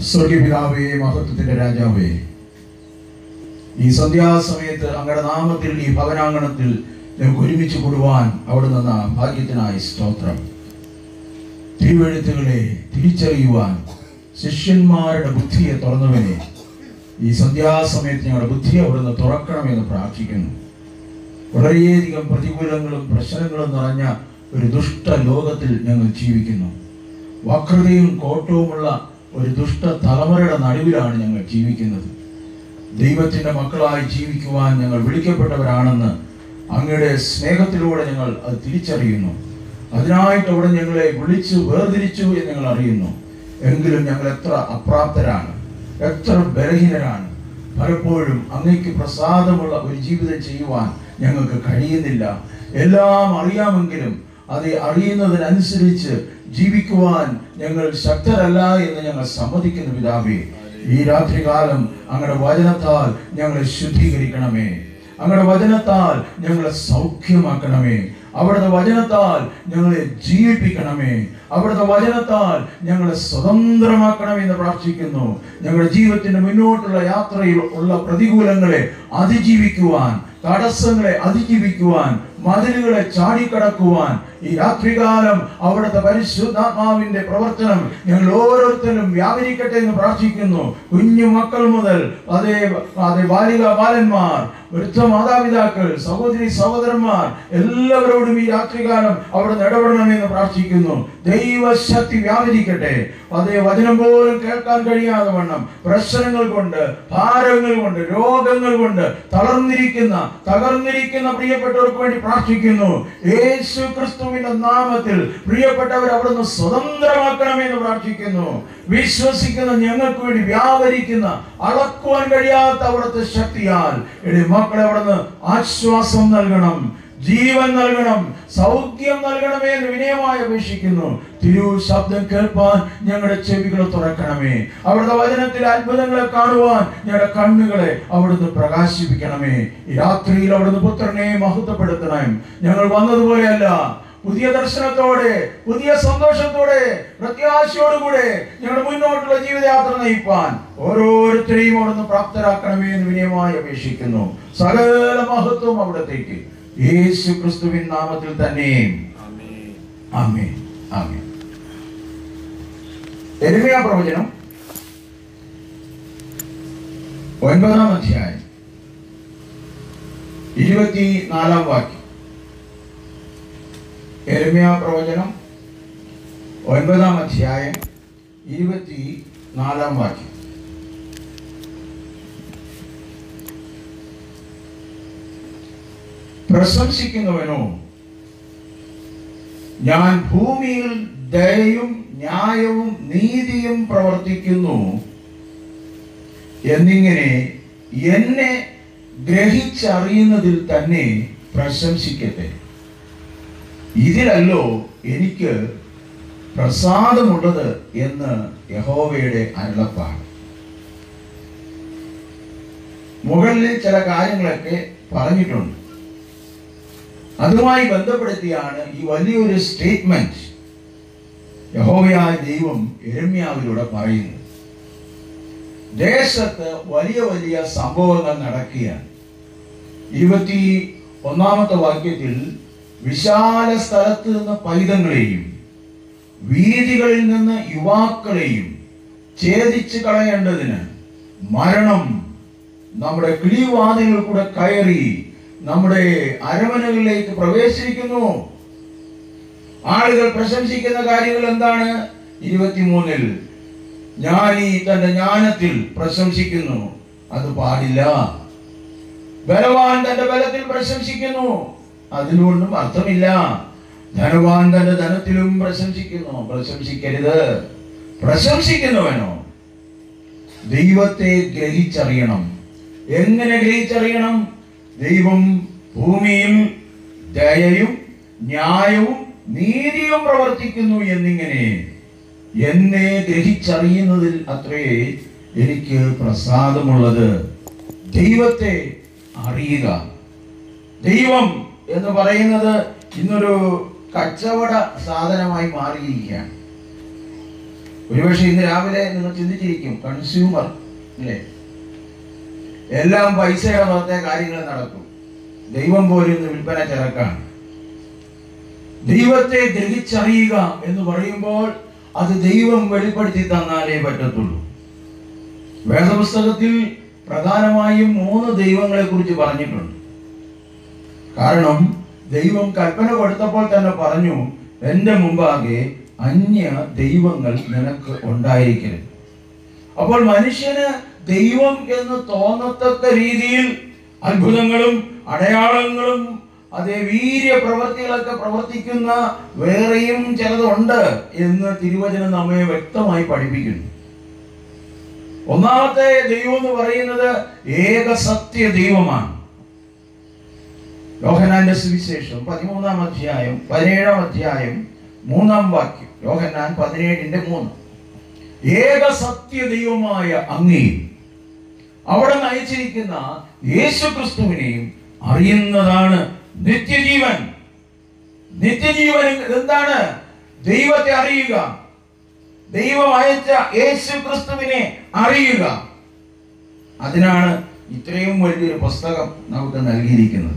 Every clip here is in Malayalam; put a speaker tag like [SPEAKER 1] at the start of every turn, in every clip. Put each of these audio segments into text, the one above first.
[SPEAKER 1] സ്വർഗപിതാവേ മഹത്വത്തിന്റെ രാജാവേ ഈ സന്ധ്യാസമയത്ത് അങ്ങയുടെ നാമത്തിൽ ഈ ഭവനാങ്കണത്തിൽ ഞങ്ങൾക്ക് ഒരുമിച്ച് കൂടുവാൻ അവിടെ നിന്ന ഭാഗ്യത്തിനായി സ്തോത്രം തിരുവെഴുത്തുകളെ തിരിച്ചറിയുവാൻ ശിഷ്യന്മാരുടെ ബുദ്ധിയെ തുറന്നവനെ ഈ സന്ധ്യാസമയത്ത് ഞങ്ങളുടെ ബുദ്ധിയെ അവിടുന്ന് തുറക്കണമെന്ന് പ്രാർത്ഥിക്കുന്നു വളരെയധികം പ്രതികൂലങ്ങളും പ്രശ്നങ്ങളും നിറഞ്ഞ ഒരു ദുഷ്ട ലോകത്തിൽ ഞങ്ങൾ ജീവിക്കുന്നു വക്രതയും കോട്ടവുമുള്ള ഒരു ദുഷ്ട തലമുറയുടെ നടുവിലാണ് ഞങ്ങൾ ജീവിക്കുന്നത് ദൈവത്തിന്റെ മക്കളായി ജീവിക്കുവാൻ ഞങ്ങൾ വിളിക്കപ്പെട്ടവരാണെന്ന് അങ്ങയുടെ സ്നേഹത്തിലൂടെ ഞങ്ങൾ അത് തിരിച്ചറിയുന്നു അതിനായിട്ട് അവിടെ ഞങ്ങളെ വിളിച്ചു വേർതിരിച്ചു എന്ന് ഞങ്ങൾ അറിയുന്നു എങ്കിലും ഞങ്ങൾ എത്ര അപ്രാപ്തരാണ് എത്ര ബലഹീനരാണ് പലപ്പോഴും അങ്ങയ്ക്ക് പ്രസാദമുള്ള ഒരു ജീവിതം ചെയ്യുവാൻ ഞങ്ങൾക്ക് കഴിയുന്നില്ല എല്ലാം അറിയാമെങ്കിലും അത് അറിയുന്നതിനനുസരിച്ച് ജീവിക്കുവാൻ ഞങ്ങൾ ശക്തരല്ല എന്ന് ഞങ്ങൾ സമ്മതിക്കുന്ന പിതാവേ ഈ രാത്രികാലം അങ്ങയുടെ വചനത്താൽ ഞങ്ങളെ ശുദ്ധീകരിക്കണമേ അങ്ങയുടെ വചനത്താൽ ഞങ്ങളെ സൗഖ്യമാക്കണമേ അവിടുത്തെ വചനത്താൽ ഞങ്ങളെ ജീവിപ്പിക്കണമേ അവിടുത്തെ വചനത്താൽ ഞങ്ങളെ സ്വതന്ത്രമാക്കണമേ എന്ന് പ്രാർത്ഥിക്കുന്നു ഞങ്ങളുടെ ജീവിതത്തിന്റെ മുന്നോട്ടുള്ള യാത്രയിൽ ഉള്ള പ്രതികൂലങ്ങളെ അതിജീവിക്കുവാൻ തടസ്സങ്ങളെ അതിജീവിക്കുവാൻ മതിലുകളെ ചാടിക്കടക്കുവാൻ ഈ രാത്രികാലം അവിടുത്തെ പരിശുദ്ധാത്മാവിന്റെ പ്രവർത്തനം ഞങ്ങൾ ഓരോരുത്തരും വ്യാപരിക്കട്ടെ എന്ന് പ്രാർത്ഥിക്കുന്നു കുഞ്ഞു മക്കൾ മുതൽ അതേ അതേ ബാലിക ബാലന്മാർ വൃദ്ധ മാതാപിതാക്കൾ സഹോദരി സഹോദരന്മാർ എല്ലാവരോടും ഈ രാത്രികാലം അവിടെ ഇടപെടണമെന്ന് പ്രാർത്ഥിക്കുന്നു ദൈവശക്തി വ്യാപരിക്കട്ടെ അതേ വചനം പോലും കേൾക്കാൻ കഴിയാതെ വണ്ണം പ്രശ്നങ്ങൾ കൊണ്ട് ഭാരങ്ങൾ കൊണ്ട് രോഗങ്ങൾ കൊണ്ട് തളർന്നിരിക്കുന്ന തകർന്നിരിക്കുന്ന പ്രിയപ്പെട്ടവർക്ക് വേണ്ടി പ്രാർത്ഥിക്കുന്നു യേശു ക്രിസ്തുവിന്റെ നാമത്തിൽ പ്രിയപ്പെട്ടവർ അവിടുന്ന് സ്വതന്ത്രമാക്കണമെന്ന് പ്രാർത്ഥിക്കുന്നു വിശ്വസിക്കുന്ന ഞങ്ങൾക്ക് വേണ്ടി വ്യാപരിക്കുന്ന അളക്കുവാൻ കഴിയാത്ത അവിടുത്തെ ശക്തിയാൽ എടി മക്കളെ അവിടുന്ന് ആശ്വാസം നൽകണം ജീവൻ നൽകണം സൗഖ്യം നൽകണമേ എന്ന് വിനയമായി അപേക്ഷിക്കുന്നു തിരു ശബ്ദം കേൾപ്പാൻ ഞങ്ങളുടെ ചെവികളെ തുറക്കണമേ അവിടുത്തെ വചനത്തിലെ അത്ഭുതങ്ങളെ കാണുവാൻ ഞങ്ങളുടെ കണ്ണുകളെ അവിടുന്ന് പ്രകാശിപ്പിക്കണമേ ഈ രാത്രിയിൽ അവിടുന്ന് പുത്രനെ മഹത്വപ്പെടുത്തണം ഞങ്ങൾ വന്നതുപോലെയല്ല പുതിയ ദർശനത്തോടെ പുതിയ സന്തോഷത്തോടെ പ്രത്യാശയോടുകൂടെ ഞങ്ങളുടെ മുന്നോട്ടുള്ള ജീവിതയാത്ര നയിപ്പാൻ ഓരോരുത്തരെയും അവിടുന്ന് പ്രാപ്തരാക്കണമേ എന്ന് വിനയമായി അപേക്ഷിക്കുന്നു സകല മഹത്വം അവിടത്തേക്ക് യേശു ക്രിസ്തുവിൻ നാമത്തിൽ തന്നെ ആമേ ആമേ എരുമയ പ്രവചനം ഒൻപതാം അധ്യായം ഇരുപത്തി നാലാം വാക്യം എരുമയ പ്രവചനം ഒൻപതാം അധ്യായം ഇരുപത്തി നാലാം വാക്യം പ്രശംസിക്കുന്നവനോ ഞാൻ ഭൂമിയിൽ ദയയും ന്യായവും നീതിയും പ്രവർത്തിക്കുന്നു എന്നിങ്ങനെ എന്നെ ഗ്രഹിച്ചറിയുന്നതിൽ തന്നെ പ്രശംസിക്കട്ടെ ഇതിലല്ലോ എനിക്ക് പ്രസാദമുള്ളത് എന്ന് യഹോവയുടെ അരുളപ്പാട് മുകളിൽ ചില കാര്യങ്ങളൊക്കെ പറഞ്ഞിട്ടുണ്ട് അതുമായി ബന്ധപ്പെടുത്തിയാണ് ഈ വലിയൊരു സ്റ്റേറ്റ്മെന്റ് യഹോവയായ ദൈവം എരമ്യാവിലൂടെ പറയുന്നത് ദേശത്ത് വലിയ വലിയ സംഭവങ്ങൾ നടക്കുകയാണ് ഇരുപത്തി ഒന്നാമത്തെ വാക്യത്തിൽ വിശാല സ്ഥലത്ത് നിന്ന് പൈതങ്ങളെയും വീതികളിൽ നിന്ന് യുവാക്കളെയും ഛേദിച്ച് കളയേണ്ടതിന് മരണം നമ്മുടെ കിളിവാതിലുകൾ കൂടെ കയറി നമ്മുടെ അരമനകളിലേക്ക് പ്രവേശിക്കുന്നു ആളുകൾ പ്രശംസിക്കുന്ന കാര്യങ്ങൾ എന്താണ് ഇരുപത്തിമൂന്നിൽ ജ്ഞാനി തന്റെ ജ്ഞാനത്തിൽ പ്രശംസിക്കുന്നു അത് പാടില്ല ബലവാൻ തന്റെ ബലത്തിൽ പ്രശംസിക്കുന്നു അതിനൊന്നും അർത്ഥമില്ല ധനവാൻ തന്റെ ധനത്തിലും പ്രശംസിക്കുന്നു പ്രശംസിക്കരുത് പ്രശംസിക്കുന്നവനോ ദൈവത്തെ ഗ്രഹിച്ചറിയണം എങ്ങനെ ഗ്രഹിച്ചറിയണം ദൈവം ഭൂമിയിൽ ദയയും ന്യായവും നീതിയും പ്രവർത്തിക്കുന്നു എന്നിങ്ങനെ എന്നെ ഗ്രഹിച്ചറിയുന്നതിൽ അത്രേ എനിക്ക് പ്രസാദമുള്ളത് ദൈവത്തെ അറിയുക ദൈവം എന്ന് പറയുന്നത് ഇന്നൊരു കച്ചവട സാധനമായി മാറിയിരിക്കുകയാണ് ഒരുപക്ഷെ ഇന്ന് രാവിലെ നിങ്ങൾ ചിന്തിച്ചിരിക്കും കൺസ്യൂമർ അല്ലേ എല്ലാം പൈസയുടെ പുറത്തെ കാര്യങ്ങൾ നടക്കും ദൈവം പോലും ഇന്ന് വിൽപ്പന ചരക്കാണ് ദൈവത്തെ ഗ്രഹിച്ചറിയുക എന്ന് പറയുമ്പോൾ അത് ദൈവം വെളിപ്പെടുത്തി തന്നാലേ പറ്റത്തുള്ളൂ വേദപുസ്തകത്തിൽ പ്രധാനമായും മൂന്ന് ദൈവങ്ങളെ കുറിച്ച് പറഞ്ഞിട്ടുണ്ട് കാരണം ദൈവം കൽപ്പന കൊടുത്തപ്പോൾ തന്നെ പറഞ്ഞു എൻ്റെ മുമ്പാകെ അന്യ ദൈവങ്ങൾ നിനക്ക് ഉണ്ടായിരിക്കരുത് അപ്പോൾ മനുഷ്യന് ദൈവം എന്ന് തോന്നത്തക്ക രീതിയിൽ അത്ഭുതങ്ങളും അടയാളങ്ങളും അതേ വീര്യ പ്രവൃത്തികളൊക്കെ പ്രവർത്തിക്കുന്ന വേറെയും ചിലതുണ്ട് എന്ന് തിരുവചനം നമ്മെ വ്യക്തമായി പഠിപ്പിക്കുന്നു ഒന്നാമത്തെ ദൈവം എന്ന് പറയുന്നത് ഏകസത്യ ദൈവമാണ് യോഹനാന്റെ സുവിശേഷം പതിമൂന്നാം അധ്യായം പതിനേഴാം അധ്യായം മൂന്നാം വാക്യം യോഹന്നാൻ പതിനേഴിന്റെ മൂന്ന് ഏക സത്യ ദൈവമായ അങ്ങേയും അവിടെ നയിച്ചിരിക്കുന്ന യേശു ക്രിസ്തുവിനെയും അറിയുന്നതാണ് നിത്യജീവൻ നിത്യജീവൻ എന്താണ് ദൈവത്തെ അറിയുക ദൈവം അയച്ച യേശു ക്രിസ്തുവിനെ അറിയുക അതിനാണ് ഇത്രയും വലിയൊരു പുസ്തകം നമുക്ക് നൽകിയിരിക്കുന്നത്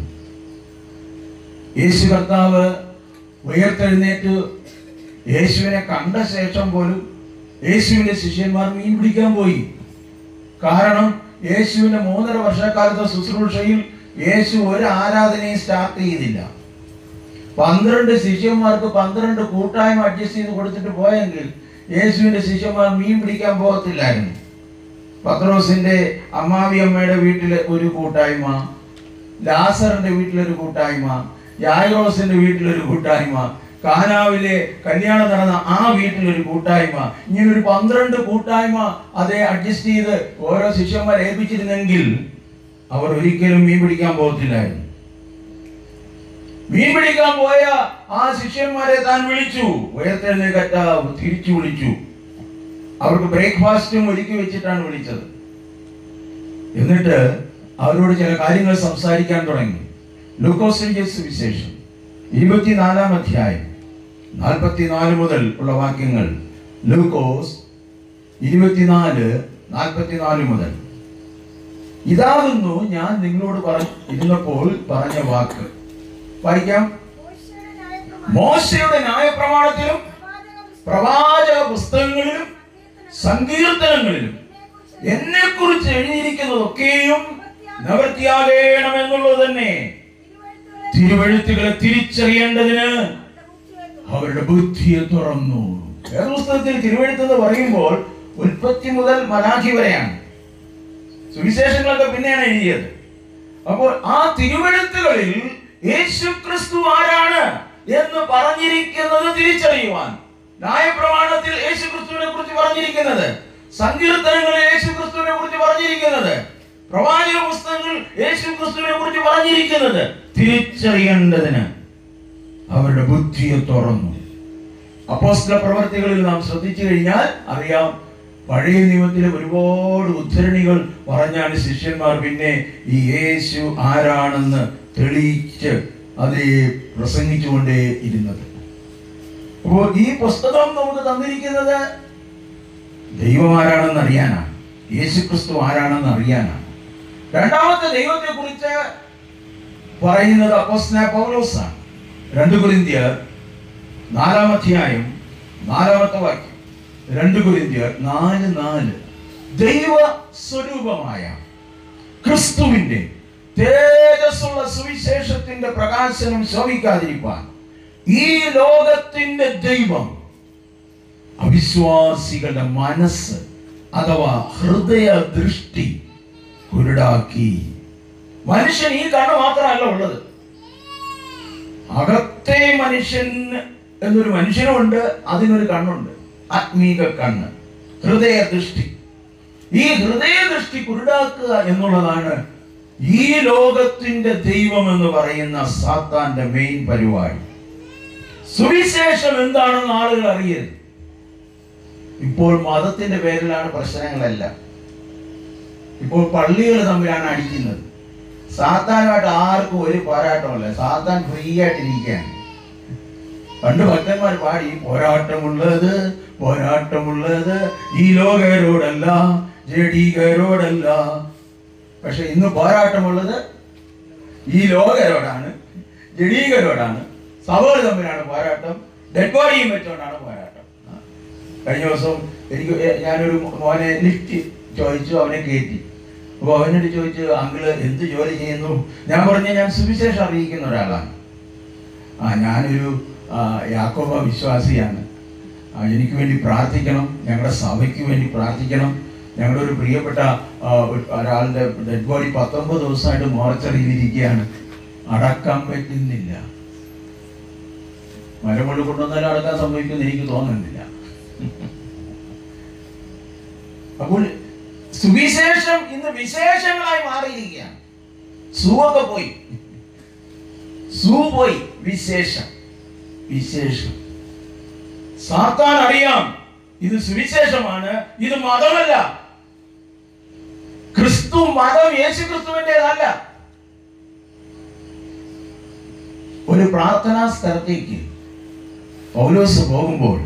[SPEAKER 1] യേശു കർത്താവ് ഉയർത്തെഴുന്നേറ്റ് യേശുവിനെ കണ്ട ശേഷം പോലും യേശുവിന്റെ ശിഷ്യന്മാർ മീൻ പിടിക്കാൻ പോയി കാരണം യേശുവിന്റെ മൂന്നര വർഷക്കാലത്തെ ശുശ്രൂഷയിൽ യേശു ഒരു ആരാധനയും സ്റ്റാർട്ട് ചെയ്തില്ല പന്ത്രണ്ട് ശിഷ്യന്മാർക്ക് പന്ത്രണ്ട് കൂട്ടായ്മ അഡ്ജസ്റ്റ് ചെയ്ത് കൊടുത്തിട്ട് പോയെങ്കിൽ യേശുവിന്റെ ശിഷ്യന്മാർ മീൻ പിടിക്കാൻ പോകത്തില്ലായിരുന്നു പത്രോസിന്റെ അമ്മാവി അമ്മയുടെ വീട്ടിലെ ഒരു കൂട്ടായ്മ ലാസറിന്റെ വീട്ടിലൊരു കൂട്ടായ്മ യായോസിന്റെ വീട്ടിലൊരു കൂട്ടായ്മ കാനാവിലെ കല്യാണം നടന്ന ആ വീട്ടിലൊരു കൂട്ടായ്മ ഇങ്ങനെ ഒരു പന്ത്രണ്ട് കൂട്ടായ്മ അതേ അഡ്ജസ്റ്റ് ചെയ്ത് ഓരോ ശിഷ്യന്മാരെ ഏൽപ്പിച്ചിരുന്നെങ്കിൽ അവർ ഒരിക്കലും മീൻ പിടിക്കാൻ പോകത്തില്ലായിരുന്നു മീൻ പിടിക്കാൻ പോയ ആ ശിഷ്യന്മാരെ താൻ വിളിച്ചു ഉയർത്തെഴുന്നേറ്റ തിരിച്ചു വിളിച്ചു അവർക്ക് ബ്രേക്ക്ഫാസ്റ്റും ഒരുക്കി വെച്ചിട്ടാണ് വിളിച്ചത് എന്നിട്ട് അവരോട് ചില കാര്യങ്ങൾ സംസാരിക്കാൻ തുടങ്ങി ലൂക്കോസിന്റെ സുവിശേഷം ഇരുപത്തിനാലാം അധ്യായം നാൽപ്പത്തിനാല് മുതൽ ഉള്ള വാക്യങ്ങൾ ലൂക്കോസ് ഇരുപത്തിനാല് നാൽപ്പത്തിനാല് മുതൽ ഇതാകുന്നു ഞാൻ നിങ്ങളോട് പറഞ്ഞ ഇരുന്നപ്പോൾ പറഞ്ഞ വാക്ക് വായിക്കാം മോശയുടെ ന്യായപ്രമാണത്തിലും പ്രവാചക പുസ്തകങ്ങളിലും സങ്കീർത്തനങ്ങളിലും എന്നെ കുറിച്ച് എഴുതിയിരിക്കുന്നതൊക്കെയും നിവൃത്തിയാകേണമെന്നുള്ളത് തന്നെ തിരുവഴുത്തുകളെ തിരിച്ചറിയേണ്ടതിന് അവരുടെ ബുദ്ധിയെ തുറന്നു വേദപുസ്തകത്തിൽ തിരുവഴുത്ത് എന്ന് പറയുമ്പോൾ ഉൽപ്പത്തി മുതൽ മലാഖി വരെയാണ് സുവിശേഷങ്ങളൊക്കെ പിന്നെയാണ് എഴുതിയത് അപ്പോൾ ആ തിരുവഴുത്തുകളിൽ യേശു ക്രിസ്തു ആരാണ് എന്ന് പറഞ്ഞിരിക്കുന്നത് തിരിച്ചറിയുവാൻ ന്യായപ്രമാണത്തിൽ യേശു ക്രിസ്തുവിനെ കുറിച്ച് പറഞ്ഞിരിക്കുന്നത് സങ്കീർത്തനങ്ങളിൽ യേശു ക്രിസ്തുവിനെ കുറിച്ച് പറഞ്ഞിരിക്കുന്നത് പ്രവാചക പുസ്തകങ്ങൾ യേശു ക്രിസ്തുവിനെ കുറിച്ച് പറഞ്ഞിരിക്കുന്നത് തിരിച്ചറിയേണ്ടതിന് അവരുടെ ബുദ്ധിയെ തുറന്നു അപ്പോസ്തല പ്രവർത്തികളിൽ നാം ശ്രദ്ധിച്ചു കഴിഞ്ഞാൽ അറിയാം പഴയ നിയമത്തിലെ ഒരുപാട് ഉദ്ധരണികൾ പറഞ്ഞാണ് ശിഷ്യന്മാർ പിന്നെ ഈ യേശു ആരാണെന്ന് തെളിയിച്ച് അത് പ്രസംഗിച്ചുകൊണ്ടേ ഇരുന്നത് അപ്പോൾ ഈ പുസ്തകം നമുക്ക് തന്നിരിക്കുന്നത് ദൈവം ആരാണെന്ന് അറിയാനാണ് യേശു ക്രിസ്തു ആരാണെന്ന് അറിയാനാണ് രണ്ടാമത്തെ ദൈവത്തെ കുറിച്ച് പറയുന്നത് അപ്പോസ്തല പൗലോസാണ് രണ്ട് കുരിന്തിയർ നാലാം അധ്യായം നാലാമത്തെ വാക്യം രണ്ട് കുരിന്തിയർ നാല് നാല് ദൈവ സ്വരൂപമായ ക്രിസ്തുവിന്റെ തേജസ്സുള്ള സുവിശേഷത്തിന്റെ പ്രകാശനം ശോഭിക്കാതിരിക്കാൻ ഈ ലോകത്തിന്റെ ദൈവം അവിശ്വാസികളുടെ മനസ്സ് അഥവാ ഹൃദയ ദൃഷ്ടി കുരുടാക്കി മനുഷ്യൻ ഈ കണ്ണ് മാത്രമല്ല ഉള്ളത് അകത്തെ മനുഷ്യൻ എന്നൊരു മനുഷ്യനുണ്ട് അതിനൊരു കണ്ണുണ്ട് ആത്മീക കണ്ണ് ഹൃദയ ദൃഷ്ടി ഈ ഹൃദയ ദൃഷ്ടി കുരുടാക്കുക എന്നുള്ളതാണ് ഈ ലോകത്തിന്റെ ദൈവം എന്ന് പറയുന്ന സാത്താന്റെ മെയിൻ പരിപാടി സുവിശേഷം എന്താണെന്ന് ആളുകൾ അറിയരുത് ഇപ്പോൾ മതത്തിന്റെ പേരിലാണ് പ്രശ്നങ്ങളെല്ലാം ഇപ്പോൾ പള്ളികൾ തമ്മിലാണ് അടിക്കുന്നത് സാത്താനുമായിട്ട് ആർക്കും ഒരു പോരാട്ടമല്ല സാത്താൻ ഫ്രീ ആയിട്ടിരിക്കുകയാണ് പണ്ട് ഭക്തന്മാർ പാടി പോരാട്ടമുള്ളത് പോരാട്ടമുള്ളത് ഈ ലോകരോടല്ല ജഡീകരോടല്ല പക്ഷെ ഇന്ന് പോരാട്ടമുള്ളത് ഈ ലോകരോടാണ് ജഡീകരോടാണ് സഭകൾ തമ്മിലാണ് പോരാട്ടം ഡെഡ് ബോഡിയും വെച്ചുകൊണ്ടാണ് പോരാട്ടം ആ. കഴിഞ്ഞ ദിവസം എനിക്ക് എ- ഞാനൊരു മോനെ ലിഫ്റ്റ് ചോദിച്ചു അവനെ കയറ്റി അപ്പോൾ അവനോട് ചോദിച്ചു അങ്കിള് എന്ത് ജോലി ചെയ്യുന്നു ഞാൻ പറഞ്ഞു ഞാൻ സുവിശേഷം അറിയിക്കുന്ന ഒരാളാണ് ആ ഞാനൊരു ആ, യാക്കോബ വിശ്വാസിയാണ് ആ, എനിക്ക് വേണ്ടി പ്രാർത്ഥിക്കണം ഞങ്ങളുടെ സഭയ്ക്ക് വേണ്ടി പ്രാർത്ഥിക്കണം ഞങ്ങളുടെ ഒരു പ്രിയപ്പെട്ട ആ, ഒരു- ഒരാളുടെ ഡെഡ് ബോഡി പത്തൊമ്പത് ദിവസമായിട്ട് മോർച്ചറിയിൽ ഇരിക്കുകയാണ് അടക്കാൻ പറ്റുന്നില്ല മരമുള്ള കൊണ്ടുവന്നാലും അടക്കാൻ സംഭവിക്കുമെന്ന് എനിക്ക് തോന്നുന്നില്ല അപ്പോൾ സുവിശേഷം ഇന്ന് വിശേഷങ്ങളായി മാറിയിരിക്കുകയാണ് സൂവൊക്കെ പോയി സൂ പോയി വിശേഷം വിശേഷം സാത്താൻ അറിയാം ഇത് സുവിശേഷമാണ് ഇത് മതമല്ല ക്രിസ്തു മതം യേശു ക്രിസ്തുവിൻ്റെതല്ല ഒരു പ്രാർത്ഥനാ സ്ഥലത്തേക്ക് പൗലോസ് പോകുമ്പോൾ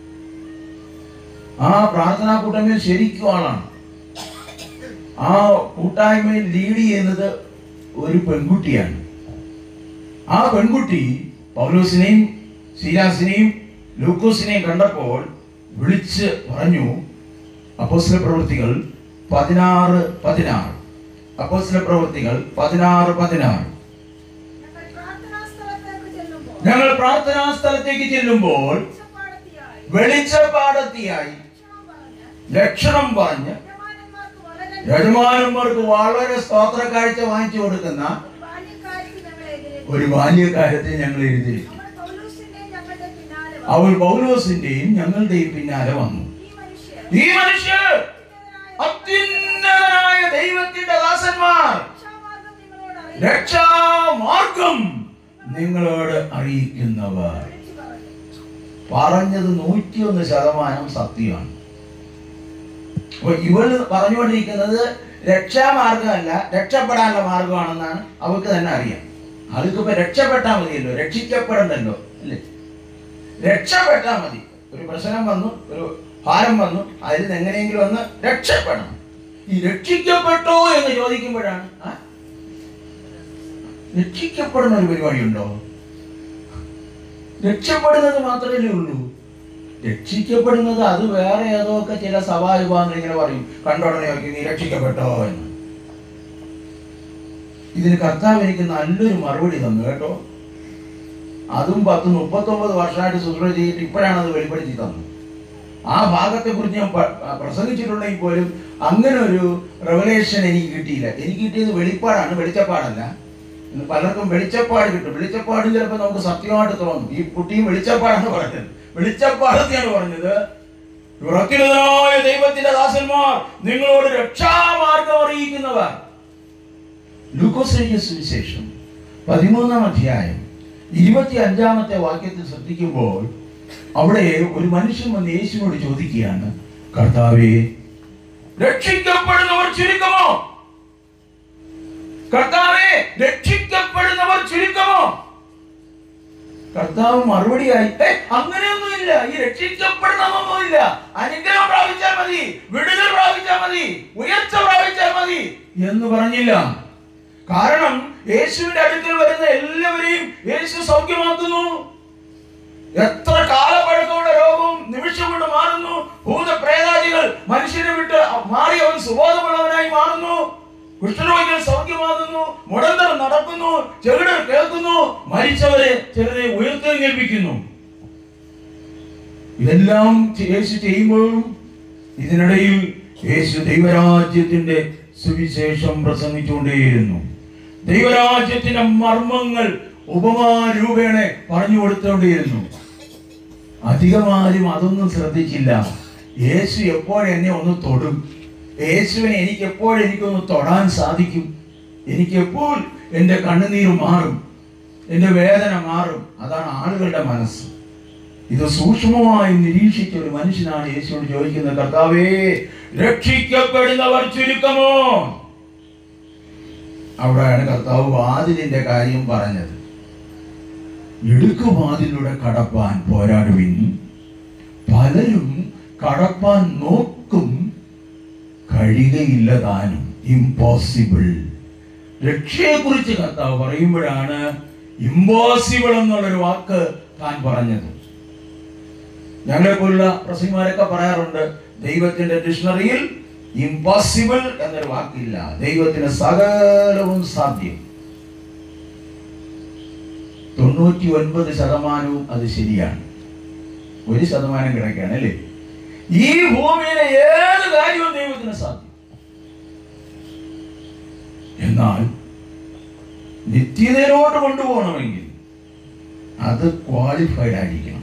[SPEAKER 1] ആ പ്രാർത്ഥനാ കൂട്ടായ്മയിൽ ശരിക്കും ആളാണ് ആ കൂട്ടായ്മയിൽ ലീഡ് ചെയ്യുന്നത് ഒരു പെൺകുട്ടിയാണ് ആ പെൺകുട്ടി പൗലോസിനെയും ശീലാസിനെയും ലൂക്കോസിനെയും കണ്ടപ്പോൾ വിളിച്ച് പറഞ്ഞു അപ്പോസ്തല പ്രവൃത്തികൾ പതിനാറ് പതിനാറ് അപ്പോസ്തല പ്രവൃത്തികൾ പതിനാറ് പതിനാറ്
[SPEAKER 2] ഞങ്ങൾ പ്രാർത്ഥനാ സ്ഥലത്തേക്ക് ചെല്ലുമ്പോൾ
[SPEAKER 1] ഞങ്ങൾ പ്രാർത്ഥനാ സ്ഥലത്തേക്ക് ചെല്ലുമ്പോൾ
[SPEAKER 2] വെളിച്ചപ്പാടത്തിയായി
[SPEAKER 1] വെളിച്ചപ്പാടത്തിയായി
[SPEAKER 2] ലക്ഷണം
[SPEAKER 1] ലക്ഷണം
[SPEAKER 2] പറഞ്ഞ്
[SPEAKER 1] പറഞ്ഞ്
[SPEAKER 2] യജമാനന്മാർക്ക് വളരെ
[SPEAKER 1] യജമാനന്മാർക്ക് വളരെ സ്തോത്ര കാഴ്ച വാങ്ങിച്ചു കൊടുക്കുന്ന
[SPEAKER 2] ബാല്യക്കാരിക്ക് ഞങ്ങളെ എതിരേറ്റു.
[SPEAKER 1] ഒരു ബാല്യകാലത്തെ ഞങ്ങൾ എഴുതി
[SPEAKER 2] അവൾ പൗലോസിന്റെയും ഞങ്ങളുടെ പിന്നാലെ വന്നു.
[SPEAKER 1] അവൾ പൗലോസിന്റെയും ഞങ്ങളുടെയും പിന്നാലെ വന്നു
[SPEAKER 2] ഈ മനുഷ്യർ
[SPEAKER 1] ഈ മനുഷ്യർ അത്യുന്നതനായ ദൈവത്തിന്റെ ദാസന്മാർ
[SPEAKER 2] രക്ഷാമാർഗ്ഗം നിങ്ങളോട് അറിയിച്ചു
[SPEAKER 1] രക്ഷാമാർഗം നിങ്ങളോട് അറിയിക്കുന്നവർ
[SPEAKER 2] പറഞ്ഞു.
[SPEAKER 1] പറഞ്ഞത് നൂറ്റിയൊന്ന് ശതമാനം സത്യമാണ് അപ്പൊ ഇവള് പറഞ്ഞുകൊണ്ടിരിക്കുന്നത് രക്ഷാമാർഗമല്ല രക്ഷപ്പെടാനുള്ള മാർഗമാണെന്നാണ് അവൾക്ക് തന്നെ അറിയാം അവൾക്ക് ഇപ്പൊ രക്ഷപ്പെട്ടാൽ മതിയല്ലോ രക്ഷിക്കപ്പെടണ്ടല്ലോ അല്ലേ രക്ഷപ്പെട്ടാ മതി ഒരു പ്രശ്നം വന്നു ഒരു ഭാരം വന്നു അതിൽ നിന്ന് എങ്ങനെയെങ്കിലും ഒന്ന് രക്ഷപ്പെടണം ഈ രക്ഷിക്കപ്പെട്ടോ എന്ന് ചോദിക്കുമ്പോഴാണ് ആ? രക്ഷിക്കപ്പെടുന്ന ഒരു പരിപാടിയുണ്ടോ രക്ഷപ്പെടുന്നത് മാത്രമല്ലേ ഉള്ളൂ രക്ഷിക്കപ്പെടുന്നത് അത് വേറെ ഏതോ ഒക്കെ ചില സഭാവിഭാഗങ്ങൾ ഇങ്ങനെ പറയും കണ്ടോടനെ നോക്കി നീ രക്ഷിക്കപ്പെട്ടോ എന്ന് ഇതിന് കർത്താവ് എനിക്ക് നല്ലൊരു മറുപടി തന്നു കേട്ടോ അതും പത്ത് മുപ്പത്തൊമ്പത് വർഷമായിട്ട് ശുശ്രൂഷ ചെയ്തിട്ട് ഇപ്പോഴാണ് അത് വെളിപ്പെടുത്തി തന്നത് ആ ഭാഗത്തെ കുറിച്ച് ഞാൻ പ- പ്രസംഗിച്ചിട്ടുണ്ടെങ്കിൽ പോലും അങ്ങനെ ഒരു റെവലേഷൻ എനിക്ക് കിട്ടിയില്ല എനിക്ക് കിട്ടിയത് വെളിപ്പാടാണ് വെളിച്ചപ്പാടല്ല ഇന്ന് പലർക്കും വെളിച്ചപ്പാട് കിട്ടും വെളിച്ചപ്പാടും ചിലപ്പോൾ നമുക്ക് സത്യമായിട്ട് തോന്നും ഈ കുട്ടിയും വെളിച്ചപ്പാടാണ് പറഞ്ഞത് വെളിച്ചപ്പാടത്തെയാണ് പറഞ്ഞത് ഉറക്കിലതായ ദൈവത്തിന്റെ ദാസന്മാർ നിങ്ങളോട് രക്ഷാമാർഗം അറിയിക്കുന്നവർ ലൂക്കോസ് എഴുതിയ സുവിശേഷം പതിമൂന്നാം അധ്യായം ഇരുപത്തി അഞ്ചാമത്തെ വാക്യത്തിൽ ശ്രദ്ധിക്കുമ്പോൾ അവിടെ ഒരു മനുഷ്യൻ വന്ന് യേശുവിനോട് ചോദിക്കുകയാണ് കർത്താവേ രക്ഷിക്കപ്പെടുന്നവർ ചുരുക്കമോ കർത്താവേ രക്ഷിക്കപ്പെടുന്നവർ ചുരുക്കമോ കർത്താവ് മറുപടിയായി "ഏ, അങ്ങനെയൊന്നുമില്ല ഈ രക്ഷിക്കപ്പെടണമെന്നൊന്നുമില്ല അനുഗ്രഹം പ്രാപിച്ചാൽ മതി വിടുതൽ പ്രാപിച്ചാൽ മതി ഉയർച്ച പ്രാപിച്ചാൽ മതി എന്ന് പറഞ്ഞില്ല കാരണം യേശുവിന്റെ അടുക്കൽ വരുന്ന എല്ലാവരെയും യേശു സൗഖ്യമാക്കുന്നു എത്ര കാലപ്പഴക്കമുള്ള രോഗവും നിമിഷം കൊണ്ട് മാറുന്നു ഭൂതപ്രേതാദികൾ മനുഷ്യനെ വിട്ട് മാറി അവൻ സുബോധമുള്ളവനായി മാറുന്നു കുഷ്ഠരോഗികൾ സൗഖ്യമാകുന്നു മുടന്തർ നടക്കുന്നു ചെകിടർ കേൾക്കുന്നു മരിച്ചവരെ ചിലരെ ഉയർത്തെഴുന്നേൽപ്പിക്കുന്നു ഇതെല്ലാം യേശു ചെയ്യുമ്പോഴും ഇതിനിടയിൽ യേശു ദൈവരാജ്യത്തിന്റെ സുവിശേഷം പ്രസംഗിച്ചുകൊണ്ടേയിരുന്നു ദൈവരാജ്യത്തിന്റെ മർമ്മങ്ങൾ ഉപമാരൂപേണ പറഞ്ഞു കൊടുത്തുകൊണ്ടേയിരുന്നു അധികമാരും അതൊന്നും ശ്രദ്ധിച്ചില്ല യേശു എപ്പോഴെന്നെ ഒന്ന് തൊടും യേശുവിനെ എനിക്ക് എപ്പോഴും എനിക്കൊന്ന് തൊടാൻ സാധിക്കും എനിക്ക് എപ്പോൾ എൻ്റെ കണ്ണുനീർ മാറും എൻ്റെ വേദന മാറും അതാണ് ആളുകളുടെ മനസ്സ് ഇത് സൂക്ഷ്മമായി നിരീക്ഷിച്ച ഒരു മനുഷ്യനാണ് യേശുവോട് ചോദിക്കുന്നത് കർത്താവേ രക്ഷിക്കപ്പെടുന്നവർ ചുരുക്കമോ അവിടെയാണ് കർത്താവ് വാതിലിന്റെ കാര്യം പറഞ്ഞത് ഇടുക്കുവാതിലൂടെ കടപ്പാൻ പോരാടുവിൻ പലരും കടപ്പാൻ നോക്കും കഴിയുകയില്ല താനും ഇമ്പോസിബിൾ രക്ഷയെക്കുറിച്ച് കർത്താവ് പറയുമ്പോഴാണ് ഇമ്പോസിബിൾ എന്നുള്ളൊരു വാക്ക് താൻ പറഞ്ഞത് ഞങ്ങളെ പോലുള്ള പ്രസംഗമാരൊക്കെ പറയാറുണ്ട് ദൈവത്തിന്റെ ഡിക്ഷണറിയിൽ ഇമ്പോസിബിൾ എന്നൊരു വാക്കില്ല ദൈവത്തിന് സകലവും സാധ്യം തൊണ്ണൂറ്റി ഒൻപത് ശതമാനവും അത് ശരിയാണ് ഒരു ശതമാനം കിടക്കുകയാണ് അല്ലേ ഈ ഭൂമിയിലെ ഏത് കാര്യവും ദൈവത്തിന് സാധ്യം എന്നാൽ നിത്യതയിലോട്ട് കൊണ്ടുപോകണമെങ്കിൽ അത് ക്വാളിഫൈഡ് ആയിരിക്കണം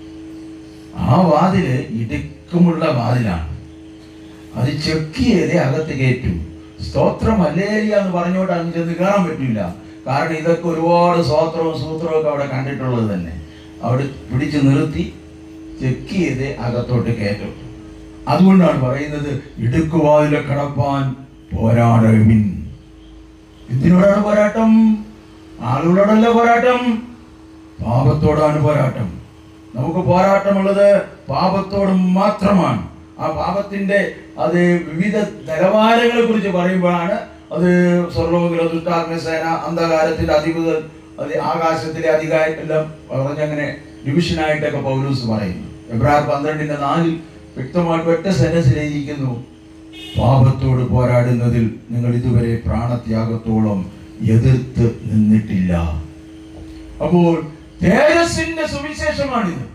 [SPEAKER 1] ആ വാതില് ഇടുക്കമുള്ള വാതിലാണ് അത് ചെക്ക് ചെയ്തേ അകത്ത് കയറ്റും സ്തോത്രം അല്ലേലിയ എന്ന് പറഞ്ഞുകൊണ്ട് അങ്ങ് ചെന്ന് കയറാൻ പറ്റില്ല കാരണം ഇതൊക്കെ ഒരുപാട് സ്തോത്രവും സൂത്രവും ഒക്കെ അവിടെ കണ്ടിട്ടുള്ളത് തന്നെ അവിടെ പിടിച്ചു നിർത്തി ചെക്ക് ചെയ്തേ അകത്തോട്ട് കയറ്റും അതുകൊണ്ടാണ് പറയുന്നത് ഇടുക്കുവാതിലെ കടപ്പാൻ പോരാടമിൻ എന്തിനോടാണ് പോരാട്ടം ആളുകളോടല്ല പോരാട്ടം പാപത്തോടാണ് പോരാട്ടം നമുക്ക് പോരാട്ടമുള്ളത് പാപത്തോട് മാത്രമാണ് ആ പാപത്തിന്റെ അത് വിവിധ നിലവാരങ്ങളെ കുറിച്ച് പറയുമ്പോഴാണ് അത് സ്വർലോകില ദുഷ്ടാത്മസേന അന്ധകാരത്തിന്റെ അധിപതൽ അത് ആകാശത്തിലെ അധികാരം എല്ലാം പറഞ്ഞങ്ങനെ ഡിവിഷനായിട്ടൊക്കെ പൗലൂസ് പറയുന്നു എബ്രാർ പന്ത്രണ്ടിന്റെ നാലിൽ വ്യക്തമായിട്ട് ഒറ്റ സെൻറ്റൻസിൽ എഴുതിയിരിക്കുന്നു പാപത്തോട് പോരാടുന്നതിൽ നിങ്ങൾ ഇതുവരെ പ്രാണത്യാഗത്തോളം എതിർത്ത് നിന്നിട്ടില്ല അപ്പോൾ തേജസ്സിന്റെ സുവിശേഷമാണിത്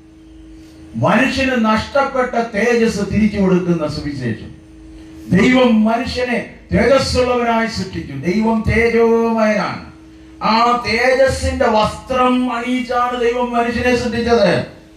[SPEAKER 1] മനുഷ്യന് നഷ്ടപ്പെട്ട തേജസ് തിരിച്ചു കൊടുക്കുന്ന സുവിശേഷം ദൈവം മനുഷ്യനെ തേജസ്സുള്ളവനായി സൃഷ്ടിച്ചു ദൈവം തേജോമയനാണ് ആ തേജസ്സിന്റെ വസ്ത്രം അണിയിച്ചാണ് ദൈവം മനുഷ്യനെ സൃഷ്ടിച്ചത്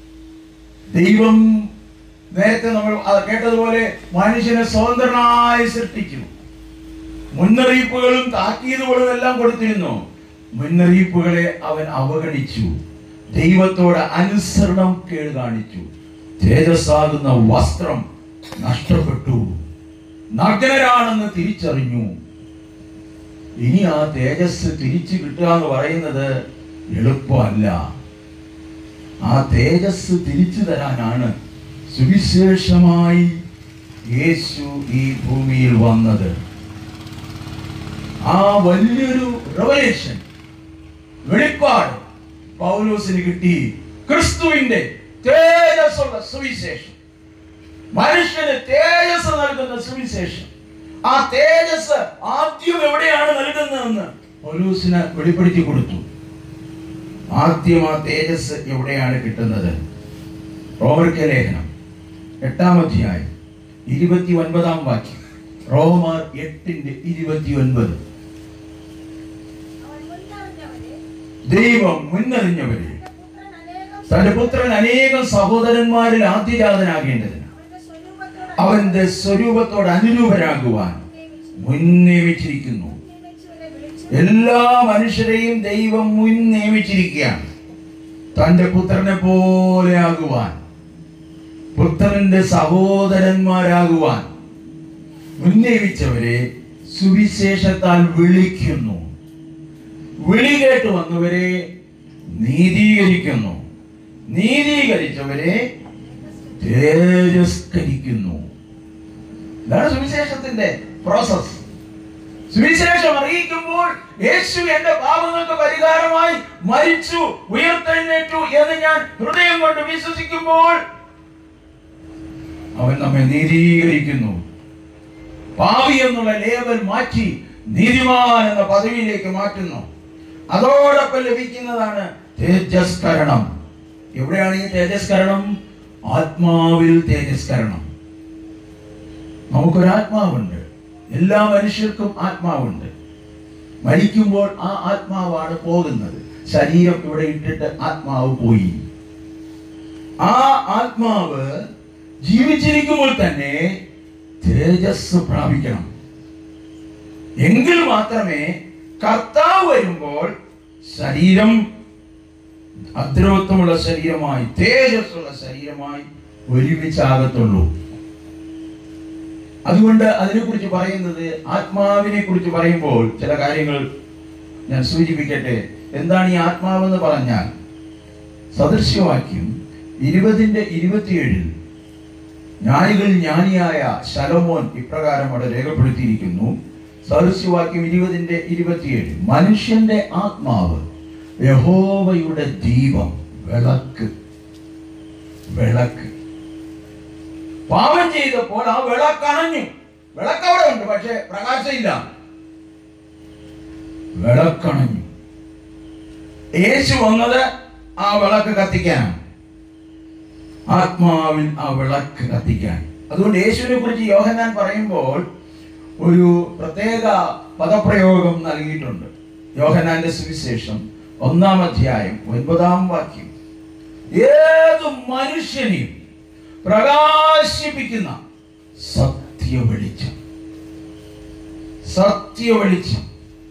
[SPEAKER 1] ദൈവം നേരത്തെ നമ്മൾ അത് കേട്ടതുപോലെ മനുഷ്യനെ സ്വതന്ത്രനായി സൃഷ്ടിച്ചു മുന്നറിയിപ്പുകളും താക്കീതുകളും എല്ലാം കൊടുത്തിരുന്നു മുന്നറിയിപ്പുകളെ അവൻ അവഗണിച്ചു ദൈവത്തോട് അനുസരണം കേട് കാണിച്ചു തേജസ്സാകുന്ന വസ്ത്രം നഷ്ടപ്പെട്ടു നഗ്നരാണെന്ന് തിരിച്ചറിഞ്ഞു ഇനി ആ തേജസ് തിരിച്ചു കിട്ടുക എന്ന് പറയുന്നത് എളുപ്പമല്ല ആ തേജസ് തിരിച്ചു തരാനാണ് സുവിശേഷമായി യേശു ഈ ഭൂമിയിൽ വന്നത് ആ വലിയൊരു റെവലേഷൻ വെളിപ്പാട് പൗലോസിന് കിട്ടി ക്രിസ്തുവിന്റെ തേജസ്സുള്ള സുവിശേഷം മനുഷ്യന് തേജസ് നൽകുന്ന സുവിശേഷം ആ തേജസ് ആദ്യം എവിടെയാണ് നൽകുന്നതെന്ന് പൗലൂസിന് വെളിപ്പെടുത്തി കൊടുത്തു ആദ്യം ആ തേജസ് എവിടെയാണ് കിട്ടുന്നത് റോമർക്ക് ലേഖനം എട്ടാം അധ്യായം ഇരുപത്തി ഒൻപതാം വാക്യം റോമർ എട്ടിന്റെ ഇരുപത്തി ഒൻപത്
[SPEAKER 2] അവൻ മുന്നറിഞ്ഞവരെ
[SPEAKER 1] ദൈവം മുന്നറിഞ്ഞവരെ
[SPEAKER 2] തന്റെ പുത്രൻ അനേകം
[SPEAKER 1] തന്റെ പുത്രൻ അനേകം സഹോദരന്മാരിൽ ആദ്യജാതനാകേണ്ടതിന്
[SPEAKER 2] അവന്റെ സ്വരൂപത്തോട്
[SPEAKER 1] അവന്റെ സ്വരൂപത്തോട് അനുരൂപരാകുവാൻ
[SPEAKER 2] നിയമിച്ചു.
[SPEAKER 1] മുൻ നിയമിച്ചിരിക്കുന്നു
[SPEAKER 2] നിയമിച്ചവരെ വിളിച്ചു
[SPEAKER 1] എല്ലാ മനുഷ്യരെയും ദൈവം മുൻ നിയമിച്ചിരിക്കുകയാണ് തന്റെ പുത്രനെ പോലെ ആകുവാൻ പുത്രന്റെ സഹോദരന്മാരാകുവാൻ മുൻ നിയമിച്ചവരെ സുവിശേഷത്താൽ വിളിക്കുന്നു വിളി കേട്ട് വന്നവരെ നീതീകരിക്കുന്നു നീതീകരിച്ചവരെ തേജസ്കരിക്കുന്നു ഇതാണ് സുവിശേഷത്തിന്റെ പ്രോസസ് സുവിശേഷം അറിയിക്കുമ്പോൾ യേശു എന്റെ പാപങ്ങൾക്ക് പരിഹാരമായി മരിച്ചു ഉയർത്തെഴുന്നേറ്റു എന്ന് ഞാൻ ഹൃദയം കൊണ്ട് വിശ്വസിക്കുമ്പോൾ അവൻ നമ്മെ നീതീകരിക്കുന്നു പാവി എന്നുള്ള ലേബൽ മാറ്റി നീതിമാൻ എന്ന പദവിയിലേക്ക് മാറ്റുന്നു അതോടൊപ്പം ലഭിക്കുന്നതാണ് തേജസ്കരണം എവിടെയാണ് ഈ തേജസ്കരണം ആത്മാവിൽ തേജസ്കരണം നമുക്കൊരാത്മാവുണ്ട് എല്ലാ മനുഷ്യർക്കും ആത്മാവുണ്ട് മരിക്കുമ്പോൾ ആ ആത്മാവാണ് പോകുന്നത് ശരീരം ഇവിടെ ഇട്ടിട്ട് ആത്മാവ് പോയി ആ ആത്മാവ് ജീവിച്ചിരിക്കുമ്പോൾ തന്നെ തേജസ് പ്രാപിക്കണം എങ്കിൽ മാത്രമേ കർത്താവ് വരുമ്പോൾ ശരീരം അദ്രവത്വമുള്ള ശരീരമായി തേജസ്സുള്ള ശരീരമായി ഒരുമിച്ചാകത്തുള്ളൂ അതുകൊണ്ട് അതിനെക്കുറിച്ച് പറയുന്നത് ആത്മാവിനെ കുറിച്ച് പറയുമ്പോൾ ചില കാര്യങ്ങൾ ഞാൻ സൂചിപ്പിക്കട്ടെ എന്താണ് ഈ ആത്മാവെന്ന് പറഞ്ഞാൽ സദൃശ്യവാക്യം ഇരുപതിന്റെ ഇരുപത്തിയേഴിൽ ജ്ഞാനികൾ ജ്ഞാനിയായ ശലോമോൻ ഇപ്രകാരം അവിടെ രേഖപ്പെടുത്തിയിരിക്കുന്നു സദൃശ്യവാക്യം ഇരുപതിന്റെ ഇരുപത്തിയേഴ് മനുഷ്യന്റെ ആത്മാവ് യഹോവയുടെ ദീപം വിളക്ക് വിളക്ക് പാപം ചെയ്തപ്പോൾ ആ വിളക്കണഞ്ഞു വിളക്ക് അവിടെ ഉണ്ട് പക്ഷെ പ്രകാശമില്ല വിളക്കണഞ്ഞു യേശു വന്നത് ആ വിളക്ക് കത്തിക്കാനാണ് ആത്മാവിൽ ആ വിളക്ക് കത്തിക്കാൻ അതുകൊണ്ട് യേശുവിനെ കുറിച്ച് യോഹന്നാൻ പറയുമ്പോൾ ഒരു പ്രത്യേക പദപ്രയോഗം നൽകിയിട്ടുണ്ട് യോഹന്നാന്റെ സുവിശേഷം ഒന്നാം അധ്യായം ഒൻപതാം വാക്യം ഏത് മനുഷ്യനെയും പ്രകാശിപ്പിക്കുന്ന സത്യ വെളിച്ചം സത്യ വെളിച്ചം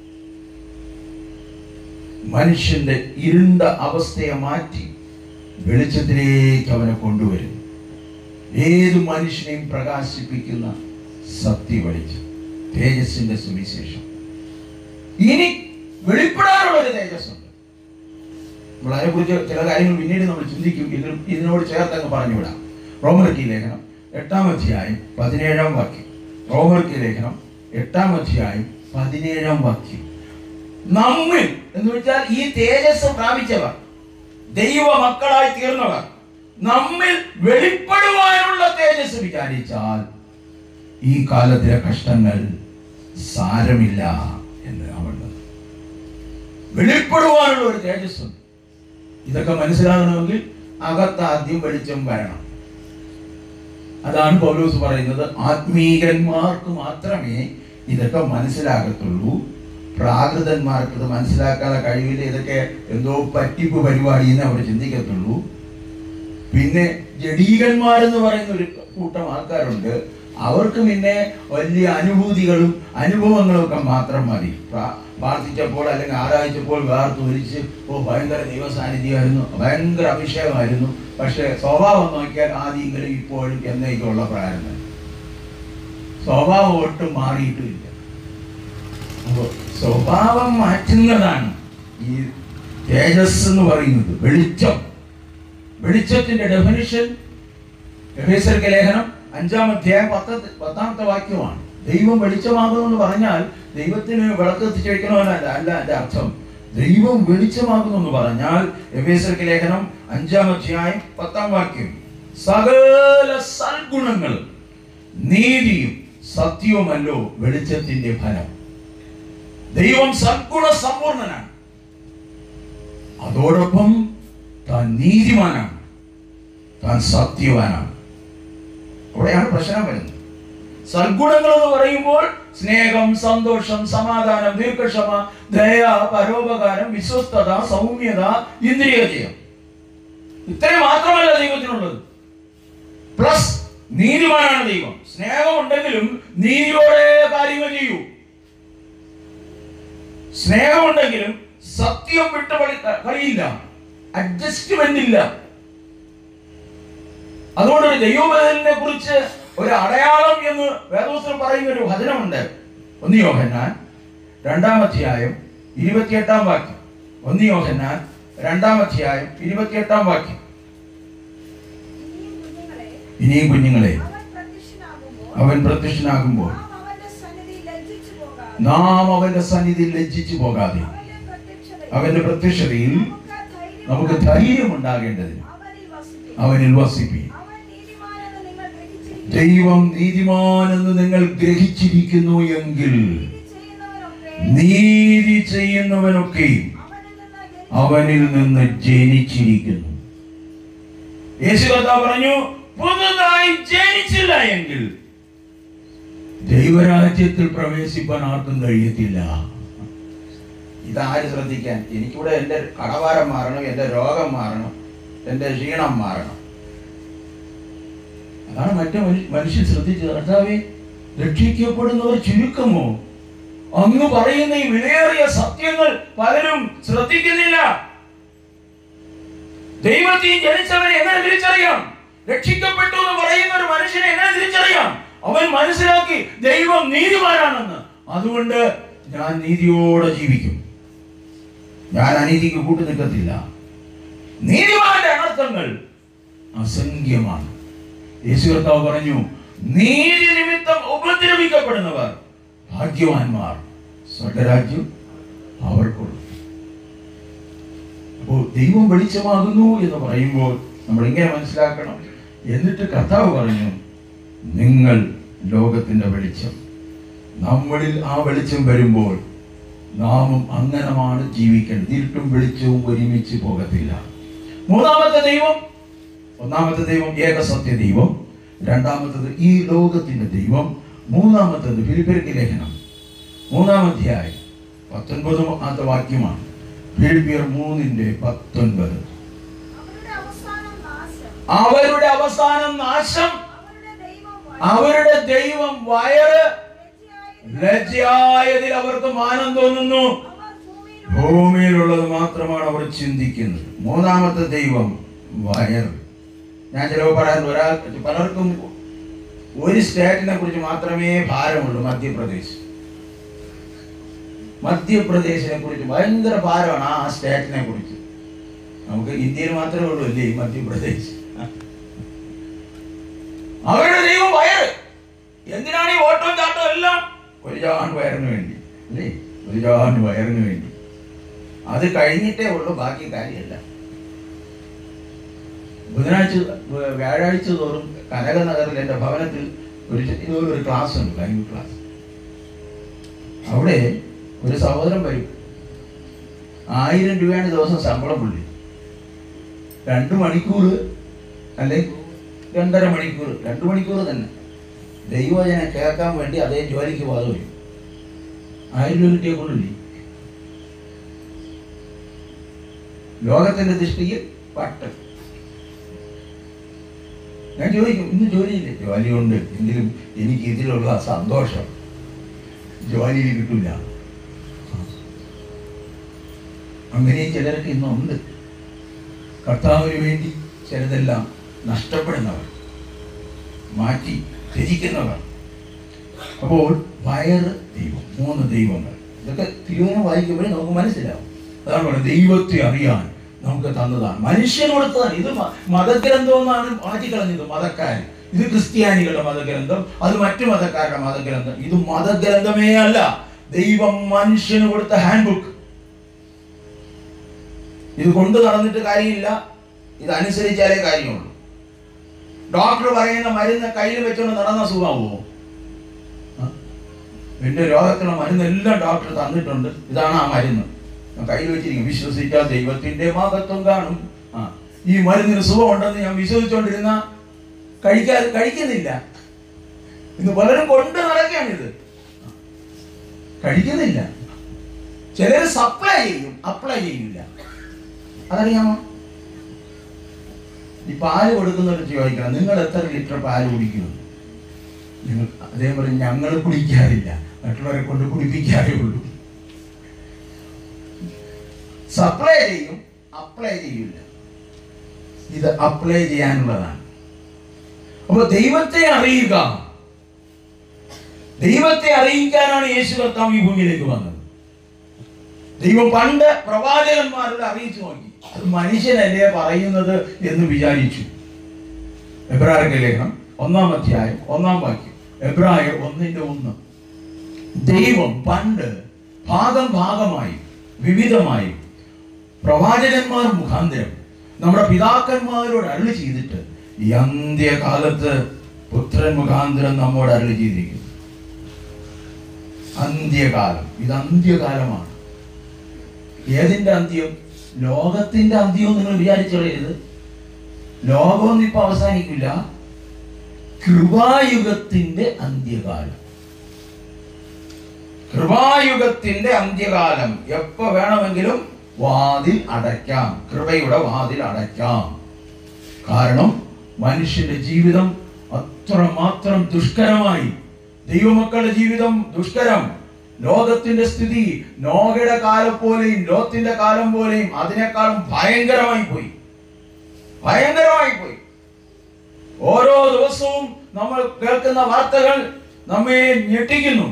[SPEAKER 1] മനുഷ്യന്റെ ഇരുണ്ട അവസ്ഥയെ മാറ്റി വെളിച്ചത്തിലേക്ക് അവനെ കൊണ്ടുവരും ഏത് മനുഷ്യനെയും പ്രകാശിപ്പിക്കുന്ന സത്യ വെളിച്ചം തേജസ്സിന്റെ സുവിശേഷം ഇനി വെളിപ്പെടാനുള്ള ഒരു തേജസ്സുണ്ട് നമ്മൾ അതിനെക്കുറിച്ച് ചില കാര്യങ്ങൾ പിന്നീട് നമ്മൾ ചിന്തിക്കും ഇത് ഇതിനോട് ചേർത്ത് അങ്ങ് പറഞ്ഞുവിടാം റോമർക്കി ലേഖനം എട്ടാം അധ്യായം പതിനേഴാം വാക്യം റോമർക്കി ലേഖനം എട്ടാം അധ്യായം പതിനേഴാം വാക്യം നമ്മിൽ എന്ന് വെച്ചാൽ ഈ തേജസ് പ്രാപിച്ചവർ ദൈവ മക്കളായി തീർന്നവർ നമ്മിൽ വെളിപ്പെടുവാനുള്ള തേജസ് വിചാരിച്ചാൽ ഈ കാലത്തിലെ കഷ്ടങ്ങൾ സാരമില്ല എന്ന് അവളുടെ വെളിപ്പെടുവാനുള്ള ഒരു തേജസ്സുണ്ട് ഇതൊക്കെ മനസ്സിലാകണമെങ്കിൽ അകത്ത് ആദ്യം വെളിച്ചം വരണം അതാണ് പൗലോസ് പറയുന്നത് ആത്മീകന്മാർക്ക് മാത്രമേ ഇതൊക്കെ മനസ്സിലാകത്തുള്ളൂ പ്രാകൃതന്മാർക്ക് ഇത് മനസ്സിലാക്കാതെ കഴിവില്ല ഇതൊക്കെ എന്തോ പറ്റിപ്പ് പരിപാടി എന്ന് അവർ ചിന്തിക്കത്തുള്ളൂ പിന്നെ ജഡീകന്മാരെന്ന് പറയുന്ന ഒരു കൂട്ടം ആൾക്കാരുണ്ട് അവർക്ക് പിന്നെ വലിയ അനുഭൂതികളും അനുഭവങ്ങളും ഒക്കെ മാത്രം മതി പ്രാ- പ്രാർത്ഥിച്ചപ്പോൾ അല്ലെങ്കിൽ ആരാധിച്ചപ്പോൾ വേർത്ത് ഒലിച്ച് ഓ ഭയങ്കര ദൈവസാന്നിധ്യമായിരുന്നു ഭയങ്കര അഭിഷേകമായിരുന്നു പക്ഷെ സ്വഭാവം നോക്കിയാൽ ആദ്യമെങ്കിലും ഇപ്പോഴും എന്നേക്കുള്ള പ്രാർത്ഥന സ്വഭാവം ഒട്ടും മാറിയിട്ടുമില്ല അപ്പൊ സ്വഭാവം മാറ്റുന്നതാണ് ഈ തേജസ് എന്ന് പറയുന്നത് വെളിച്ചം വെളിച്ചത്തിന്റെ ഡെഫിനിഷൻ എഫേസർക്ക് ലേഖനം അഞ്ചാം അധ്യായം പത്ത് പത്താമത്തെ വാക്യമാണ് ദൈവം വെളിച്ചമാകുന്നു എന്ന് പറഞ്ഞാൽ ദൈവത്തിന് വിളക്ക് എത്തിച്ചു വയ്ക്കണമെന്നല്ല അല്ല എൻ്റെ അർത്ഥം ദൈവം വെളിച്ചമാകുന്നു എന്ന് പറഞ്ഞാൽ എഫേസർക്ക് ലേഖനം അഞ്ചാം അധ്യായം പത്താം വാക്യം സകല സൽഗുണങ്ങളും നീതിയും സത്യവുമല്ലോ വെളിച്ചത്തിന്റെ ഫലം ദൈവം സദ്ഗുണ സമ്പൂർണനാണ് അതോടൊപ്പം താൻ നീതിമാനാണ് താൻ സത്യവാനാണ് അവിടെയാണ് പ്രശ്നം വരുന്നത് സദ്ഗുണങ്ങൾ എന്ന് പറയുമ്പോൾ സ്നേഹം സന്തോഷം സമാധാനം ദീർഘക്ഷമ ദയ പരോപകാരം വിശ്വസ്തത സൗമ്യത ഇന്ദ്രിയജയം ഇത്രയും മാത്രമല്ല ദൈവത്തിനുള്ളത് പ്ലസ് നീതിമാനാണ് ദൈവം സ്നേഹമുണ്ടെങ്കിലും നീതിയോടെ കാര്യങ്ങൾ ചെയ്യൂ സ്നേഹമുണ്ടെങ്കിലും സത്യം വിട്ട കളി- കളിയില്ല അഡ്ജസ്റ്റ്മെന്റ് ഇല്ല അതുകൊണ്ട് ഒരു ദൈവബദലിനെ കുറിച്ച് ഒരു അടയാളം എന്ന് വേദോസ്തം പറയുന്ന ഒരു വചനമുണ്ട് ഒന്ന് യോഹന്നാൻ രണ്ടാം അധ്യായം ഇരുപത്തിയെട്ടാം വാക്യം ഒന്ന് യോഹന്നാൻ രണ്ടാം അധ്യായം ഇരുപത്തിയെട്ടാം വാക്യം
[SPEAKER 2] ഇനിയും കുഞ്ഞുങ്ങളെ
[SPEAKER 1] ഇനിയും കുഞ്ഞുങ്ങളെ
[SPEAKER 2] അവൻ പ്രത്യക്ഷനാകുമ്പോൾ
[SPEAKER 1] അവൻ പ്രത്യക്ഷനാകുമ്പോൾ
[SPEAKER 2] നാം അവന്റെ സന്നിധി ലജ്ജിച്ചു പോകാതെ
[SPEAKER 1] നാം അവന്റെ സന്നിധി ലജ്ജിച്ചു പോകാതെ
[SPEAKER 2] അവന്റെ പ്രത്യക്ഷതയിൽ
[SPEAKER 1] അവന്റെ പ്രത്യക്ഷതയിൽ
[SPEAKER 2] നമുക്ക് ധൈര്യം
[SPEAKER 1] നമുക്ക് ധൈര്യം ഉണ്ടാകേണ്ടതിന്
[SPEAKER 2] അവനിൽ വസിപ്പിക്കും.
[SPEAKER 1] അവനിൽ വസിപ്പി
[SPEAKER 2] അവൻ നീതിമാനെന്ന് നിങ്ങൾ ഗ്രഹിച്ചിരിക്കുന്നു.
[SPEAKER 1] ദൈവം നീതിമാനെന്ന് നിങ്ങൾ ഗ്രഹിച്ചിരിക്കുന്നു എങ്കിൽ
[SPEAKER 2] നീതി
[SPEAKER 1] നീതി
[SPEAKER 2] ചെയ്യുന്നവനൊക്കെ
[SPEAKER 1] ചെയ്യുന്നവനൊക്കെയും
[SPEAKER 2] അവനിൽ
[SPEAKER 1] അവനിൽ
[SPEAKER 2] നിന്ന് ജനിച്ചു.
[SPEAKER 1] നിന്ന് ജനിച്ചിരിക്കുന്നു യേശു കർത്താവ് പറഞ്ഞു പുതുതായി ജനിച്ചില്ല എങ്കിൽ ദൈവരാജ്യത്തിൽ പ്രവേശിപ്പാൻ ആർക്കും കഴിയത്തില്ല ഇതാര് ശ്രദ്ധിക്കാൻ എനിക്കിവിടെ എൻ്റെ കടവാരം മാറണം എൻ്റെ രോഗം മാറണം എൻ്റെ ക്ഷീണം മാറണം അതാണ് മറ്റു മനു- മനുഷ്യൻ ശ്രദ്ധിച്ചത് കർത്താവേ രക്ഷിക്കപ്പെടുന്നവർ ചുരുക്കമോ അങ്ങ് പറയുന്ന ഈ വിലയേറിയ സത്യങ്ങൾ പലരും ശ്രദ്ധിക്കുന്നില്ല ദൈവത്തിൽ ജനിച്ചവനെ എങ്ങനെ തിരിച്ചറിയാം രക്ഷിക്കപ്പെട്ടു എന്ന് പറയുന്ന ഒരു മനുഷ്യനെ എങ്ങനെ തിരിച്ചറിയാം അവൻ മനസ്സിലാക്കി ദൈവം നീതിമാനാണെന്ന് അതുകൊണ്ട് ഞാൻ നീതിയോടെ ജീവിക്കും ഞാൻ അനീതിക്ക് കൂട്ടു നിൽക്കത്തില്ല നീതിമാന്റെ അനർത്ഥങ്ങൾ അസംഖ്യമാണ് യേശു കർത്താവ് പറഞ്ഞു നീതി നിമിത്തം ഉപദ്രവിക്കപ്പെടുന്നവർ ഭാഗ്യവാന്മാർ സ്വർഗരാജ്യം അവർക്കുള്ളൂ അപ്പോൾ ദൈവം വെളിച്ചമാകുന്നു എന്ന് പറയുമ്പോൾ നമ്മൾ ഇങ്ങനെ മനസ്സിലാക്കണം എന്നിട്ട് കർത്താവ് പറഞ്ഞു നിങ്ങൾ ലോകത്തിന്റെ വെളിച്ചം നമ്മളിൽ ആ വെളിച്ചം വരുമ്പോൾ നാമും അങ്ങനമാണ് ജീവിക്കേണ്ടത് ഇരുട്ടും വെളിച്ചവും ഒരുമിച്ച് പോകത്തില്ല മൂന്നാമത്തെ ദൈവം ഒന്നാമത്തെ ദൈവം ഏകസത്യ ദൈവം രണ്ടാമത്തത് ഈ ലോകത്തിന്റെ ദൈവം മൂന്നാമത്തത് ഫിലിപ്പിയർക്ക് ലേഖനം മൂന്നാമധ്യായം പത്തൊൻപതാമത്തെ വാക്യമാണ് ഫിലിപ്പിയർ മൂന്നിന്റെ പത്തൊൻപത്
[SPEAKER 2] അവരുടെ അവസാനം നാശം
[SPEAKER 1] അവരുടെ അവസാനം നാശം
[SPEAKER 2] അവരുടെ ദൈവം
[SPEAKER 1] അവരുടെ ദൈവം വയറ്
[SPEAKER 2] ലജ്ജയായി
[SPEAKER 1] ലജ്ജയായതിൽ അവർക്ക് മാനം തോന്നുന്നു
[SPEAKER 2] അവർ ഭൂമിയിൽ
[SPEAKER 1] ഭൂമിയിലുള്ളത് മാത്രമാണ് അവർ ചിന്തിക്കുന്നത് മൂന്നാമത്തെ ദൈവം വയർ ഞാൻ ചിലപ്പോൾ പറയാൻ ഒരാൾ പലർക്കും ഒരു സ്റ്റേറ്റിനെ കുറിച്ച് മാത്രമേ ഭാരമുള്ളൂ മധ്യപ്രദേശ് മധ്യപ്രദേശിനെ കുറിച്ച് ഭയങ്കര ഭാരമാണ് ആ സ്റ്റേറ്റിനെ കുറിച്ച് നമുക്ക് ഇന്ത്യയിൽ മാത്രമേ ഉള്ളൂ അല്ലേ ഈ മധ്യപ്രദേശ് അവരുടെ ദൈവം വയർ എന്തിനാണ് ഈ ഓട്ടവും ചാട്ടവും എല്ലാം ഒരു ജാൻ വയറിന് വേണ്ടി അല്ലേ ഒരു ജാൻ വയറിന് വേണ്ടി അത് കഴിഞ്ഞിട്ടേ ഉള്ളൂ ബാക്കി കാര്യമല്ല ബുധനാഴ്ച വ- വ്യാഴാഴ്ച തോറും കനകനഗറിൽ എൻ്റെ ഭവനത്തിൽ ഒരു ചെ- ഇതുപോലെ ഒരു ക്ലാസ് ഉണ്ട് ലൈവ് ക്ലാസ് അവിടെ ഒരു സഹോദരൻ വരും ആയിരം രൂപയാണ് ദിവസം ശമ്പളം പുള്ളി രണ്ട് മണിക്കൂർ അല്ലെ രണ്ടര മണിക്കൂർ രണ്ട് മണിക്കൂർ തന്നെ ദൈവജനെ കേൾക്കാൻ വേണ്ടി അതേ ജോലിക്ക് പോകാതെ വരും ആയിരം രൂപ കിട്ടിയ കൊണ്ടില്ലേ ലോകത്തിന്റെ ദൃഷ്ടിയിൽ പട്ട് ഞാൻ ചോദിക്കും ഇന്ന് ജോലിയില്ലേ ജോലിയുണ്ട് എങ്കിലും എനിക്ക് ഇതിലുള്ള സന്തോഷം ജോലിയിൽ കിട്ടില്ല അങ്ങനെയും ചിലർക്ക് ഇന്നുണ്ട് കർത്താവിന് വേണ്ടി ചിലതെല്ലാം നഷ്ടപ്പെടുന്നവർ മാറ്റി ത്യജിക്കുന്നവർ അപ്പോൾ വയറ് ദൈവം മൂന്ന് ദൈവങ്ങൾ ഇതൊക്കെ തിരുവനം വായിക്കുമ്പോഴേ നമുക്ക് മനസ്സിലാവും അതാണ് പറയുന്നത് ദൈവത്തെ അറിയാൻ നമുക്ക് തന്നതാണ് മനുഷ്യൻ കൊടുത്തതാണ് ഇത് മ- മതഗ്രന്ഥം എന്നാണ് മാറ്റിക്കളഞ്ഞത് മതക്കാർ ഇത് ക്രിസ്ത്യാനികളുടെ മതഗ്രന്ഥം അത് മറ്റു മതക്കാരുടെ മതഗ്രന്ഥം ഇത് മതഗ്രന്ഥമേ അല്ല ദൈവം മനുഷ്യന് കൊടുത്ത ഹാൻഡ് ബുക്ക് ഇത് കൊണ്ട് നടന്നിട്ട് കാര്യമില്ല ഇത് അനുസരിച്ചാലേ കാര്യമുള്ളൂ ഡോക്ടർ പറയുന്ന മരുന്ന് കയ്യിൽ വെച്ചുകൊണ്ട് നടന്ന സുഖമാവോ എന്റെ രോഗത്തിനുള്ള മരുന്നെല്ലാം ഡോക്ടർ തന്നിട്ടുണ്ട് ഇതാണ് ആ മരുന്ന് ഞാൻ കയ്യിൽ വെച്ചിരിക്കും വിശ്വസിച്ചാൽ ദൈവത്തിന്റെ മഹത്വം കാണും ആ ഈ മരുന്നിന് സുഖമുണ്ടെന്ന് ഞാൻ വിശ്വസിച്ചുകൊണ്ടിരുന്ന കഴിക്കാതെ കഴിക്കുന്നില്ല ഇന്ന് പലരും കൊണ്ട് നടക്കുകയാണിത് കഴിക്കുന്നില്ല ചിലർ സപ്ലൈ ചെയ്യും അപ്ലൈ ചെയ്യില്ല അതറിയാമോ ഈ പാല് കൊടുക്കുന്നവർ ചോദിക്കണം നിങ്ങൾ എത്ര ലിറ്റർ പാല് കുടിക്കുന്നു നിങ്ങൾ അതേ പറയും ഞങ്ങൾ കുടിക്കാറില്ല മറ്റുള്ളവരെ കൊണ്ട് കുടിപ്പിക്കാറേ ഉള്ളൂ സപ്ലൈ ചെയ്യും അപ്ലൈ ചെയ്യില്ല ഇത് അപ്ലൈ ചെയ്യാനുള്ളതാണ് അപ്പൊ ദൈവത്തെ അറിയുക ദൈവത്തെ അറിയിക്കാനാണ് യേശു കർത്താവ് ഈ ഭൂമിയിലേക്ക് വന്നത് ദൈവം പണ്ട് പ്രവാചകന്മാരോട് അറിയിച്ചു നോക്കി അത് മനുഷ്യനല്ലേ പറയുന്നത് എന്ന് വിചാരിച്ചു എബ്രാഹിം ലേഖനം ഒന്നാം അധ്യായം ഒന്നാം വാക്യം എബ്രായർ ഒന്നിന്റെ ഒന്ന് ദൈവം പണ്ട് ഭാഗം ഭാഗമായി വിവിധമായി പ്രവാചകന്മാർ മുഖാന്തരം നമ്മുടെ പിതാക്കന്മാരോട് അരുളി ചെയ്തിട്ട് ഈ അന്ത്യകാലത്ത് പുത്രൻ മുഖാന്തരം നമ്മോട് അരുളി ചെയ്തിരിക്കുന്നു അന്ത്യകാലം ഇത് അന്ത്യകാലമാണ് ഏതിന്റെ അന്ത്യം ലോകത്തിന്റെ അന്ത്യം നിങ്ങൾ വിചാരിച്ചറിയരുത് ലോകമൊന്നും ഇപ്പൊ അവസാനിക്കില്ല കൃപായുഗത്തിന്റെ അന്ത്യകാലം കൃപായുഗത്തിന്റെ അന്ത്യകാലം എപ്പോ വേണമെങ്കിലും വാതിൽ അടയ്ക്കാം കൃപയുടെ വാതിൽ അടയ്ക്കാം കാരണം മനുഷ്യന്റെ ജീവിതം അത്രമാത്രം ദുഷ്കരമായി ദൈവമക്കളുടെ ജീവിതം ദുഷ്കരം ലോകത്തിന്റെ സ്ഥിതി നോഹയുടെ കാലം പോലെയും ലോത്തിന്റെ കാലം പോലെയും അതിനേക്കാളും ഭയങ്കരമായി പോയി ഭയങ്കരമായി പോയി ഓരോ ദിവസവും നമ്മൾ കേൾക്കുന്ന വാർത്തകൾ നമ്മെ ഞെട്ടിക്കുന്നു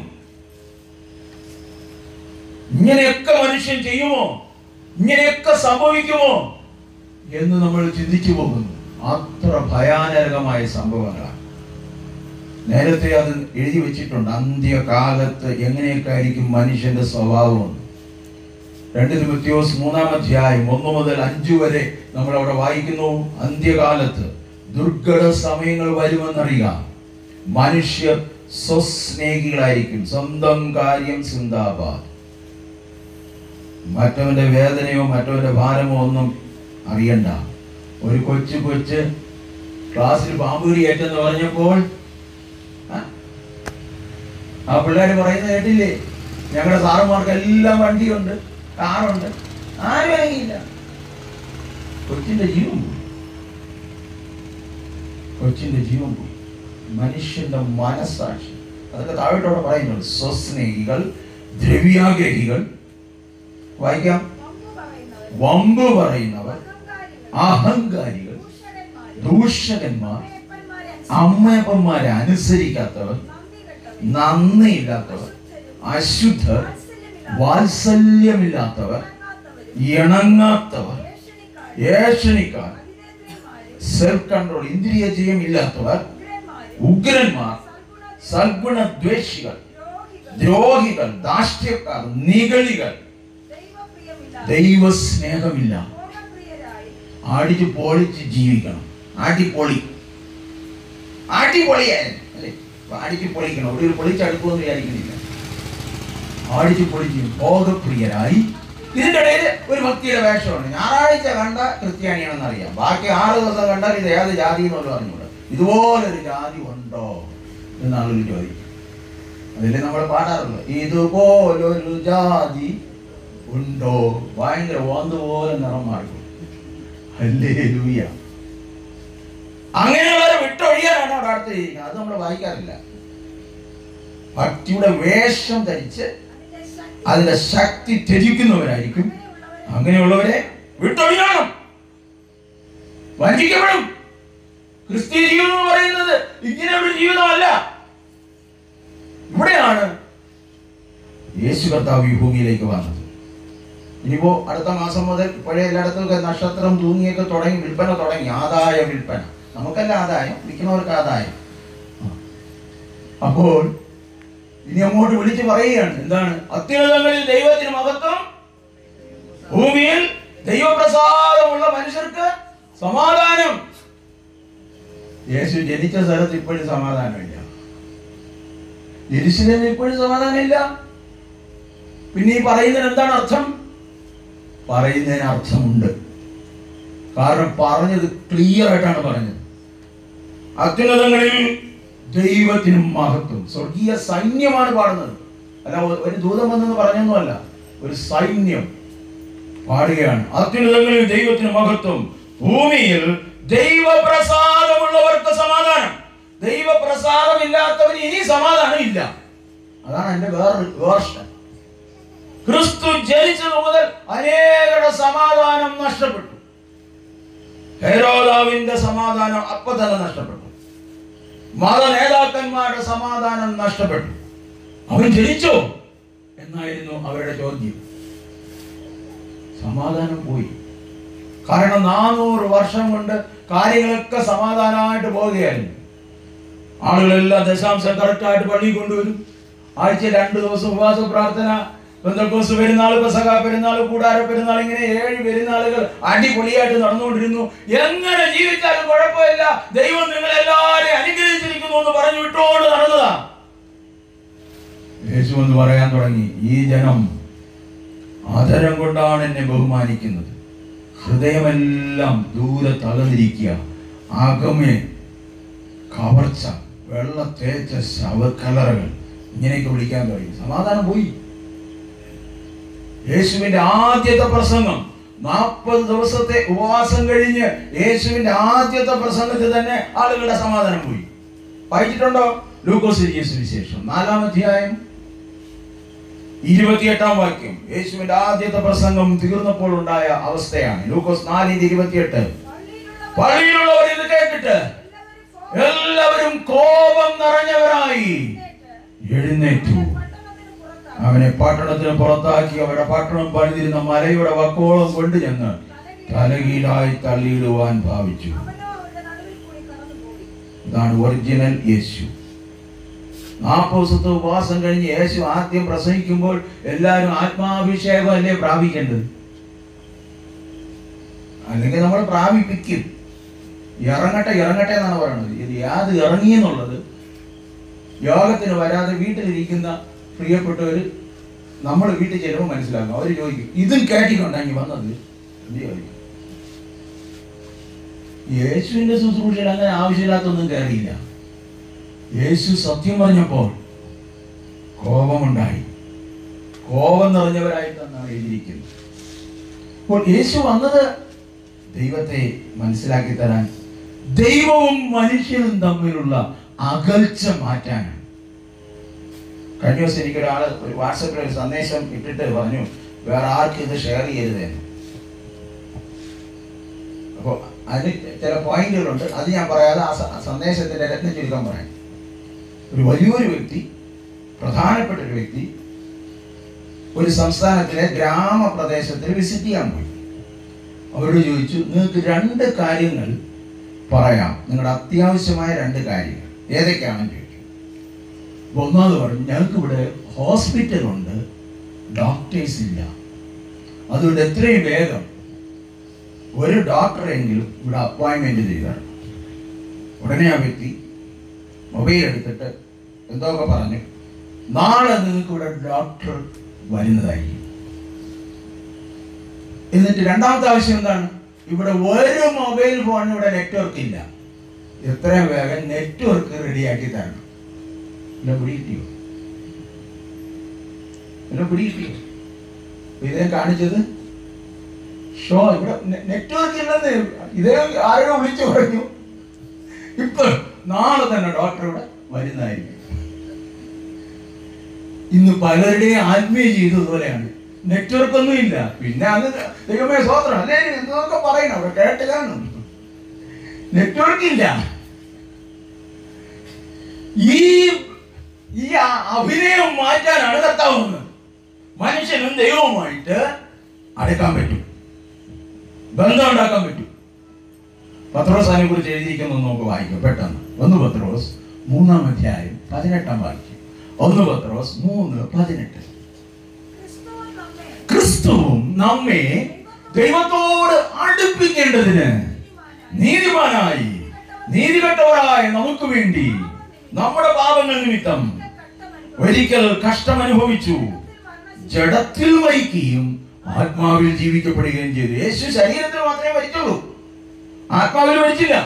[SPEAKER 1] ഇങ്ങനെയൊക്കെ മനുഷ്യൻ ചെയ്യുമോ ഇങ്ങനെയൊക്കെ സംഭവിക്കുമോ എന്ന് നമ്മൾ ചിന്തിച്ചു പോകുന്നു അത്ര ഭയാനകമായ സംഭവങ്ങളാണ് നേരത്തെ അത് എഴുതി വെച്ചിട്ടുണ്ട് അന്ത്യകാലത്ത് എങ്ങനെയൊക്കെ ആയിരിക്കും മനുഷ്യന്റെ സ്വഭാവം രണ്ട് തിമത്യോസ് മൂന്നാം അധ്യായം ഒന്ന് മുതൽ അഞ്ചു വരെ നമ്മൾ അവിടെ വായിക്കുന്നു അന്ത്യകാലത്ത് ദുർഘട സമയങ്ങൾ വരുമെന്നറിയാം മനുഷ്യർ സ്വസ്നേഹികളായിരിക്കും സ്വന്തം കാര്യം ചിന്താബാദ് മറ്റവന്റെ വേദനയോ മറ്റവന്റെ ഭാരമോ ഒന്നും അറിയണ്ട ഒരു കൊച്ചു കൊച്ച് ക്ലാസ്സിൽ പാമ്പുകടി ഏറ്റെന്ന് പറഞ്ഞപ്പോൾ ആ? ആ പിള്ളേർ പറയുന്നത് കേട്ടില്ലേ ഞങ്ങളുടെ സാറുമാർക്ക് എല്ലാം വണ്ടിയുണ്ട് കാറുണ്ട് ആരും ഇറങ്ങിയില്ല കൊച്ചിന്റെ ജീവൻ പോയി കൊച്ചിന്റെ ജീവൻ പോയി മനുഷ്യന്റെ മനസ്സാക്ഷി അതൊക്കെ താഴോട്ടോടെ പറയുന്നുണ്ട് സ്വസ്നേഹികൾ ദ്രവ്യാഗ്രഹികൾ വായിക്കാം
[SPEAKER 2] വമ്പു പറയുന്നവർ
[SPEAKER 1] വമ്പ് പറയുന്നവർ
[SPEAKER 2] അഹങ്കാരികൾ
[SPEAKER 1] അഹങ്കാരികൾ
[SPEAKER 2] ദൂഷകന്മാർ
[SPEAKER 1] ദൂഷകന്മാർ
[SPEAKER 2] അമ്മയപ്പന്മാരെ
[SPEAKER 1] അമ്മയപ്പന്മാരെ അനുസരിക്കാത്തവർ
[SPEAKER 2] നന്ദി കെട്ടവർ
[SPEAKER 1] നന്ദിയില്ലാത്തവർ അശുദ്ധർ വാത്സല്യമില്ലാത്തവർ
[SPEAKER 2] ഇണങ്ങാത്തവരും
[SPEAKER 1] ഇണങ്ങാത്തവർ
[SPEAKER 2] ഏഷണിക്കാരും
[SPEAKER 1] ഏഷണിക്കാർ
[SPEAKER 2] അതിരേന്ദ്രിയന്മാരും
[SPEAKER 1] സെൽഫ് കൺട്രോൾ ഇന്ദ്രിയ ജയം ഇല്ലാത്തവർ
[SPEAKER 2] ഉഗ്രന്മാരും
[SPEAKER 1] ഉഗ്രന്മാർ
[SPEAKER 2] സൽഗുണ
[SPEAKER 1] സൽഗുണ ദ്വേഷികൾ
[SPEAKER 2] ദ്രോഹികൾ
[SPEAKER 1] ദ്രോഹികൾ ദാഷ്ട്യക്കാർ നിഗളികൾ
[SPEAKER 2] ദൈവപ്രിയമില്ലാതെ
[SPEAKER 1] ദൈവസ്നേഹമില്ല
[SPEAKER 2] ഭോഗപ്രിയരായി
[SPEAKER 1] ആടിച്ച് പൊളിച്ച് ജീവിക്കണം ആട്ടിപ്പൊളി ആട്ടിപ്പൊളിയായിരുന്നു അല്ലേ അപ്പൊ ആടിച്ച് പൊളിക്കണം ഇവിടെ ഒരു പൊളിച്ചടുക്കുമെന്ന് വിചാരിക്കുന്നില്ല ആടിച്ച് പൊളിച്ച് ഭോഗപ്രിയരായി ഇതിന്റെ ഇടയിൽ ഒരു ഭക്തിയുടെ വേഷമുണ്ട് ഞായറാഴ്ച കണ്ട ക്രിസ്ത്യാനിയാണെന്ന് അറിയാം ബാക്കി ആറ് ദിവസം കണ്ടാൽ ഇത് ഏത് ജാതി എന്നുള്ളത് അറിഞ്ഞൂടെ ഇതുപോലൊരു ജാതി ഉണ്ടോ എന്ന് ആളുകൾ ചോദിക്കും അതിൽ നമ്മൾ പാടാറുള്ളത് ഇതുപോലൊരു ജാതി ഉണ്ടോ ഭയങ്കര ഓന്ത് പോലെ നിറം മാറിക്കും ഹല്ലേലൂയ അങ്ങനെയുള്ളവരെ വിട്ടൊഴിയാനാണ് അവിടെ അടുത്തിരിക്കുന്നത് അത് നമ്മൾ വായിക്കാറില്ല ഭക്തിയുടെ വേഷം ധരിച്ച്
[SPEAKER 2] അതിന്റെ ശക്തി
[SPEAKER 1] അതിന്റെ ശക്തി ത്യജിക്കുന്നവരായിരിക്കും
[SPEAKER 2] അങ്ങനെയുള്ളവരെ
[SPEAKER 1] അങ്ങനെയുള്ളവരെ വിട്ടൊഴിയണം വഞ്ചിക്കപ്പെടും ക്രിസ്ത്യ ജീവിതം എന്ന് പറയുന്നത് ഇങ്ങനെ ഒരു ജീവിതമല്ല ഇവിടെയാണ് യേശു കർത്താവ് ഈ ഭൂമിയിലേക്ക് വന്നത് ഇനിയിപ്പോ അടുത്ത മാസം മുതൽ ഇപ്പോഴേ എല്ലായിടത്തും ഒക്കെ നക്ഷത്രം തൂങ്ങിയൊക്കെ തുടങ്ങി വിൽപ്പന തുടങ്ങി ആദായ വിൽപ്പന നമുക്കല്ല ആദായം വിൽക്കുന്നവർക്ക് ആദായം ആ. അപ്പോൾ ഇനി അങ്ങോട്ട് വിളിച്ച് പറയുകയാണ് എന്താണ് അത്യുന്നതങ്ങളിൽ ദൈവത്തിന് മഹത്വം ഭൂമിയിൽ ദൈവപ്രസാദമുള്ള മനുഷ്യർക്ക് സമാധാനം യേശു ജനിച്ച സ്ഥലത്ത് ഇപ്പോഴും സമാധാനമില്ല ജെറുസലേമിൽ ഇപ്പോഴും സമാധാനമില്ല പിന്നെ ഈ പറയുന്നതിന് എന്താണ് അർത്ഥം പറയുന്നതിന് അർത്ഥമുണ്ട് കാരണം പറഞ്ഞത് ക്ലിയർ ആയിട്ടാണ് പറഞ്ഞത് അത്യുന്നതങ്ങളിൽ ദൈവത്തിനും മഹത്വം സ്വർഗീയ സൈന്യമാണ് പാടുന്നത് അല്ല ഒ- ഒരു ദൂതം വന്നെന്ന് പറഞ്ഞൊന്നുമല്ല ഒരു സൈന്യം പാടുകയാണ് അത്യുന്നതങ്ങളിൽ ദൈവത്തിന് മഹത്വം ഭൂമിയിൽ ദൈവപ്രസാദമുള്ളവർക്ക് സമാധാനം ദൈവപ്രസാദമില്ലാത്തവന് ഇനി സമാധാനം ഇല്ല അതാണ് എന്റെ വേറൊരു വേർഷൻ ക്രിസ്തു ജനിച്ചത് മുതൽ അനേകരുടെ സമാധാനം നഷ്ടപ്പെട്ടു ഹെരോദാവിന്റെ സമാധാനം അപ്പൊ തന്നെ നഷ്ടപ്പെട്ടു മത നേതാക്കന്മാരുടെ സമാധാനം നഷ്ടപ്പെട്ടു അവൻ ജനിച്ചോ എന്നായിരുന്നു അവരുടെ ചോദ്യം സമാധാനം പോയി കാരണം നാനൂറ് വർഷം കൊണ്ട് കാര്യങ്ങളൊക്കെ സമാധാനമായിട്ട് പോവുകയായിരുന്നു ആളുകളെല്ലാം ദശാംശം കറക്റ്റായിട്ട് പള്ളി കൊണ്ടുവരും ആഴ്ച രണ്ട് ദിവസം ഉപവാസ പ്രാർത്ഥന ബന്ധക്കോസ് പെരുന്നാൾ പെസക പെരുന്നാൾ കൂടാര പെരുന്നാൾ ഇങ്ങനെ ഏഴ് പെരുന്നാളുകൾ അടിപൊളിയായിട്ട് നടന്നുകൊണ്ടിരുന്നു എങ്ങനെ ജീവിച്ചാലും കുഴപ്പമില്ല ദൈവം നിങ്ങൾ എല്ലാവരെയും അനുഗ്രഹിച്ചിരിക്കുന്നു എന്ന് പറഞ്ഞു വിട്ടോണ്ട് നടന്നതാ യേശു എന്ന് പറയാൻ തുടങ്ങി ഈ ജനം ആദരം കൊണ്ടാണ് എന്നെ ബഹുമാനിക്കുന്നത് ഹൃദയമെല്ലാം ദൂരെ തകർന്നിരിക്കുക അകമേ കവർച്ച വെള്ള തേച്ച ശവക്കലറകൾ ഇങ്ങനെയൊക്കെ വിളിക്കാൻ കഴിയും സമാധാനം പോയി യേശുവിന്റെ ആദ്യത്തെ പ്രസംഗം നാൽപ്പത് ദിവസത്തെ ഉപവാസം കഴിഞ്ഞ് യേശുവിന്റെ ആദ്യത്തെ പ്രസംഗത്തിൽ തന്നെ ആളുകളുടെ സമാധാനം പോയി വായിച്ചിട്ടുണ്ടോ ലൂക്കോസ് സുവിശേഷം നാലാം അധ്യായം ഇരുപത്തിയെട്ടാം വാക്യം യേശുവിന്റെ ആദ്യത്തെ പ്രസംഗം തീർന്നപ്പോൾ ഉണ്ടായ അവസ്ഥയാണ് ലൂക്കോസ് നാലിന്റെ ഇരുപത്തിയെട്ട്
[SPEAKER 2] പള്ളിയിലുള്ളവർ
[SPEAKER 1] പള്ളിയിലുള്ളവർ ഇത് കേട്ടിട്ട്
[SPEAKER 2] എല്ലാവരും
[SPEAKER 1] എല്ലാവരും
[SPEAKER 2] കോപം
[SPEAKER 1] കോപം നിറഞ്ഞവരായി
[SPEAKER 2] എഴുന്നേറ്റ്
[SPEAKER 1] എഴുന്നേറ്റു
[SPEAKER 2] പട്ടണത്തിന് പുറത്താക്കി
[SPEAKER 1] അവനെ പട്ടണത്തിന് പുറത്താക്കി അവരുടെ പട്ടണം പണിതിരുന്ന മലയുടെ വക്കോളം കൊണ്ട് ചെന്ന് തലകീഴായി തള്ളിയിടുവാൻ ഭാവിച്ചു
[SPEAKER 2] അവനോ അവരുടെ
[SPEAKER 1] ഇതാണ് ഒറിജിനൽ യേശു നാൽപ്പത് ദിവസത്തെ ഉപവാസം കഴിഞ്ഞ് യേശു ആദ്യം പ്രസംഗിക്കുമ്പോൾ എല്ലാവരും ആത്മാഭിഷേകം അല്ലേ പ്രാപിക്കേണ്ടത് അല്ലെങ്കിൽ നമ്മൾ പ്രാപിപ്പിക്കും ഇറങ്ങട്ടെ ഇറങ്ങട്ടെ എന്നാണ് പറയുന്നത് ഇത് യാത് ഇറങ്ങി എന്നുള്ളത് യോഗത്തിന് വരാതെ വീട്ടിലിരിക്കുന്ന പ്രിയപ്പെട്ടവർ നമ്മൾ വീട്ടിൽ ചെല്ലുമ്പോൾ മനസ്സിലാക്കും അവർ ചോദിക്കും ഇതും കേട്ടിട്ടുണ്ടെങ്കിൽ വന്നത് എന്ത് ചോദിക്കും യേശുവിന്റെ ശുശ്രൂഷയിൽ അങ്ങനെ ആവശ്യമില്ലാത്തൊന്നും കയറിയില്ല യേശു സത്യം പറഞ്ഞപ്പോൾ കോപമുണ്ടായി കോപം നിറഞ്ഞവരായി തന്നാണ് എഴുതിയിരിക്കുന്നത് അപ്പോൾ യേശു വന്നത് ദൈവത്തെ മനസ്സിലാക്കി തരാൻ ദൈവവും മനുഷ്യനും തമ്മിലുള്ള അകൽച്ച മാറ്റാനാണ് കഴിഞ്ഞ ദിവസം എനിക്കൊരാൾ ഒരു വാട്സപ്പിൽ ഒരു സന്ദേശം ഇട്ടിട്ട് പറഞ്ഞു വേറെ ആർക്കും ഇത് ഷെയർ ചെയ്യരുതെന്ന് അപ്പോൾ അതിന് ചില പോയിന്റുകളുണ്ട് അത് ഞാൻ പറയാതെ ആ സ- ആ സന്ദേശത്തിന്റെ രത്ന ചുരുക്കം പറയാം ഒരു വലിയൊരു വ്യക്തി പ്രധാനപ്പെട്ട ഒരു വ്യക്തി ഒരു സംസ്ഥാനത്തിലെ ഗ്രാമപ്രദേശത്തിൽ വിസിറ്റ് ചെയ്യാൻ പോയി അവരോട് ചോദിച്ചു നിങ്ങൾക്ക് രണ്ട് കാര്യങ്ങൾ പറയാം നിങ്ങളുടെ അത്യാവശ്യമായ രണ്ട് കാര്യങ്ങൾ ഏതൊക്കെയാണെന്ന് ചോദിച്ചു അപ്പൊ ഒന്നാമത് പറഞ്ഞു ഞങ്ങൾക്ക് ഇവിടെ ഹോസ്പിറ്റലുണ്ട് ഡോക്ടേഴ്സ് ഇല്ല അതുകൊണ്ട് എത്രയും വേഗം ഒരു ഡോക്ടറെങ്കിലും ഇവിടെ അപ്പോയിൻമെന്റ് ചെയ്താണ് ഉടനെ ആ വ്യക്തി മൊബൈൽ എടുത്തിട്ട് എന്തൊക്കെ പറഞ്ഞു നാളെ നിങ്ങൾക്ക് ഇവിടെ ഡോക്ടർ വരുന്നതായിരിക്കും എന്നിട്ട് രണ്ടാമത്തെ ആവശ്യം എന്താണ് ഇവിടെ ഒരു മൊബൈൽ ഫോണിന് ഇവിടെ നെറ്റ്വർക്ക് ഇല്ല എത്രയും വേഗം നെറ്റ്വർക്ക് റെഡിയാക്കി തരണം എന്നെ പിടികിട്ടിയോ എന്നെ പിടികിട്ടിയോ ഇതേ കാണിച്ചത് ഷോ ഇവിടെ നെറ്റ്വർക്ക് ഇല്ലെന്ന് ഇതേ ആരോ വിളിച്ചു പറഞ്ഞു ഇപ്പൊ നാളെ തന്നെ ഡോക്ടർ ഇവിടെ വരുന്നതായിരിക്കും ഇന്ന് പലരുടെയും ആത്മീയ ജീവിതം ഇതുപോലെയാണ് നെറ്റ്വർക്ക് ഒന്നും ഇല്ല പിന്നെ അത് ദൈവമേ സ്വോത്രം അല്ലേ എന്നൊക്കെ പറയണം അവിടെ കേട്ട് കാണും നെറ്റ്വർക്ക് ഇല്ല ഈ ഈ അ- അഭിനയം മാറ്റാനാണ് കർത്താവ് വന്നത് മനുഷ്യനും ദൈവവുമായിട്ട് അടുക്കാൻ പറ്റും ബന്ധം ഉണ്ടാക്കാൻ പറ്റും പത്രോസ് അതിനെ കുറിച്ച് എഴുതിയിരിക്കുന്നത് നമുക്ക് വായിക്കാം പെട്ടെന്ന് ഒന്ന് പത്രോസ് മൂന്നാം അധ്യായം പതിനെട്ടാം വാക്യം ഒന്ന് പത്രോസ് മൂന്ന് പതിനെട്ട്
[SPEAKER 2] ക്രിസ്തുവും നമ്മെ
[SPEAKER 1] ക്രിസ്തുവും നമ്മെ ദൈവത്തോട് അടുപ്പിക്കേണ്ടതിന് നീതിമാനായി നീതികെട്ടവരായ നമുക്ക് വേണ്ടി നമ്മുടെ പാപങ്ങൾ നിമിത്തം ഒരിക്കൽ കഷ്ടം അനുഭവിച്ചു ജഡത്തിൽ മരിക്കുകയും ആത്മാവിൽ ജീവിക്കപ്പെടുകയും ചെയ്തു യേശു ശരീരത്തിൽ മാത്രമേ മരിച്ചുള്ളൂ ആത്മാവിൽ മരിച്ചില്ല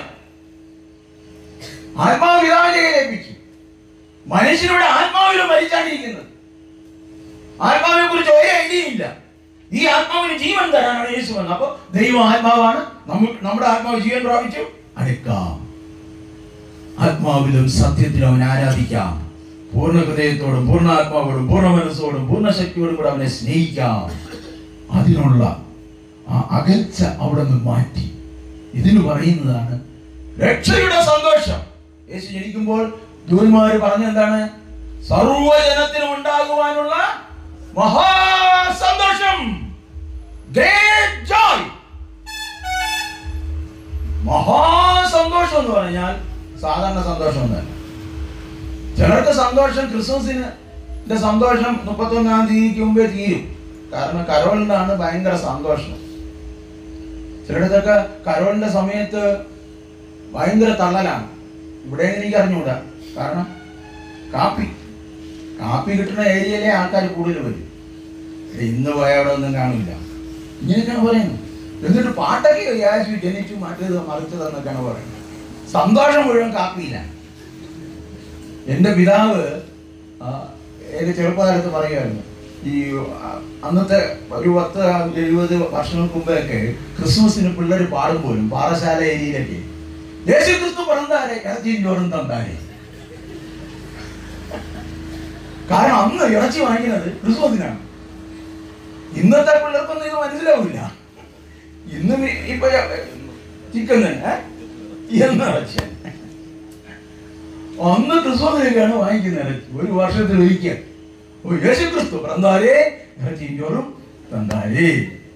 [SPEAKER 1] ആത്മാവ് പിതാവിന്റെ കയ്യിലേൽപ്പിച്ചു മനുഷ്യനിവിടെ ആത്മാവിൽ മരിച്ചാണ്ടിരിക്കുന്നത് ആത്മാവിനെ കുറിച്ച് ഒരു ഐഡിയ ഇല്ല ഈ ആത്മാവിന് ജീവൻ തരാനാണ് യേശു വന്നത് അപ്പൊ ദൈവം ആത്മാവാണ് നമുക്ക് നമ്മുടെ ആത്മാവ് ജീവൻ പ്രാപിച്ചു അടുക്കാം ആത്മാവിലും സത്യത്തിലും അവൻ ആരാധിക്കാം പൂർണ്ണ ഹൃദയത്തോടും പൂർണ്ണ ആത്മാവോടും പൂർണ്ണ മനസ്സോടും പൂർണ്ണ ശക്തിയോടും കൂടെ അവനെ സ്നേഹിക്കാം അതിനുള്ള ആ അകൽച്ച അവിടെ നിന്ന് മാറ്റി ഇതിന് പറയുന്നതാണ് രക്ഷയുടെ സന്തോഷം യേശു ജനിക്കുമ്പോൾ ദൂന്മാര് പറഞ്ഞ എന്താണ് സർവജനത്തിനും ഉണ്ടാകുവാനുള്ള മഹാസന്തോഷം ഗ്രേറ്റ് ജോയ് മഹാസന്തോഷം എന്ന് പറഞ്ഞാൽ സാധാരണ സന്തോഷം ഒന്നല്ല ചിലർക്ക് സന്തോഷം ക്രിസ്മസിന് ന്റെ സന്തോഷം മുപ്പത്തൊന്നാം തീയതിക്ക് മുമ്പേ തീരും കാരണം കരോളിനാണ് ഭയങ്കര സന്തോഷം ചിലയിടത്തൊക്കെ കരോളിന്റെ സമയത്ത് ഭയങ്കര തള്ളലാണ് ഇവിടെ എനിക്ക് അറിഞ്ഞുകൂടാ കാരണം കാപ്പി കാപ്പി കിട്ടുന്ന ഏരിയയിലെ ആൾക്കാർ കൂടുതൽ വരും ഇവിടെ ഇന്ന് പോയ അവിടെ ഒന്നും കാണില്ല ഇങ്ങനെയൊക്കെയാണ് പറയുന്നത് എന്നിട്ട് പാട്ടൊക്കെ യാശു ജനിച്ചു മറ്റേത് മറിച്ചതെന്നൊക്കെയാണ് പറയുന്നത് സന്തോഷം മുഴുവൻ കാപ്പിയിലാണ് എൻ്റെ പിതാവ് ആ, എനിക്ക് ചെറുപ്പകാലത്ത് പറയുമായിരുന്നു ഈ ആ, അന്നത്തെ ഒരു പത്ത് എഴുപത് വർഷങ്ങൾക്ക് മുമ്പൊക്കെ ക്രിസ്മസിന് പിള്ളേർ പാടും പോലും പാറശാല ഏരിയയിലൊക്കെ യേശു ക്രിസ്തു പിറന്നാരെ ഇറച്ചിയും ചോറും തന്നാരെ കാരണം അന്ന് ഇറച്ചി വാങ്ങിക്കുന്നത് ക്രിസ്മസിനാണ് ഇന്നത്തെ പിള്ളേർക്കൊന്നും ഇത് മനസ്സിലാവില്ല ഇന്ന് മി- ഇപ്പൊ ചിക്കൻ തന്നെ എന്ന് ഇറച്ചി അന്ന് ക്രിസ്മസിനൊക്കെയാണ് വാങ്ങിക്കുന്നത് ഇറച്ചി ഒരു വർഷത്തിൽ ഒരിക്കൽ ഓ യേശു ക്രിസ്തു പിറന്നാലേ ഇറച്ചിയും ചോറും തന്നാലേ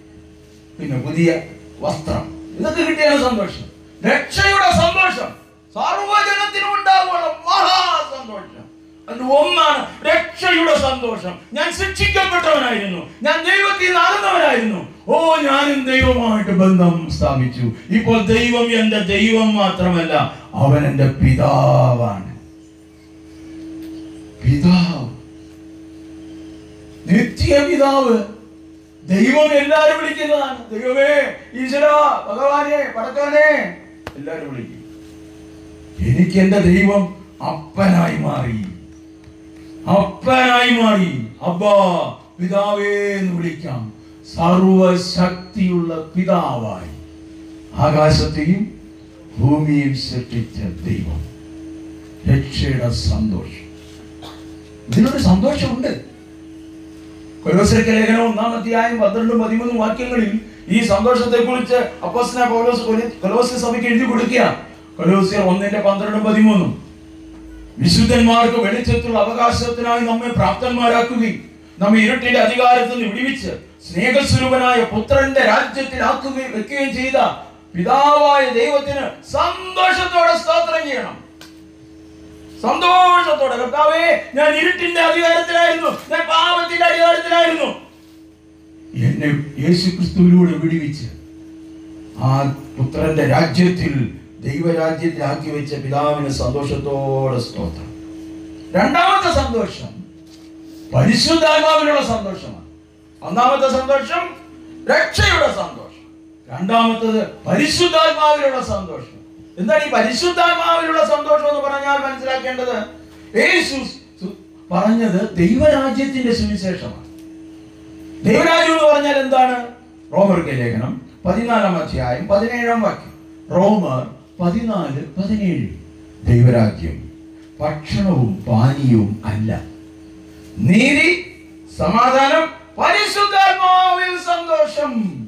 [SPEAKER 1] പിന്നെ പുതിയ വസ്ത്രം ഇതൊക്കെ കിട്ടിയാണ് സന്തോഷം രക്ഷയുടെ സന്തോഷം സർവജനത്തിനും ഉണ്ടാവുള്ള മഹാസന്തോഷം അത് ഒന്നാണ് രക്ഷയുടെ സന്തോഷം ഞാൻ ശിക്ഷിക്കപ്പെട്ടവനായിരുന്നു ഞാൻ ദൈവത്തിൽ നിന്ന് അകന്നവനായിരുന്നു ഓ ഞാനും ദൈവമായിട്ട് ബന്ധം സ്ഥാപിച്ചു ഇപ്പോൾ ദൈവം എന്റെ ദൈവം മാത്രമല്ല അവൻ എന്റെ പിതാവാണ് പിതാവ് നിത്യ പിതാവ് ദൈവം എല്ലാരും വിളിക്കുന്നതാണ് ദൈവമേ ഈശ്വര ഭഗവാനെ പടച്ചവനെ എല്ലാരും വിളിക്കും എനിക്ക് എന്റെ ദൈവം അപ്പനായി മാറി അപ്പനായി മാറി അബ്ബാ പിതാവേ എന്ന് വിളിക്കാം സർവശക്തിയുള്ള പിതാവായി ആകാശത്തെയും ഭൂമിയും സൃഷ്ടിച്ച ദൈവം രക്ഷയുടെ സന്തോഷം ഇതിനൊരു സന്തോഷമുണ്ട് കൊലോസരിക്ക ലേഖനം ഒന്നാം അധ്യായം പന്ത്രണ്ടും പതിമൂന്നും വാക്യങ്ങളിൽ ഈ സന്തോഷത്തെ കുറിച്ച് അപ്പോസ്തലനായ പൗലോസ് കൊലി- കൊലോസ്യ സഭയ്ക്ക് എഴുതി കൊടുക്കുക കൊലോസ്യർ ഒന്നിന്റെ പന്ത്രണ്ടും പതിമൂന്നും വിശുദ്ധന്മാർക്ക് വെളിച്ചത്തുള്ള അവകാശത്തിനായി നമ്മെ പ്രാപ്തന്മാരാക്കുകയും നമ്മെ ഇരുട്ടിന്റെ അധികാരത്തിൽ നിന്ന് വിടിവിച്ച് സ്നേഹസ്വരൂപനായ പുത്രന്റെ രാജ്യത്തിലാക്കുകയും വെക്കുകയും ചെയ്ത പിതാവായ ദൈവത്തിന് സന്തോഷത്തോടെ സ്തോത്രം ചെയ്യണം സന്തോഷത്തോടെ കർത്താവേ ഞാൻ ഇരുട്ടിന്റെ അധികാരത്തിലായിരുന്നു ഞാൻ പാപത്തിന്റെ അധികാരത്തിലായിരുന്നു എന്നെ യേശു ക്രിസ്തുവിലൂടെ വിടിവിച്ച് ആ പുത്രന്റെ രാജ്യത്തിൽ ദൈവരാജ്യത്തിലാക്കി വെച്ച പിതാവിന് സന്തോഷത്തോടെ സ്തോത്രം രണ്ടാമത്തെ സന്തോഷം പരിശുദ്ധാത്മാവിനുള്ള സന്തോഷമാണ് ഒന്നാമത്തെ സന്തോഷം രക്ഷയുടെ സന്തോഷം രണ്ടാമത്തത് പരിശുദ്ധാത്മാവിലുള്ള സന്തോഷം എന്താണ് ഈ പരിശുദ്ധാത്മാവിലുള്ള സന്തോഷം എന്ന് പറഞ്ഞാൽ മനസ്സിലാക്കേണ്ടത് യേശു സു- പറഞ്ഞത് ദൈവരാജ്യത്തിന്റെ സുവിശേഷമാണ് ദൈവരാജ്യം എന്ന് പറഞ്ഞാൽ എന്താണ് റോമർക്ക് ലേഖനം പതിനാലാം അധ്യായം പതിനേഴാം വാക്യം റോമർ പതിനാല് പതിനേഴ് ദൈവരാജ്യം ഭക്ഷണവും പാനീയവും അല്ല നീതി സമാധാനം പരിശുദ്ധാത്മാവിൽ സന്തോഷം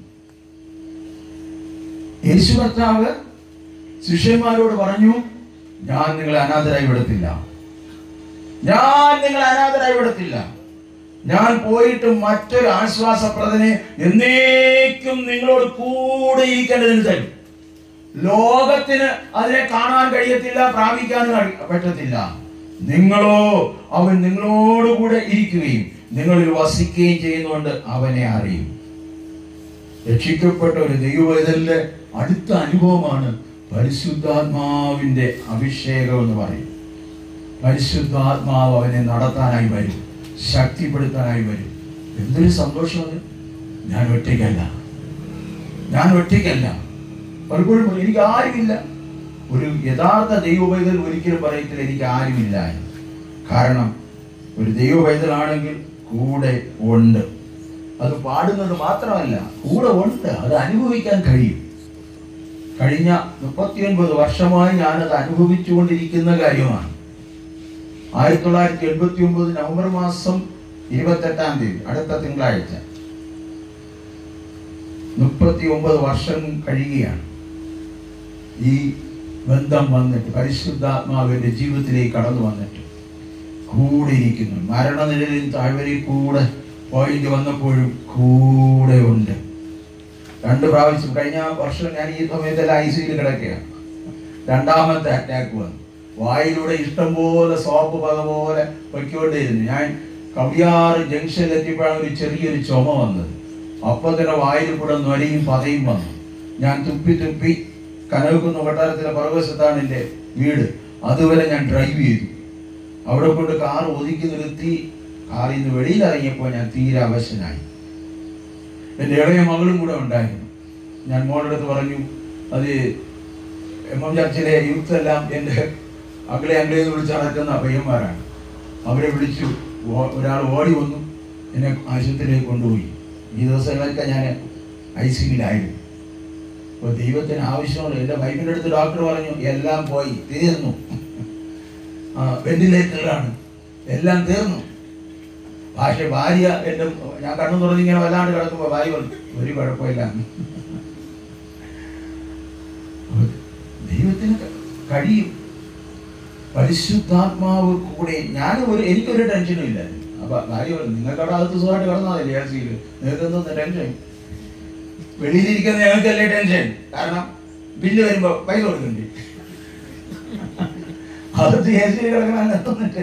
[SPEAKER 1] യേശു കർത്താവ് ശിഷ്യന്മാരോട് പറഞ്ഞു ഞാൻ നിങ്ങളെ അനാഥരായി വിടത്തില്ല ഞാൻ നിങ്ങളെ അനാഥരായി വിടത്തില്ല ഞാൻ പോയിട്ട് മറ്റൊരു ആശ്വാസപ്രദനെ എന്നേക്കും നിങ്ങളോട് കൂടെ ഇരിക്കേണ്ടതിന് തരും ലോകത്തിന് അതിനെ കാണാൻ കഴിയത്തില്ല പ്രാപിക്കാനും കഴി- പറ്റത്തില്ല നിങ്ങളോ അവൻ നിങ്ങളോട് കൂടെ ഇരിക്കുകയും നിങ്ങളിൽ വസിക്കുകയും ചെയ്യുന്നതുകൊണ്ട് അവനെ അറിയും രക്ഷിക്കപ്പെട്ട ഒരു ദൈവവേദലിന്റെ അടുത്ത അനുഭവമാണ് പരിശുദ്ധാത്മാവിന്റെ അഭിഷേകം എന്ന് പറയും പരിശുദ്ധാത്മാവ് അവനെ നടത്താനായി വരും ശക്തിപ്പെടുത്താനായി വരും എന്തൊരു സന്തോഷം അത് ഞാൻ ഒറ്റയ്ക്കല്ല ഞാൻ ഒറ്റയ്ക്കല്ല പലപ്പോഴും പറയും, എനിക്ക് ആരുമില്ല ഒരു യഥാർത്ഥ ദൈവവൈതൽ ഒരിക്കലും പറയത്തില്ല എനിക്ക് ആരുമില്ല എന്ന്. കാരണം ഒരു ദൈവവൈതലാണെങ്കിൽ കൂടെ ഉണ്ട് അത് പാടുന്നത് മാത്രമല്ല കൂടെ ഉണ്ട് അത് അനുഭവിക്കാൻ കഴിയും കഴിഞ്ഞ മുപ്പത്തിയൊൻപത് വർഷമായി ഞാനത് അനുഭവിച്ചുകൊണ്ടിരിക്കുന്ന കാര്യമാണ് ആയിരത്തി തൊള്ളായിരത്തി എൺപത്തി ഒമ്പത് നവംബർ മാസം ഇരുപത്തെട്ടാം തീയതി അടുത്ത തിങ്കളാഴ്ച മുപ്പത്തി ഒമ്പത് വർഷം കഴിയുകയാണ് ഈ ബന്ധം വന്നിട്ട് പരിശുദ്ധാത്മാവിന്റെ ജീവിതത്തിലേക്ക് കടന്നു വന്നിട്ട് കൂടെ ഇരിക്കുന്നു മരണനിഴലിൽ താഴ്വരയിൽ കൂടെ പോയിന്റ് വന്നപ്പോഴും കൂടെ ഉണ്ട് രണ്ട് പ്രാവശ്യം കഴിഞ്ഞ വർഷം ഞാൻ ഈ സമയത്തെല്ലാം ഐ സിയിൽ കിടക്കുകയാണ് രണ്ടാമത്തെ അറ്റാക്ക് വന്നു വായിലൂടെ ഇഷ്ടം പോലെ സോപ്പ് പത പോലെ പൊയ്ക്കൊണ്ടേയിരുന്നു ഞാൻ കവിയാറ് ജംഗ്ഷനിൽ എത്തിയപ്പോഴാണ് ഒരു ചെറിയൊരു ചുമ വന്നത് അപ്പൊ തന്നെ വായിൽ കൂടെ നൊരയും പതയും വന്നു ഞാൻ തുപ്പി തുപ്പി കനകക്കുന്ന് കൊട്ടാരത്തിലെ പർവശത്താണ് എൻ്റെ വീട് അതുവരെ ഞാൻ ഡ്രൈവ് ചെയ്തു അവിടെ കൊണ്ട് കാർ ഒതുക്കി നിർത്തി കാറിൽ നിന്ന് വെളിയിൽ ഇറങ്ങിയപ്പോൾ ഞാൻ തീരെ അവശനായി എൻ്റെ ഇളയ മകളും കൂടെ ഉണ്ടായിരുന്നു ഞാൻ മോളുടെ അടുത്ത് പറഞ്ഞു അത് എം എം ചർച്ചിലെ യൂത്ത് എല്ലാം എൻ്റെ അങ്ങളെ അങ്ങളെ എന്ന് വിളിച്ച് നടക്കുന്ന പയ്യന്മാരാണ് അവരെ വിളിച്ചു ഓ- ഒരാൾ ഓടി വന്നു എന്നെ ആശുപത്രിയിലേക്ക് കൊണ്ടുപോയി ഈ ദിവസങ്ങളൊക്കെ ഞാൻ ഐ സിയിലായിരുന്നു അപ്പോൾ ദൈവത്തിന് ആവശ്യമുള്ള എൻ്റെ വൈഫിൻ്റെ അടുത്ത് ഡോക്ടർ പറഞ്ഞു എല്ലാം പോയി തീർന്നു ആ വെന്റിലേറ്ററിലാണ് എല്ലാം തീർന്നു പക്ഷെ ഭാര്യ എൻ്റെ ഞാൻ കണ്ണു തുറന്ന് ഇങ്ങനെ വല്ലാണ്ട് കിടക്കുമ്പോൾ ഭാര്യ പറഞ്ഞു ഒരു കുഴപ്പമില്ല അപ്പോൾ ദൈവത്തിന് ക- കഴിയും പരിശുദ്ധാത്മാവ് കൂടെ ഞാൻ ഒരു എനിക്കൊരു ടെൻഷനും ഇല്ലായിരുന്നു അപ്പൊ ഭാര്യ പറഞ്ഞു നിങ്ങൾക്ക് അവിടെ അകത്ത് സുഖമായിട്ട് കിടന്നാലേ എ സിയിൽ നിങ്ങൾക്ക് എന്താ ടെൻഷൻ വെളിയിലിരിക്കുന്ന ഞങ്ങൾക്കല്ലേ ടെൻഷൻ കാരണം ബില്ല് വരുമ്പോ പൈസ കൊടുക്കണ്ടേ അകത്ത് എ സി കിടക്കണം എത്തുന്നിട്ട്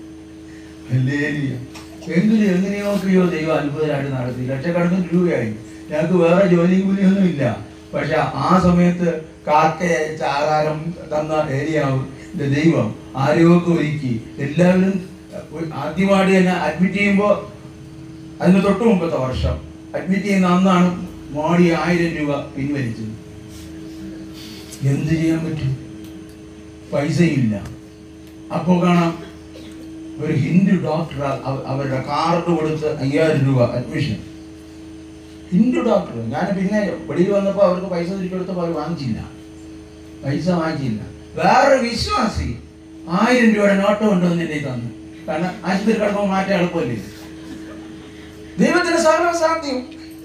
[SPEAKER 1] എങ്കിലും എങ്ങനെയൊക്കെയോ ദൈവം അത്ഭുതമായിട്ട് നടത്തി ലക്ഷക്കണക്കിന് രൂപയായി ഞങ്ങൾക്ക് വേറെ ജോലി കൂലിയൊന്നും ഇല്ല പക്ഷെ ആ സമയത്ത് കാക്കയെ ആഹാരം തന്ന ഏരിയാവ് ഇത് ദൈവം ആരോഗ്യമൊക്കെ ഒരുക്കി എല്ലാവരും ഒരു- ആദ്യമായിട്ട് തന്നെ അഡ്മിറ്റ് ചെയ്യുമ്പോൾ അതിന് തൊട്ട് മുമ്പത്തെ വർഷം അഡ്മിറ്റ് ചെയ്യുന്ന അന്നാണ് മോഡി ആയിരം രൂപ പിൻവലിച്ചത് എന്ത് ചെയ്യാൻ പറ്റും പൈസയില്ല അപ്പോൾ കാണാം ഒരു ഹിന്ദു ഡോക്ടർ അവ- അവരുടെ കാർഡ് കൊടുത്ത് അയ്യായിരം രൂപ അഡ്മിഷൻ ഹിന്ദു ഡോക്ടർ ഞാൻ പിന്നെ വെളിയിൽ വന്നപ്പോൾ അവർക്ക് പൈസ തിരിച്ചു കൊടുത്തപ്പോൾ അവർ വാങ്ങിച്ചില്ല പൈസ വാങ്ങിച്ചില്ല വേറൊരു വിശ്വാസി ആയിരം രൂപയുടെ നോട്ട് കൊണ്ടുവന്ന് എന്നെ തന്നു കാരണം ആശുപത്രി കിടക്കുമ്പോൾ മാറ്റാൻ എളുപ്പമല്ലേ ദൈവത്തിന് സർവ്വ സാധ്യം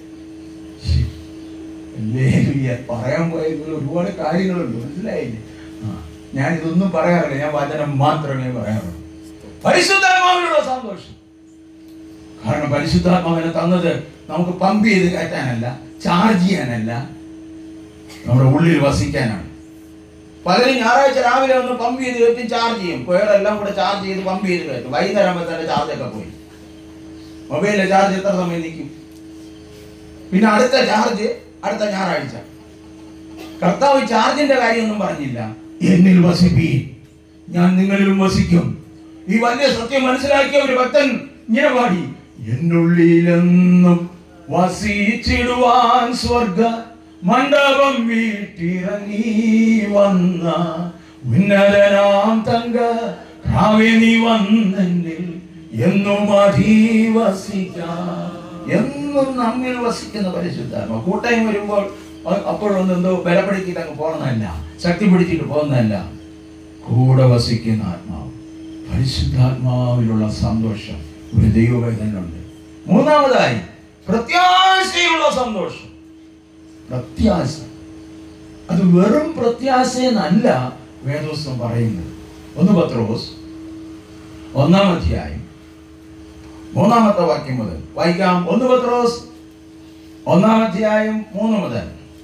[SPEAKER 1] ഹല്ലേലൂയ. പറയാൻ പോയതിൽ ഒരുപാട് കാര്യങ്ങളുണ്ട് മനസ്സിലായില്ലേ ആ, ഞാൻ ഇതൊന്നും പറയാറില്ല ഞാൻ വചനം മാത്രമേ പറയാറുള്ളൂ പരിശുദ്ധാത്മാവിനുള്ള സന്തോഷം കാരണം പരിശുദ്ധാത്മാവിനെ തന്നത് നമുക്ക് പമ്പ് ചെയ്ത് കയറ്റാനല്ല ചാർജ് ചെയ്യാനല്ല നമ്മുടെ ഉള്ളിൽ വസിക്കാനാണ് പലരും ഞായറാഴ്ച രാവിലെ ഒന്ന് പമ്പ് ചെയ്ത് കയറ്റും ചാർജ് ചെയ്യും വേറെല്ലാം കൂടെ ചാർജ് ചെയ്ത് പമ്പ് ചെയ്ത് കയറ്റും വൈകുന്നേരം ആകുമ്പോൾ തന്നെ ചാർജൊക്കെ പോയി മൊബൈലിലെ ചാർജ് എത്ര സമയം നിൽക്കും പിന്നെ അടുത്ത ചാർജ് അടുത്ത ഞായറാഴ്ച കർത്താവ് ചാർജിന്റെ കാര്യമൊന്നും പറഞ്ഞില്ല എന്നിൽ വസിപ്പി ഞാൻ നിങ്ങളിലും വസിക്കും ഈ വലിയ സത്യം മനസ്സിലാക്കിയ ഒരു ഭക്തൻ ഇങ്ങനെ പാടി എന്നുള്ളിലെന്നും വസിച്ചിടുവാൻ സ്വർഗ മണ്ഡപം വീട്ടിറങ്ങി വന്ന ഉന്നതനാം തങ്ക പ്രാവേ നീ വന്നെങ്കിൽ എന്നും അധീവസിക്കാം എന്നും നമ്മിൽ വസിക്കുന്ന പരിശുദ്ധാത്മ കൂട്ടായ്മ വരുമ്പോൾ അ- അപ്പോഴൊന്നും എന്തോ ബലപ്പെടുത്തിയിട്ട് അങ്ങ് പോകുന്നതല്ല ശക്തി പിടിച്ചിട്ട് പോകുന്നതല്ല കൂടെ വസിക്കുന്ന ആത്മാവ് പരിശുദ്ധാത്മാവിലുള്ള സന്തോഷം ഒരു ദൈവവേദനുണ്ട് മൂന്നാമതായി പ്രത്യാശയുള്ള സന്തോഷം പ്രത്യാശ അത് വെറും പ്രത്യാശ എന്നല്ല വേദോസ്തം പറയുന്നത് ഒന്ന് പത്രോസ് ഒന്നാം അധ്യായം മൂന്നാമത്തെ വാക്യം മുതൽ വായിക്കാം ഒന്ന് പത്രോസ് ഒന്നാം അധ്യായം മൂന്ന് മുതൽ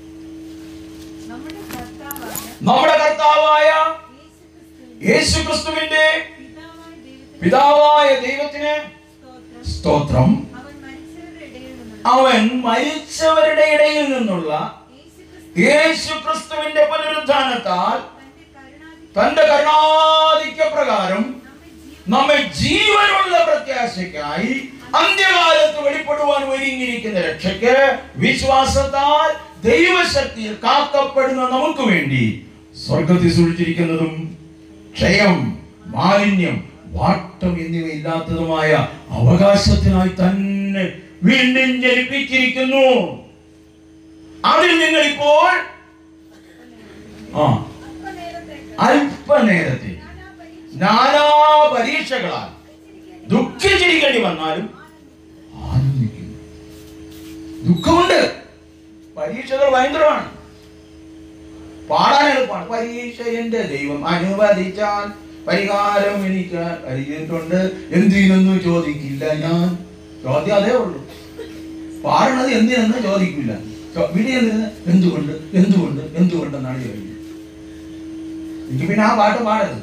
[SPEAKER 2] നമ്മുടെ കർത്താവായ
[SPEAKER 1] നമ്മുടെ കർത്താവായ
[SPEAKER 2] യേശുക്രിസ്തുവിന്റെ
[SPEAKER 1] യേശു ക്രിസ്തുവിന്റെ
[SPEAKER 2] പിതാവായ ദൈവത്തിന്
[SPEAKER 1] പിതാവായ ദൈവത്തിന്
[SPEAKER 2] സ്തോത്രം
[SPEAKER 1] സ്തോത്രം
[SPEAKER 2] അവൻ മരിച്ചവരുടെ ഇടയിൽ നിന്നുള്ള
[SPEAKER 1] അവൻ മരിച്ചവരുടെ ഇടയിൽ നിന്നുള്ള
[SPEAKER 2] യേശുക്രിസ്തു
[SPEAKER 1] യേശു ക്രിസ്തുവിന്റെ പുനരുദ്ധാനത്താൽ
[SPEAKER 2] തന്റെ
[SPEAKER 1] തന്റെ
[SPEAKER 2] കരുണാധിക്യം
[SPEAKER 1] കരുണാധിക്യ പ്രകാരം
[SPEAKER 2] നമ്മെ
[SPEAKER 1] നമ്മെ
[SPEAKER 2] ജീവ
[SPEAKER 1] ജീവനുള്ള പ്രത്യാശയ്ക്കായി അന്ത്യകാലത്ത് വെളിപ്പെടുവാൻ ഒരുങ്ങിയിരിക്കുന്ന രക്ഷയ്ക്ക് വിശ്വാസത്താൽ ദൈവശക്തിയിൽ കാക്കപ്പെടുന്ന നമുക്ക് വേണ്ടി സ്വർഗത്തിൽ സൂക്ഷിച്ചിരിക്കുന്നതും ക്ഷയം മാലിന്യം വാട്ടം എന്നിവയില്ലാത്തതുമായ അവകാശത്തിനായി തന്നെ വീണ്ടും ജനിപ്പിച്ചിരിക്കുന്നു അതിൽ നിങ്ങൾ ഇപ്പോൾ ആ
[SPEAKER 2] അല്പനേരത്തേക്ക്
[SPEAKER 1] അല്പനേരത്തെ
[SPEAKER 2] നാനാ
[SPEAKER 1] നാനാ
[SPEAKER 2] പരീക്ഷ
[SPEAKER 1] പരീക്ഷകളാൽ ദുഃഖിച്ചിരിക്കേണ്ടി വന്നാലും ആനന്ദിക്കുന്നു ദുഃഖമുണ്ട് പരീക്ഷകൾ ഭയങ്കരമാണ് പാടാൻ എളുപ്പമാണ് പരീക്ഷ എന്റെ ദൈവം അനുവദിച്ചാൽ പരിഹാരം എനിക്ക് അറിയിട്ടുണ്ട് എന്തിനൊന്നും ചോദിക്കില്ല ഞാൻ ചോദ്യം അതേ ഉള്ളൂ പാടണത് എന്തിനെന്ന് ചോദിക്കില്ല വീട്ടിൽ നിന്ന് എന്തുകൊണ്ട് എന്തുകൊണ്ട് എന്തുകൊണ്ടെന്നാണ് ചോദിക്കുന്നത് എനിക്ക് പിന്നെ ആ പാട്ട് പാടരുത്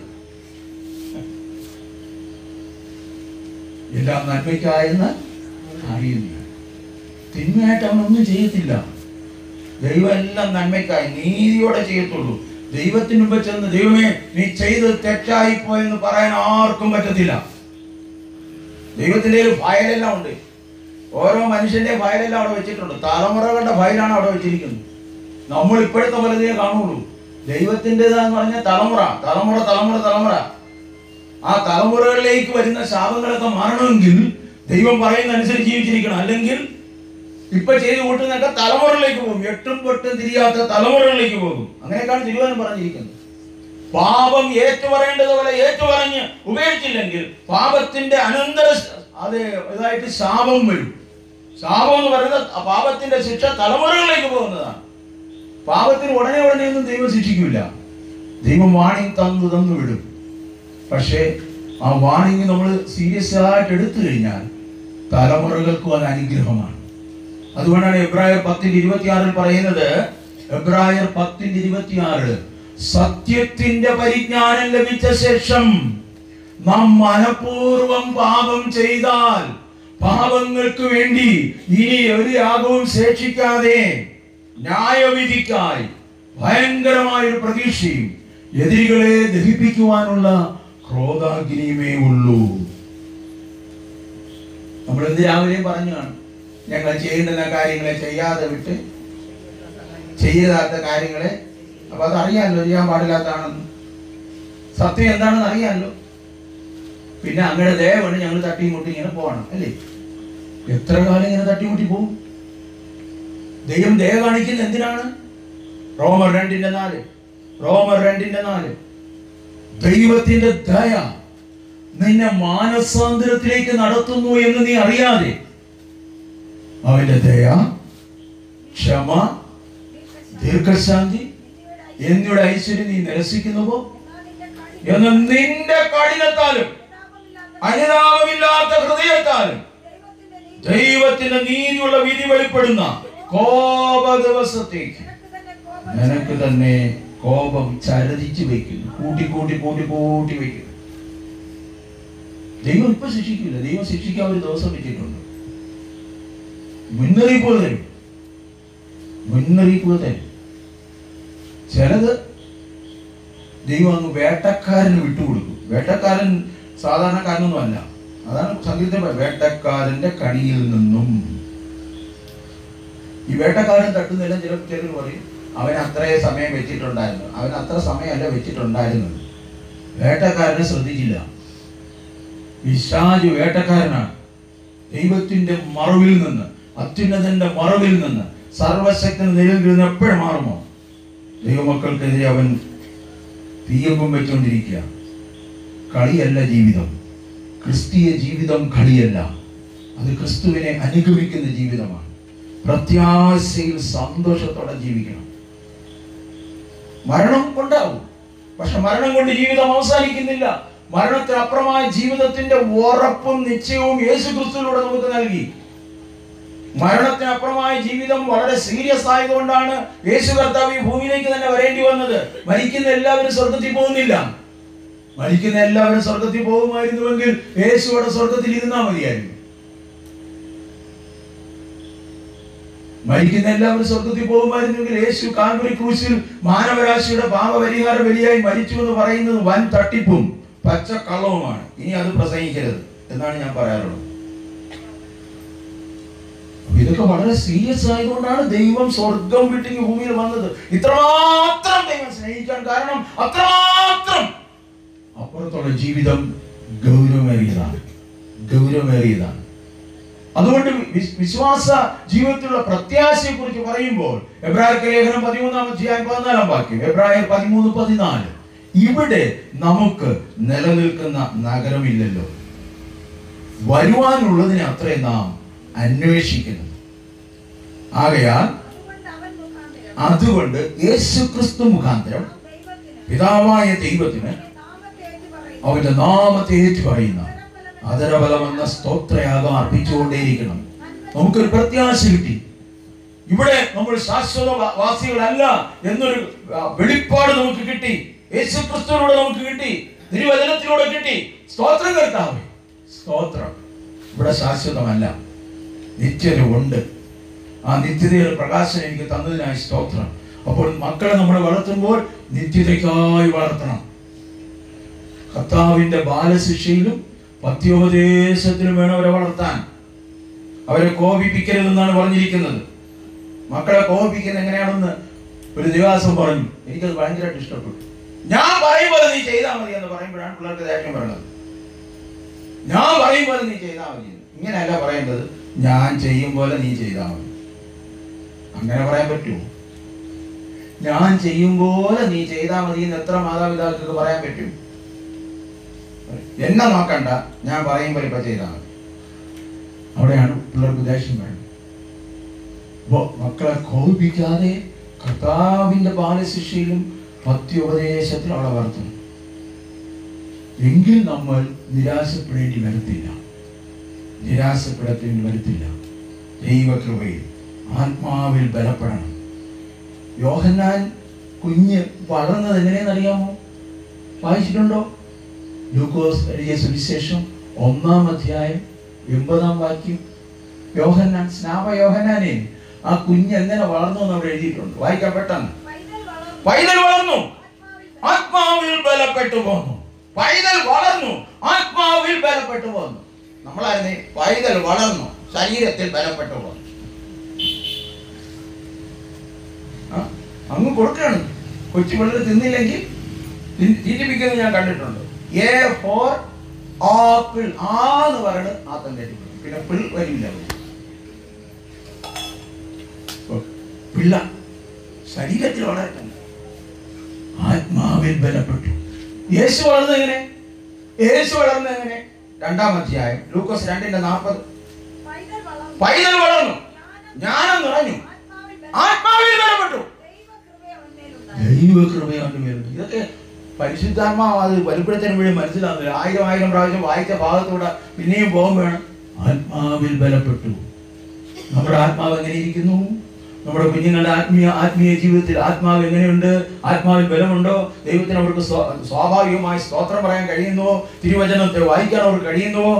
[SPEAKER 1] എല്ലാം നന്മയ്ക്കായെന്ന് അറിയുന്നു തിന്മയായിട്ട് അവനൊന്നും ചെയ്യത്തില്ല ദൈവം എല്ലാം നന്മയ്ക്കായി നീതിയോടെ ചെയ്യത്തുള്ളൂ ദൈവത്തിന് മുമ്പ് ചെന്ന് ദൈവമേ നീ ചെയ്ത് തെറ്റായി പോയെന്ന് പറയാൻ ആർക്കും പറ്റത്തില്ല ദൈവത്തിന്റെ ഒരു ഫയലെല്ലാം ഉണ്ട് ഓരോ മനുഷ്യന്റെ ഫയലെല്ലാം അവിടെ വെച്ചിട്ടുണ്ട് തലമുറകളുടെ ഫയലാണ് അവിടെ വെച്ചിരിക്കുന്നത് നമ്മൾ ഇപ്പോഴത്തെ പലതേ കാണുള്ളൂ ദൈവത്തിൻ്റെതാന്ന് പറഞ്ഞ തലമുറ തലമുറ തലമുറ തലമുറ ആ തലമുറകളിലേക്ക് വരുന്ന ശാപങ്ങളൊക്കെ മാറണമെങ്കിൽ ദൈവം പറയുന്ന അനുസരിച്ച് ജീവിച്ചിരിക്കണം അല്ലെങ്കിൽ ഇപ്പൊ ചെയ്ത് കൂട്ടുന്നൊക്കെ തലമുറകളിലേക്ക് പോകും എട്ടും പൊട്ടും തിരിയാത്ത തലമുറകളിലേക്ക് പോകും അങ്ങനെയൊക്കെയാണ് തിരുവനം പറഞ്ഞിരിക്കുന്നത് പാപം ഏറ്റുപറയേണ്ടതുപോലെ ഏറ്റുപറഞ്ഞ് ഉപേക്ഷിച്ചില്ലെങ്കിൽ പാപത്തിന്റെ അനന്തര ശ- അത് ഇതായിട്ട് ശാപം വരും ശാപം എന്ന് പറയുന്നത് ആ പാപത്തിന്റെ ശിക്ഷ തലമുറകളിലേക്ക് പോകുന്നതാണ് പാപത്തിന് ഉടനെ ഉടനെ ഒന്നും ദൈവം ശിക്ഷിക്കില്ല ദൈവം വാണിംഗ് തന്നു തന്നു വിടും പക്ഷേ ആ വാണിംഗ് നമ്മൾ സീരിയസ് ആയിട്ട് എടുത്തു കഴിഞ്ഞാൽ തലമുറകൾക്കും അത് അനുഗ്രഹമാണ് അതുകൊണ്ടാണ് എബ്രായർ പത്തിന്റെ ഇരുപത്തിയാറിൽ പറയുന്നത് എബ്രായർ പത്തിന്റെ ഇരുപത്തിയാറ് സത്യത്തിന്റെ പരിജ്ഞാനം ലഭിച്ച ശേഷം നാം മനഃപൂർവം പാപം ചെയ്താൽ പാപങ്ങൾക്ക് വേണ്ടി ഇനി ഒരു യാഗവും ശേഷിക്കാതെ ന്യായവിധിക്കായി ഭയങ്കരമായ ഒരു പ്രതീക്ഷയും എതിരികളെ ദഹിപ്പിക്കുവാനുള്ള ക്രോധാഗ്നിയുമേ ഉള്ളൂ നമ്മൾ എന്ത് രാവിലെയും പറഞ്ഞു കാണും ഞങ്ങൾ ചെയ്യേണ്ടുന്ന കാര്യങ്ങളെ ചെയ്യാതെ വിട്ട് ചെയ്യതാത്ത കാര്യങ്ങളെ അപ്പൊ അതറിയാമല്ലോ ചെയ്യാൻ പാടില്ലാത്തതാണെന്ന് സത്യം എന്താണെന്ന് അറിയാമല്ലോ പിന്നെ അങ്ങനെ ദയവാണ് ഞങ്ങൾ തട്ടിമുട്ടി ഇങ്ങനെ പോകണം അല്ലേ എത്ര കാലം ഇങ്ങനെ തട്ടിമുട്ടി പോകും ദൈവം ദയ കാണിക്കുന്ന എന്തിനാണ് റോമർ രണ്ടിന്റെ നാല് റോമർ രണ്ടിന്റെ നാല് ദൈവത്തിന്റെ ദയ നിന്നെ മാനസാന്തരത്തിലേക്ക് നടത്തുന്നു എന്ന് നീ അറിയാതെ അവന്റെ ദയ ക്ഷമ ദീർഘശാന്തി എന്നിയുടെ ഐശ്വര്യം നീ നിരസിക്കുന്നുവോ എന്ന് നിന്റെ കഠിനത്താലും അനുതാപമില്ലാത്ത ഹൃദയത്താലും ദൈവത്തിന്റെ നീതിയുള്ള വിധി വെളിപ്പെടുന്ന കോപ ദിവസത്തേക്ക് നിനക്ക് തന്നെ കോപം ചരതിച്ച് വയ്ക്കുന്നു കൂട്ടി കൂട്ടി കൂട്ടി കൂട്ടി വയ്ക്കുന്നു ദൈവം ഇപ്പൊ ശിക്ഷിക്കില്ല ദൈവം ശിക്ഷിക്കാൻ ഒരു ദിവസം വെച്ചിട്ടുണ്ട് മുന്നറിയിപ്പുകൾ തരും മുന്നറിയിപ്പുകൾ തരും ചിലത് ദൈവം അങ്ങ് വേട്ടക്കാരന് വിട്ടുകൊടുക്കും വേട്ടക്കാരൻ സാധാരണക്കാരനൊന്നും അല്ല അതാണ് സംഗീതത്തിൽ പറയുന്നത്, വേട്ടക്കാരന്റെ കണിയിൽ നിന്നും ഈ വേട്ടക്കാരൻ തട്ടുന്നില്ല ചില ചിലർ പറയും അവൻ അത്രേ സമയം വെച്ചിട്ടുണ്ടായിരുന്നു അവൻ അത്ര സമയമല്ല വെച്ചിട്ടുണ്ടായിരുന്നത് വേട്ടക്കാരനെ ശ്രദ്ധിച്ചില്ല പിശാച് വേട്ടക്കാരനാണ് ദൈവത്തിന്റെ മറവിൽ നിന്ന് അത്യുന്നതന്റെ മറവിൽ നിന്ന് സർവശക്തൻ നിലയിൽ നിന്ന് എപ്പോഴും മാറുമോ ദൈവമക്കൾക്കെതിരെ അവൻ തീയമ്പം വെച്ചുകൊണ്ടിരിക്കുക കളിയല്ല ജീവിതം ക്രിസ്തീയ ജീവിതം കളിയല്ല അത് ക്രിസ്തുവിനെ അനുഗമിക്കുന്ന ജീവിതമാണ് പ്രത്യാശയിൽ സന്തോഷത്തോടെ ജീവിക്കണം മരണം ഉണ്ടാവും പക്ഷെ മരണം കൊണ്ട് ജീവിതം അവസാനിക്കുന്നില്ല മരണത്തിനപ്പുറമായ ജീവിതത്തിന്റെ ഉറപ്പും നിശ്ചയവും യേശു ക്രിസ്തുവിലൂടെ നമുക്ക് നൽകി മരണത്തിനപ്പുറമായ ജീവിതം വളരെ സീരിയസ് ആയതുകൊണ്ടാണ് യേശു കർത്താവ് ഈ ഭൂമിയിലേക്ക് തന്നെ വരേണ്ടി വന്നത് മരിക്കുന്ന എല്ലാവരും സ്വർഗത്തിൽ പോകുന്നില്ല മരിക്കുന്ന എല്ലാവരും സ്വർഗത്തിൽ പോകുമായിരുന്നുവെങ്കിൽ യേശു അവിടെ സ്വർഗത്തിൽ ഇരുന്നാൽ മതിയായിരുന്നു മരിക്കുന്ന എല്ലാവരും സ്വർഗത്തിൽ പോകുമായിരുന്നെങ്കിൽ യേശു കാൽവരി ക്രൂശിൽ മാനവരാശിയുടെ പാപപരിഹാര ബലിയായി മരിച്ചു എന്ന് പറയുന്നത് വൻ തട്ടിപ്പും പച്ച കള്ളവുമാണ് ഇനി അത് പ്രസംഗിക്കരുത് എന്നാണ് ഞാൻ പറയാറുള്ളത് അപ്പൊ ഇതൊക്കെ വളരെ സീരിയസ് ആയതുകൊണ്ടാണ് ദൈവം സ്വർഗം വിട്ടിങ്ങ് ഭൂമിയിൽ വന്നത് ഇത്രമാത്രം ദൈവം സ്നേഹിക്കാൻ കാരണം അത്രമാത്രം അപ്പുറത്തുള്ള ജീവിതം ഗൗരവമേറിയതാണ് ഗൗരവമേറിയതാണ് അതുകൊണ്ട് വി- വിശ്വാസ ജീവിതത്തിലുള്ള പ്രത്യാശയെ കുറിച്ച് പറയുമ്പോൾ എബ്രായർക്ക് ലേഖനം പതിമൂന്നാം അധ്യായം പതിനാലാം വാക്യം എബ്രായർ പതിമൂന്ന് പതിനാല് ഇവിടെ നമുക്ക് നിലനിൽക്കുന്ന നഗരമില്ലല്ലോ വരുവാനുള്ളതിനെ അത്രേ നാം അന്വേഷിക്കുന്നത് ആകയാൽ
[SPEAKER 2] അതുകൊണ്ട് അവൻ മുഖാന്തരം
[SPEAKER 1] അതുകൊണ്ട് യേശു ക്രിസ്തു മുഖാന്തരം
[SPEAKER 2] നാം ദൈവത്തിന്
[SPEAKER 1] പിതാവായ ദൈവത്തിന്
[SPEAKER 2] നാമത്തെ ഏറ്റുപറയുന്നു.
[SPEAKER 1] അവന്റെ നാമത്തെ ഏറ്റു പറയുന്ന അതരബലമെന്ന സ്തോത്രയാഗം അർപ്പിച്ചുകൊണ്ടേയിരിക്കണം നമുക്കൊരു പ്രത്യാശ കിട്ടി ഇവിടെ നമ്മൾ ശാശ്വത വാ- വാസികളല്ല എന്നൊരു ആ, വെളിപ്പാട് നമുക്ക് കിട്ടി യേശു ക്രിസ്തുവിലൂടെ നമുക്ക് കിട്ടി തിരുവചനത്തിലൂടെ കിട്ടി സ്തോത്രം കേട്ടാവേ സ്തോത്രം ഇവിടെ ശാശ്വതമല്ല നിത്യത ഉണ്ട് ആ നിത്യതയുടെ പ്രകാശനം എനിക്ക് തന്നതിനായി സ്തോത്രം അപ്പോൾ മക്കളെ നമ്മൾ വളർത്തുമ്പോൾ നിത്യതയ്ക്കായി വളർത്തണം കർത്താവിന്റെ ബാലശിക്ഷയിലും പത്യോപദേശത്തിലും വേണം അവരെ വളർത്താൻ അവരെ കോപിപ്പിക്കരുതെന്നാണ് പറഞ്ഞിരിക്കുന്നത് മക്കളെ കോപിപ്പിക്കുന്നത് എങ്ങനെയാണെന്ന് ഒരു ദിവസം പറഞ്ഞു എനിക്കത് ഭയങ്കരമായിട്ട് ഇഷ്ടപ്പെട്ടു ഞാൻ പറയുമ്പോൾ നീ ചെയ്താൽ മതി എന്ന് പറയുമ്പോഴാണ് പിള്ളേർക്ക് ദേഷ്യം പറയുന്നത് ഞാൻ പറയും പോലെ നീ ചെയ്താൽ മതി എന്ന്. ഇങ്ങനെയല്ല പറയേണ്ടത് ഞാൻ ചെയ്യും പോലെ നീ ചെയ്താൽ മതി അങ്ങനെ പറയാൻ പറ്റുമോ ഞാൻ ചെയ്യും പോലെ നീ ചെയ്താൽ മതി എന്ന് എത്ര മാതാപിതാക്കൾക്ക് പറയാൻ പറ്റും എന്നെ നോക്കണ്ട ഞാൻ പറയും പോലെ ഇപ്പൊ ചെയ്താൽ മതി അവിടെയാണ് പിള്ളേർക്ക് ദേഷ്യം വേണ്ടത് അപ്പോ മക്കളെ കോപിപ്പിക്കാതെ കർത്താവിന്റെ ബാലശിക്ഷയിലും പത്യോപദേശത്തിലും അവളെ വളർത്തുന്നു എങ്കിൽ നമ്മൾ നിരാശപ്പെടേണ്ടി വരത്തില്ല നിരാശപ്പെടേണ്ടി വരത്തില്ല ദൈവകൃപയിൽ ആത്മാവിൽ ബലപ്പെടണം യോഹന്നാൻ കുഞ്ഞ് വളർന്നത് എങ്ങനെയെന്ന് അറിയാമോ വായിച്ചിട്ടുണ്ടോ ലൂക്കോസ് എഴുതിയ സുവിശേഷം ഒന്നാം അധ്യായം എൺപതാം വാക്യം യോഹന്നാൻ സ്നാപ യോഹന്നാനെ ആ കുഞ്ഞ് എങ്ങനെ വളർന്നു എന്ന് അവിടെ എഴുതിയിട്ടുണ്ട് വായിക്കാൻ പെട്ടെന്ന്
[SPEAKER 2] പൈതൽ വളർന്നു
[SPEAKER 1] പൈതൽ വളർന്നു
[SPEAKER 2] ആത്മാവിൽ
[SPEAKER 1] ആത്മാവിൽ ബലപ്പെട്ടു പോന്നു പൈതൽ വളർന്നു ആത്മാവിൽ ബലപ്പെട്ടു പോന്നു നമ്മളായിരുന്നു പൈതൽ വളർന്നു ശരീരത്തിൽ ബലപ്പെട്ടു പോന്നു ആ, അങ്ങ് കൊടുക്കുകയാണ് കൊച്ചു പിള്ളേർ തിന്നില്ലെങ്കിൽ തി- തിന്നിപ്പിക്കുന്നത് ഞാൻ കണ്ടിട്ടുണ്ട് എ ഫോർ ആപ്പിൾ ആ എന്ന് പറയുന്നത് ആ തന്നെ പിന്നെ പിൾ വരില്ല ഓ, പിള്ള ശരീരത്തിൽ വളരട്ടെ ആത്മാവിൽ ബലപ്പെട്ടു യേശു വളർന്നത് എങ്ങനെ യേശു വളർന്നത് എങ്ങനെ രണ്ടാം അധ്യായം ലൂക്കോസ് രണ്ടിന്റെ നാൽപ്പത്
[SPEAKER 2] പൈതൽ വളർന്നു
[SPEAKER 1] പൈതൽ വളർന്നു
[SPEAKER 2] ജ്ഞാനം
[SPEAKER 1] ജ്ഞാനം നിറഞ്ഞു
[SPEAKER 2] ആത്മാവിൽ
[SPEAKER 1] ആത്മാവിൽ ബലപ്പെട്ടു
[SPEAKER 2] ദൈവകൃപ അവന്മേലുണ്ടായി
[SPEAKER 1] ദൈവകൃപ അവന്റെ മേലുണ്ട് ഇതൊക്കെ പരിശുദ്ധാത്മാവ് അത് വെളിപ്പെടുത്തതിന് വേണ്ടി മനസ്സിലാകുന്നില്ല ആയിരം ആയിരം പ്രാവശ്യം വായിച്ച ഭാഗത്തൂടെ പിന്നെയും പോകും വേണം ആത്മാവിൽ ബലപ്പെട്ടു നമ്മുടെ ആത്മാവ് എങ്ങനെ ഇരിക്കുന്നു നമ്മുടെ കുഞ്ഞുങ്ങളുടെ ആത്മീയ ആത്മീയ ജീവിതത്തിൽ ആത്മാവ് എങ്ങനെയുണ്ട് ആത്മാവിൽ ബലമുണ്ടോ ദൈവത്തിന് അവർക്ക് സ്വ- സ്വാഭാവികമായി സ്തോത്രം പറയാൻ കഴിയുന്നുവോ തിരുവചനത്തെ വായിക്കാൻ അവർക്ക് കഴിയുന്നുവോ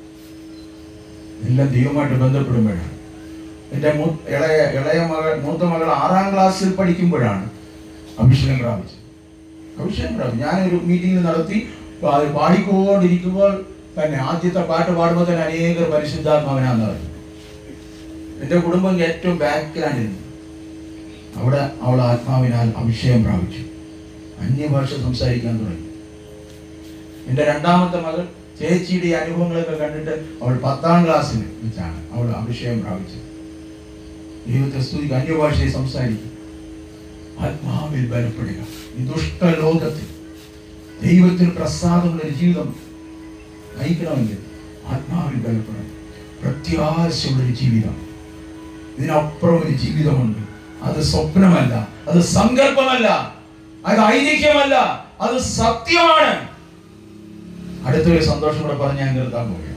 [SPEAKER 1] എല്ലാം ദൈവമായിട്ട് ബന്ധപ്പെടുമ്പോഴാണ് എൻ്റെ മൂ ഇളയ ഇളയ മകൾ മൂത്ത മകൾ ആറാം ക്ലാസ്സിൽ പഠിക്കുമ്പോഴാണ് അഭിഷേകം പ്രാപിച്ചത് അഭിഷേകം പ്രാപിച്ചു ഞാനൊരു മീറ്റിംഗ് നടത്തി പാ- പാടിക്കൊണ്ടിരിക്കുമ്പോൾ തന്നെ ആദ്യത്തെ പാട്ട് പാടുമ്പോൾ തന്നെ അനേകർ പരിശുദ്ധാത്മാവനാന്ന് പറഞ്ഞു എൻ്റെ കുടുംബം ഏറ്റവും ബാക്കിലാണ് ഇരുന്നത് അവിടെ അവൾ ആത്മാവിനാൽ അഭിഷേകം പ്രാപിച്ചു അന്യഭാഷ സംസാരിക്കാൻ തുടങ്ങി എൻ്റെ രണ്ടാമത്തെ മകൾ ചേച്ചിയുടെ ഈ അനുഭവങ്ങളൊക്കെ കണ്ടിട്ട് അവൾ പത്താം ക്ലാസ്സിൽ വെച്ചാണ് അവൾ അഭിഷേകം പ്രാപിച്ചത് ദൈവത്തെ സ്തുതിക്ക് അന്യഭാഷയെ സംസാരിക്കും ആത്മാവിൽ ബലപ്പെടുക ഈ ദുഷ്ടലോകത്തിൽ ദൈവത്തിന് പ്രസാദമുള്ള ഒരു ജീവിതം നയിക്കണമെങ്കിൽ ആത്മാവിൽ ബലപ്പെടണം പ്രത്യാശയുള്ള ഒരു ജീവിതം ഇതിനപ്പുറം ഒരു ജീവിതമുണ്ട് അത് സ്വപ്നമല്ല അത് സങ്കല്പമല്ല അത് ഐതിഹ്യമല്ല അത് സത്യമാണ് അടുത്തൊരു സന്തോഷം കൂടെ പറഞ്ഞ് ഞാൻ നിർത്താൻ പോവുകയാണ്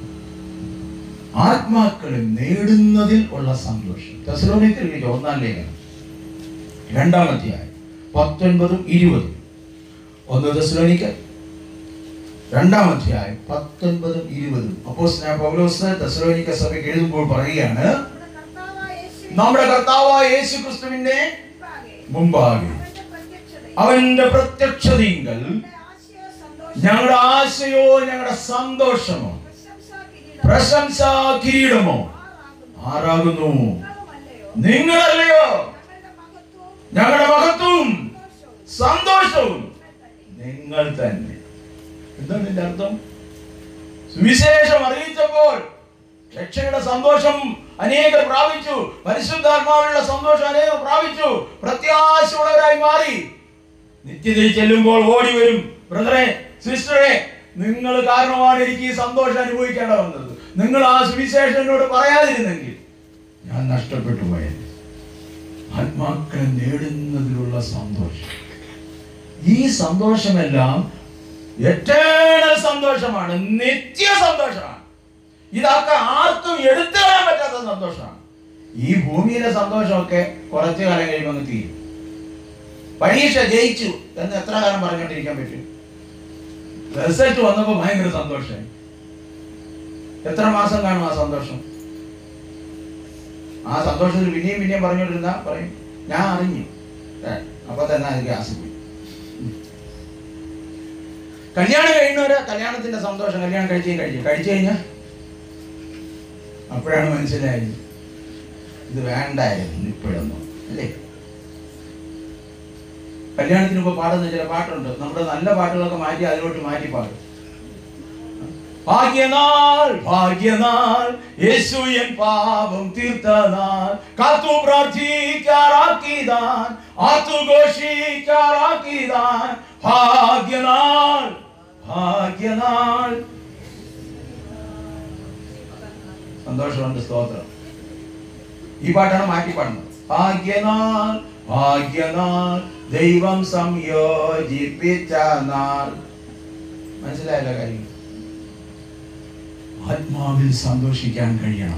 [SPEAKER 1] ആത്മാക്കളെ നേടുന്നതിൽ ഉള്ള സന്തോഷം തെസലോനിക്കൽ എഴുതിയ ഒന്നാം ലേഖനം രണ്ടാമധ്യായം പത്തൊൻപതും ഇരുപതും ഒന്ന് തെസലോനിക്കൽ രണ്ടാം അധ്യായം പത്തൊൻപതും ഇരുപതും അപ്പോ പൗലോസ് തെസലോനിക്ക സഭയ്ക്ക് എഴുതുമ്പോൾ പറയുകയാണ്
[SPEAKER 2] നമ്മുടെ കർത്താവായ യേശു
[SPEAKER 1] നമ്മുടെ കർത്താവായ യേശു ക്രിസ്തുവിന്റെ
[SPEAKER 2] മുമ്പാകെ
[SPEAKER 1] മുമ്പാകെ
[SPEAKER 2] അവന്റെ പ്രത്യക്ഷതയിൽ
[SPEAKER 1] അവന്റെ പ്രത്യക്ഷതീങ്കൽ
[SPEAKER 2] നമ്മുടെ ആശയോ സന്തോഷമോ
[SPEAKER 1] ഞങ്ങളുടെ ആശയോ ഞങ്ങളുടെ സന്തോഷമോ
[SPEAKER 2] പ്രശംസാ കിരീടമോ
[SPEAKER 1] പ്രശംസാ കിരീടമോ
[SPEAKER 2] ആറാകുന്നു.
[SPEAKER 1] ആരാകുന്നു
[SPEAKER 2] നിങ്ങളുമല്ലയോ
[SPEAKER 1] നിങ്ങളല്ലയോ
[SPEAKER 2] ഞങ്ങളുടെ മഹത്വവും
[SPEAKER 1] ഞങ്ങളുടെ മഹത്വവും
[SPEAKER 2] സന്തോഷവും
[SPEAKER 1] സന്തോഷവും
[SPEAKER 2] നിങ്ങൾ തന്നെ.
[SPEAKER 1] നിങ്ങൾ തന്നെ എന്താണ് ഇതിന്റെ അർത്ഥം സുവിശേഷം അറിയിച്ചപ്പോൾ രക്ഷയുടെ സന്തോഷം അനേകർ പ്രാപിച്ചു പരിശുദ്ധാത്മാവിലുള്ള സന്തോഷം അനേകർ പ്രാപിച്ചു പ്രത്യാശയുള്ളവരായി മാറി നിത്യതയിൽ ചെല്ലുമ്പോൾ ഓടി വരും ബ്രദറെ സിസ്റ്ററെ നിങ്ങൾ കാരണമാണ് എനിക്ക് ഈ സന്തോഷം അനുഭവിക്കേണ്ട വന്നത് നിങ്ങൾ ആ സുവിശേഷം എന്നോട് പറയാതിരുന്നെങ്കിൽ ഞാൻ നഷ്ടപ്പെട്ടു പോയത് ആത്മാക്കളെ നേടുന്നതിലുള്ള സന്തോഷം ഈ സന്തോഷമെല്ലാം എറ്റേണൽ സന്തോഷമാണ് നിത്യ സന്തോഷമാണ് ഇതൊക്കെ ആർക്കും എടുത്തു കളയാൻ പറ്റാത്ത സന്തോഷമാണ് ഈ ഭൂമിയിലെ സന്തോഷമൊക്കെ കുറച്ചു കാലം കഴിയുമ്പോൾ അങ്ങ് തീരും പരീക്ഷ ജയിച്ചു എന്ന് എത്ര കാലം പറഞ്ഞുകൊണ്ടിരിക്കാൻ പറ്റും റിസൾട്ട് വന്നപ്പോൾ ഭയങ്കര സന്തോഷമായി എത്ര മാസം കാണും ആ സന്തോഷം ആ സന്തോഷത്തിൽ പിന്നെയും പിന്നെയും പറഞ്ഞുകൊണ്ടിരുന്ന പറയും ഞാൻ അറിഞ്ഞു ഏ, അപ്പൊ തന്നെ അത് ഗ്യാസ് പോയി കല്യാണം കഴിയുന്നവര് കല്യാണത്തിന്റെ സന്തോഷം കല്യാണം കഴിച്ചു കഴിച്ചു കഴിച്ചു കഴിഞ്ഞാൽ അപ്പോഴാണ് മനസ്സിലായത് ഇത് വേണ്ടായിരുന്നു ഇപ്പോഴൊന്നും അല്ലേ കല്യാണത്തിന് മുമ്പ് പാടുന്ന ചില പാട്ടുണ്ട് നമ്മുടെ നല്ല പാട്ടുകളൊക്കെ മാറ്റി അതിലോട്ട് മാറ്റി പാടും ഭാഗ്യനാൾ ഭാഗ്യനാൾ യേശു എൻ പാപം തീർത്ത നാൾ കാത്തു പ്രാർത്ഥിക്കാറാക്കിതാൻ ആത്തു ഘോഷിക്കാറാക്കിതാൻ ഭാഗ്യനാൾ ഭാഗ്യനാൾ സന്തോഷമുണ്ട് സ്തോത്രം ഈ പാട്ടാണ് മാറ്റി പാടുന്നത് ഭാഗ്യനാൾ ഭാഗ്യനാൾ ദൈവം സംയോജിപ്പിച്ച നാൾ മനസ്സിലായല്ലോ കാര്യം ആത്മാവിൽ സന്തോഷിക്കാൻ കഴിയണം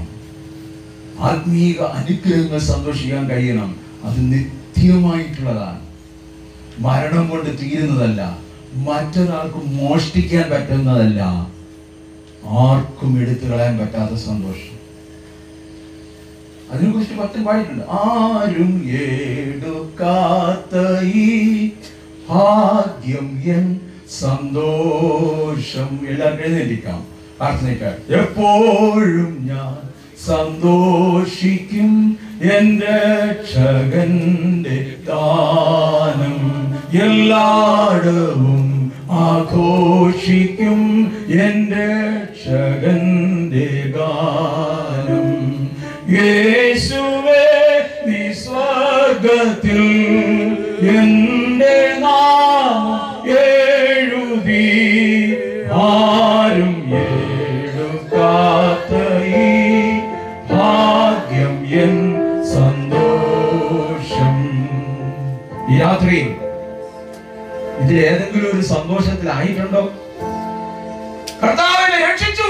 [SPEAKER 1] ആത്മീക അനുഗ്രഹങ്ങൾ സന്തോഷിക്കാൻ കഴിയണം അത് നിത്യമായിട്ടുള്ളതാണ് മരണം കൊണ്ട് തീരുന്നതല്ല മറ്റൊരാൾക്ക് മോഷ്ടിക്കാൻ പറ്റുന്നതല്ല ആർക്കും എടുത്തു കളയാൻ പറ്റാത്ത സന്തോഷം അതിനെക്കുറിച്ച് പത്തും പാടിയിട്ടുണ്ട് ആരും എടുക്കാത്ത ഈ ഭാഗ്യം എൻ സന്തോഷം എല്ലാവർക്കും എഴുന്നേറ്റിക്കാം പ്രാർത്ഥനയ്ക്കാർ എപ്പോഴും ഞാൻ സന്തോഷിക്കും എന്റെ രക്ഷകന്റെ ദാനം എല്ലായിടവും ആഘോഷിക്കും എന്റെ രക്ഷകന്റെ ഗാനം യേശുവേ നീ സ്വർഗത്തിൽ എന്റെ നാമം എഴുതി ആരും എഴുതാത്ത ഈ ഭാഗ്യം എൻ സന്തോഷം ഈ രാത്രി ഇതിൽ ഏതെങ്കിലും ഒരു സന്തോഷത്തിലായിട്ടുണ്ടോ കർത്താവിനെ രക്ഷിച്ചു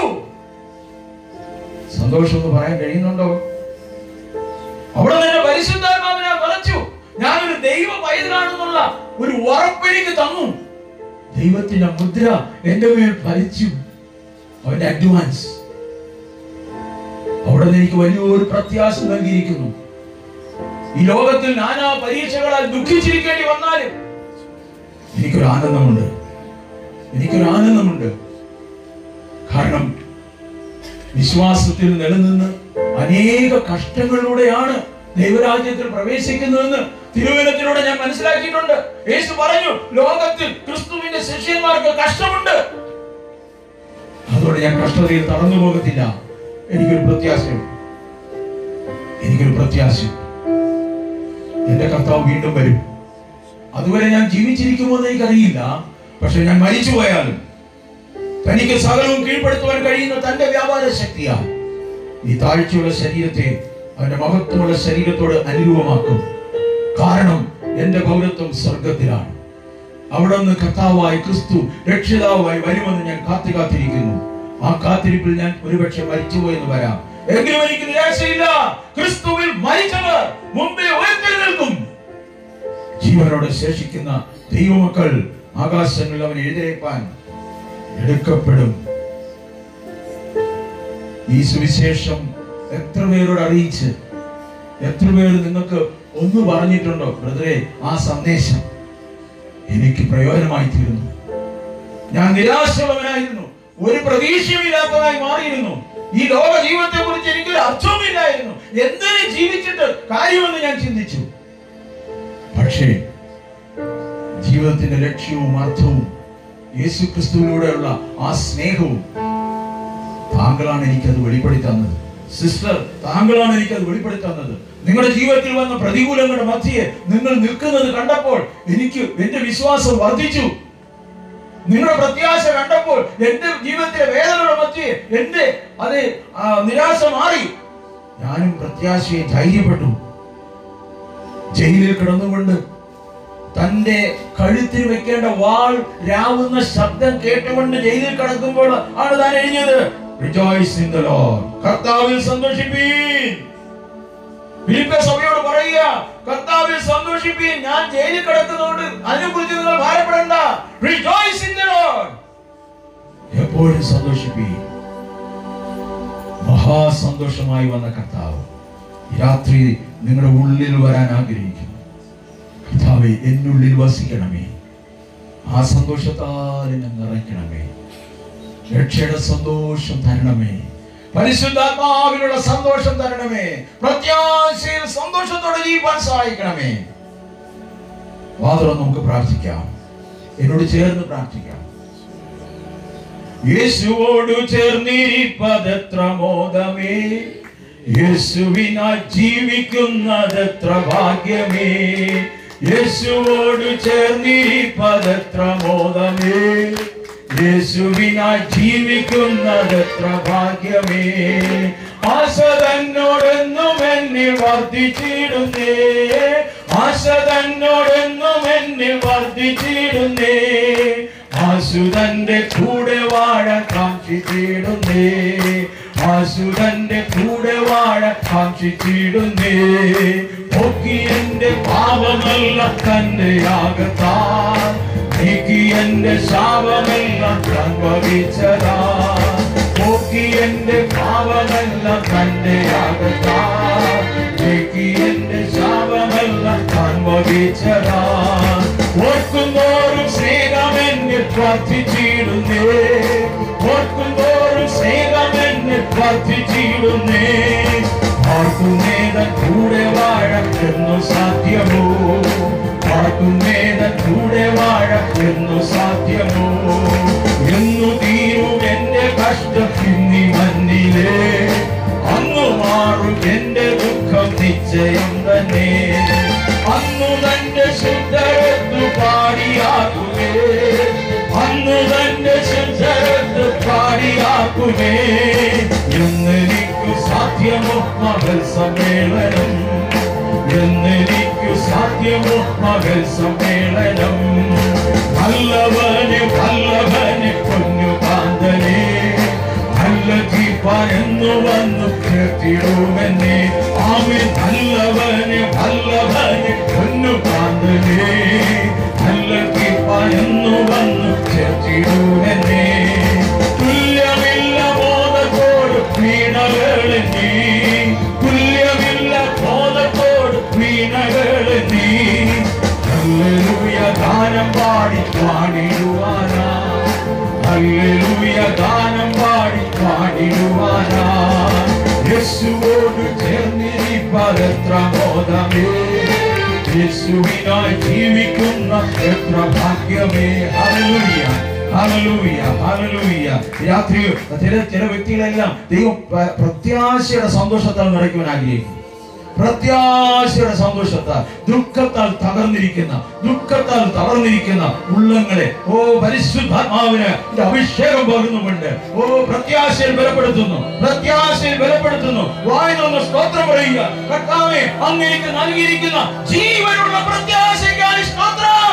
[SPEAKER 1] സന്തോഷം എന്ന് പറയാൻ കഴിയുന്നുണ്ടോ അവിടെ നിന്ന് പരിശുദ്ധാത്മാവിനെ നിറച്ചു ഞാനൊരു ദൈവ പൈതലാണെന്നുള്ള ഒരു ഉറപ്പ് എനിക്ക് തന്നു ദൈവത്തിന്റെ മുദ്ര എന്റെ മേൽ ഫലിച്ചു അവന്റെ അഡ്വാൻസ് അവിടെ നിന്ന് എനിക്ക് വലിയൊരു പ്രത്യാശ നൽകിയിരിക്കുന്നു ഈ ലോകത്തിൽ നാനാ പരീക്ഷകളാൽ ദുഃഖിച്ചിരിക്കേണ്ടി വന്നാലും എനിക്കൊരു ആനന്ദമുണ്ട് എനിക്കൊരു ആനന്ദമുണ്ട് കാരണം വിശ്വാസത്തിൽ നിലനിന്ന് അനേക കഷ്ടങ്ങളിലൂടെയാണ് ദൈവരാജ്യത്തിൽ പ്രവേശിക്കുന്നതെന്ന് തിരുവനത്തിലൂടെ ഞാൻ മനസ്സിലാക്കിയിട്ടുണ്ട് യേശു പറഞ്ഞു ലോകത്തിൽ ക്രിസ്തുവിന്റെ ശിഷ്യന്മാർക്ക് കഷ്ടമുണ്ട് അതോടെ ഞാൻ കഷ്ടതയിൽ തടന്നു പോകത്തില്ല എനിക്കൊരു പ്രത്യാശയുണ്ട് എനിക്കൊരു പ്രത്യാശയുണ്ട് എന്റെ കർത്താവ് വീണ്ടും വരും അതുവരെ ഞാൻ ജീവിച്ചിരിക്കുമോ എന്ന് എനിക്കറിയില്ല പക്ഷെ ഞാൻ മരിച്ചു പോയാലും തനിക്ക് സകലവും കീഴ്പ്പെടുത്തുവാൻ കഴിയുന്ന തന്റെ വ്യാപാര ശക്തിയാ ഈ താഴ്ചയുള്ള ശരീരത്തെ അവന്റെ മഹത്വമുള്ള ശരീരത്തോട് അനുരൂപമാക്കും കാരണം എന്റെ പൗരത്വം സ്വർഗത്തിലാണ് അവിടെ നിന്ന് കർത്താവായി ക്രിസ്തു രക്ഷിതാവായി വരുമെന്ന് ഞാൻ കാത്തു കാത്തിരിക്കുന്നു ആ കാത്തിരിപ്പിൽ ഞാൻ ഒരുപക്ഷെ മരിച്ചുപോയെന്ന് വരാം എങ്കിലും എനിക്ക് നിരാശയില്ല ക്രിസ്തുവിൽ മരിച്ചവർ മുമ്പേ ഉയർത്തെഴുന്നേൽക്കും ജീവനോടെ ശേഷിക്കുന്ന ദൈവമക്കൾ ആകാശങ്ങളിൽ അവൻ എഴുന്നേൽപ്പാൻ എടുക്കപ്പെടും ഈ സുവിശേഷം എത്ര പേരോട് അറിയിച്ച് എത്ര പേര് നിങ്ങൾക്ക് ഒന്ന് പറഞ്ഞിട്ടുണ്ടോ ബ്രദറെ ആ സന്ദേശം എനിക്ക് പ്രയോജനമായി തീരുന്നു ഞാൻ നിരാശയുള്ളവനായിരുന്നു ഒരു പ്രതീക്ഷയുമില്ലാത്തതായി മാറിയിരുന്നു ഈ ലോക ജീവിതത്തെ കുറിച്ച് എനിക്കൊരു അർത്ഥവുമില്ലായിരുന്നു എന്തിനു ജീവിച്ചിട്ട് കാര്യമെന്ന് ഞാൻ ചിന്തിച്ചു പക്ഷേ ജീവിതത്തിന്റെ ലക്ഷ്യവും അർത്ഥവും യേശു ക്രിസ്തുവിലൂടെയുള്ള ആ സ്നേഹവും താങ്കളാണ് എനിക്കത് വെളിപ്പെടുത്തി തന്നത് സിസ്റ്റർ താങ്കളാണ് എനിക്കത് വെളിപ്പെടുത്തി തന്നത് നിങ്ങളുടെ ജീവിതത്തിൽ വന്ന പ്രതികൂലങ്ങളുടെ മധ്യയെ നിങ്ങൾ നിൽക്കുന്നത് കണ്ടപ്പോൾ എനിക്ക് എന്റെ വിശ്വാസം വർദ്ധിച്ചു നിങ്ങളുടെ പ്രത്യാശ കണ്ടപ്പോൾ എന്റെ ജീവിതത്തിലെ വേദനകളുടെ മധ്യേ എന്റെ അത് ആ, നിരാശ മാറി ഞാനും പ്രത്യാശയെ ധൈര്യപ്പെട്ടു ജയിലിൽ കിടന്നുകൊണ്ട് തന്റെ കഴുത്തിൽ വെക്കേണ്ട വാൾ രാവുന്ന ശബ്ദം കേട്ടുകൊണ്ട് ജയിലിൽ കിടക്കുമ്പോൾ ആണ് താൻ എഴുതിയത് റിജോയ്സ് ഇൻ ദ ലോർഡ് കർത്താവിൽ സന്തോഷിപ്പീൻ ഫിലിപ്പിയ സഭയോട് പറയുക കർത്താവിൽ സന്തോഷിപ്പീൻ ഞാൻ ജയിലിൽ കിടക്കുന്നതുകൊണ്ട് അതിനെക്കുറിച്ച് നിങ്ങൾ ഭാരപ്പെടണ്ട റിജോയ്സ് ഇൻ ദ ലോർഡ് എപ്പോഴും സന്തോഷിപ്പീൻ മഹാസന്തോഷമായി വന്ന കർത്താവ് ഈ രാത്രി നിങ്ങളുടെ ഉള്ളിൽ വരാൻ ആഗ്രഹിക്കുന്നു കർത്താവെ എന്നുള്ളിൽ വസിക്കണമേ ആ സന്തോഷത്താൽ എന്നെ നിറയ്ക്കണമേ രക്ഷയുടെ സന്തോഷം തരണമേ പരിശുദ്ധാത്മാവിലുള്ള സന്തോഷം തരണമേ പ്രത്യാശയിൽ സന്തോഷത്തോടെ ജീവിക്കാൻ സഹായിക്കണമേ മാത്രം നമുക്ക് പ്രാർത്ഥിക്കാം എന്നോട് ചേർന്ന് പ്രാർത്ഥിക്കാം യേശുവോട് ചേർന്നിരിപ്പതെത്ര മോദമേ യേശുവിനാൽ ജീവിക്കുന്നതെത്ര ഭാഗ്യമേ യേശുവോട് ചേർന്നിരിപ്പതെത്ര മോദമേ യേശുവിനാൽ ജീവിക്കുന്നതെത്ര ഭാഗ്യമേ ആശ തന്നോടെന്നും എന്നിൽ വർദ്ധിച്ചിടുന്നേ ആശ തന്നോടെന്നും എന്നിൽ വർദ്ധിച്ചിടുന്നേ ആസുതന്റെ കൂടെ വാഴ കാക്ഷിച്ചിടുന്നേ ആസുതന്റെ കൂടെ വാഴ കാക്ഷിച്ചിടുന്നേ പോക്കി എന്റെ പാപമെല്ലാം തന്റെ യാഗത്താൽ നീക്കി എന്റെ ശാപമെല്ലാം താൻ വഹിച്ചതാ പോക്കി എന്റെ പാപമെല്ലാം തന്റെ യാഗത്താൽ നീക്കി എന്റെ ശാപമെല്ലാം താൻ വഹിച്ചതാ ഓർക്കുന്നോറും സ്നേഹമെന്നിൽ പ്രാർത്ഥിച്ചിടുന്നേ ഓർക്കുന്നോറും സ്നേഹമെന്നിൽ പ്രാർത്ഥിച്ചിടുന്നേ ആർക്കുന്നേതൻ കൂടെ വാഴക്കെന്നു സാധ്യമോ ആർക്കുന്നേതൻ കൂടെ വാഴക്കെന്നു സാധ്യമോ എന്നു തീരും എന്റെ കഷ്ടം ഇന്നീ മണ്ണിലേ അന്നു മാറും എന്റെ ദുഃഖം നിശ്ചയം തന്നെ അന്നു തന്റെ ശുദ്ധരത്തു പാടിയാകുമേ അന്നു തന്റെ ശുദ്ധരത്തു പാടിയാക്കുമേ എന്നെനിക്കു സാധ്യമോ മകൾ സമ്മേളനം എന്നെനിക്കു സാധ്യമോ മകൾ സമ്മേളനം വല്ലവന് വല്ലവന് പൊന്നു കാന്തനെ നല്ല ജീപ്പാനെന്നു വന്നു കേട്ടിടുമെന്നെ ആമി നല്ലവന് വല്ലവന് പൊന്നു കാന്തനെ നല്ല ജീപ്പാനെന്നു വന്നു കേട്ടിടുമെന്നെ തുല്യമില്ല ബോധത്തോട് വീണകളെ നീ തുല്യമില്ല ബോധത്തോട് വീണകളെ നീ ഹല്ലേലൂയ ഗാനം പാടി പാടിടുവാനാ ഹല്ലേലൂയ ഗാനം പാടി പാടിടുവാനാ യേശുവോട് ചേർന്നിരിപ്പാൽ എത്ര ബോധമേ യേശുവിനായി ജീവിക്കുന്ന എത്ര ഭാഗ്യമേ ഹല്ലേലൂയ ഹല്ലേലൂയ ഹല്ലേലൂയ രാത്രി ചില ചില വ്യക്തികളെല്ലാം ദൈവം പ്ര- പ്രത്യാശയുടെ സന്തോഷത്താൽ നിറയ്ക്കുവാൻ ആഗ്രഹിക്കും പ്രത്യാശയുടെ സന്തോഷത്താൽ ദുഃഖത്താൽ തകർന്നിരിക്കുന്ന ദുഃഖത്താൽ തകർന്നിരിക്കുന്ന ഉള്ളങ്ങളെ ഓ പരിശുദ്ധാത്മാവിന് ഇത് അഭിഷേകം പകർന്നുകൊണ്ട് ഓ പ്രത്യാശയിൽ ബലപ്പെടുത്തുന്നു പ്രത്യാശയിൽ ബലപ്പെടുത്തുന്നു വായനൊന്ന് സ്തോത്രം പറയുക കർത്താവെ അങ്ങേക്ക് നൽകിയിരിക്കുന്ന ജീവനുള്ള പ്രത്യാശയ്ക്കായി സ്തോത്രം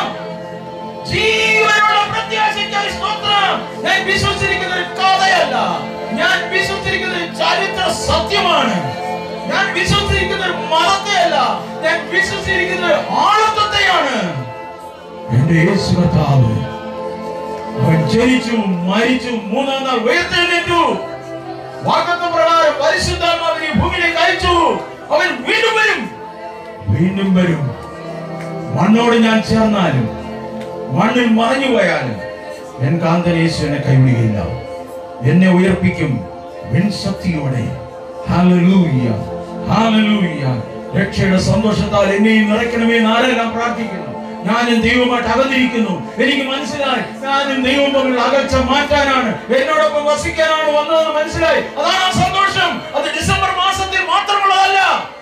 [SPEAKER 1] ജീവനുള്ള പ്രത്യാശയ്ക്കായി സ്തോത്രം ഞാൻ വിശ്വസിച്ചിരിക്കുന്ന ഒരു കഥയല്ല ഞാൻ വിശ്വസിച്ചിരിക്കുന്ന ഒരു ചരിത്ര സത്യമാണ് ഞാൻ വിശ്വസിച്ചിരിക്കുന്ന ഒരു മതത്തെയല്ല ഞാൻ വിശ്വസിച്ചിരിക്കുന്ന ഒരു ആളത്വത്തെയാണ് എന്റെ യേശു കർത്താവ് അവൻ ജനിച്ചു മരിച്ചു മൂന്നാം നാൾ ഉയർത്തെഴുന്നേറ്റു വാക്കത്വ പ്രകാരം പരിശുദ്ധാത്മാവിനെ ഈ ഭൂമിയിലേക്ക് അയച്ചു അവൻ വീണ്ടും വരും വീണ്ടും വരും മണ്ണോട് ഞാൻ ചേർന്നാലും മണ്ണിൽ മറഞ്ഞു പോയാലും എൻ കാന്തൻ യേശു എന്നെ കൈവിടുകയില്ല എന്നെ ഉയർപ്പിക്കും വിൻശക്തിയോടെ ഹാലലൂയ ഹാലലൂയ രക്ഷയുടെ സന്തോഷത്താൽ എന്നെയും നിറയ്ക്കണമേ എന്ന് ആരെല്ലാം പ്രാർത്ഥിക്കുന്നു ഞാനും ദൈവമായിട്ട് അകന്നിരിക്കുന്നു എനിക്ക് മനസ്സിലായി ഞാനും ദൈവം തമ്മിലുള്ള അകൽച്ച മാറ്റാനാണ് എന്നോടൊപ്പം വസിക്കാനാണ് വന്നതെന്ന് മനസ്സിലായി അതാണ് ആ സന്തോഷം അത് ഡിസംബർ മാസത്തിൽ മാത്രമുള്ളതല്ല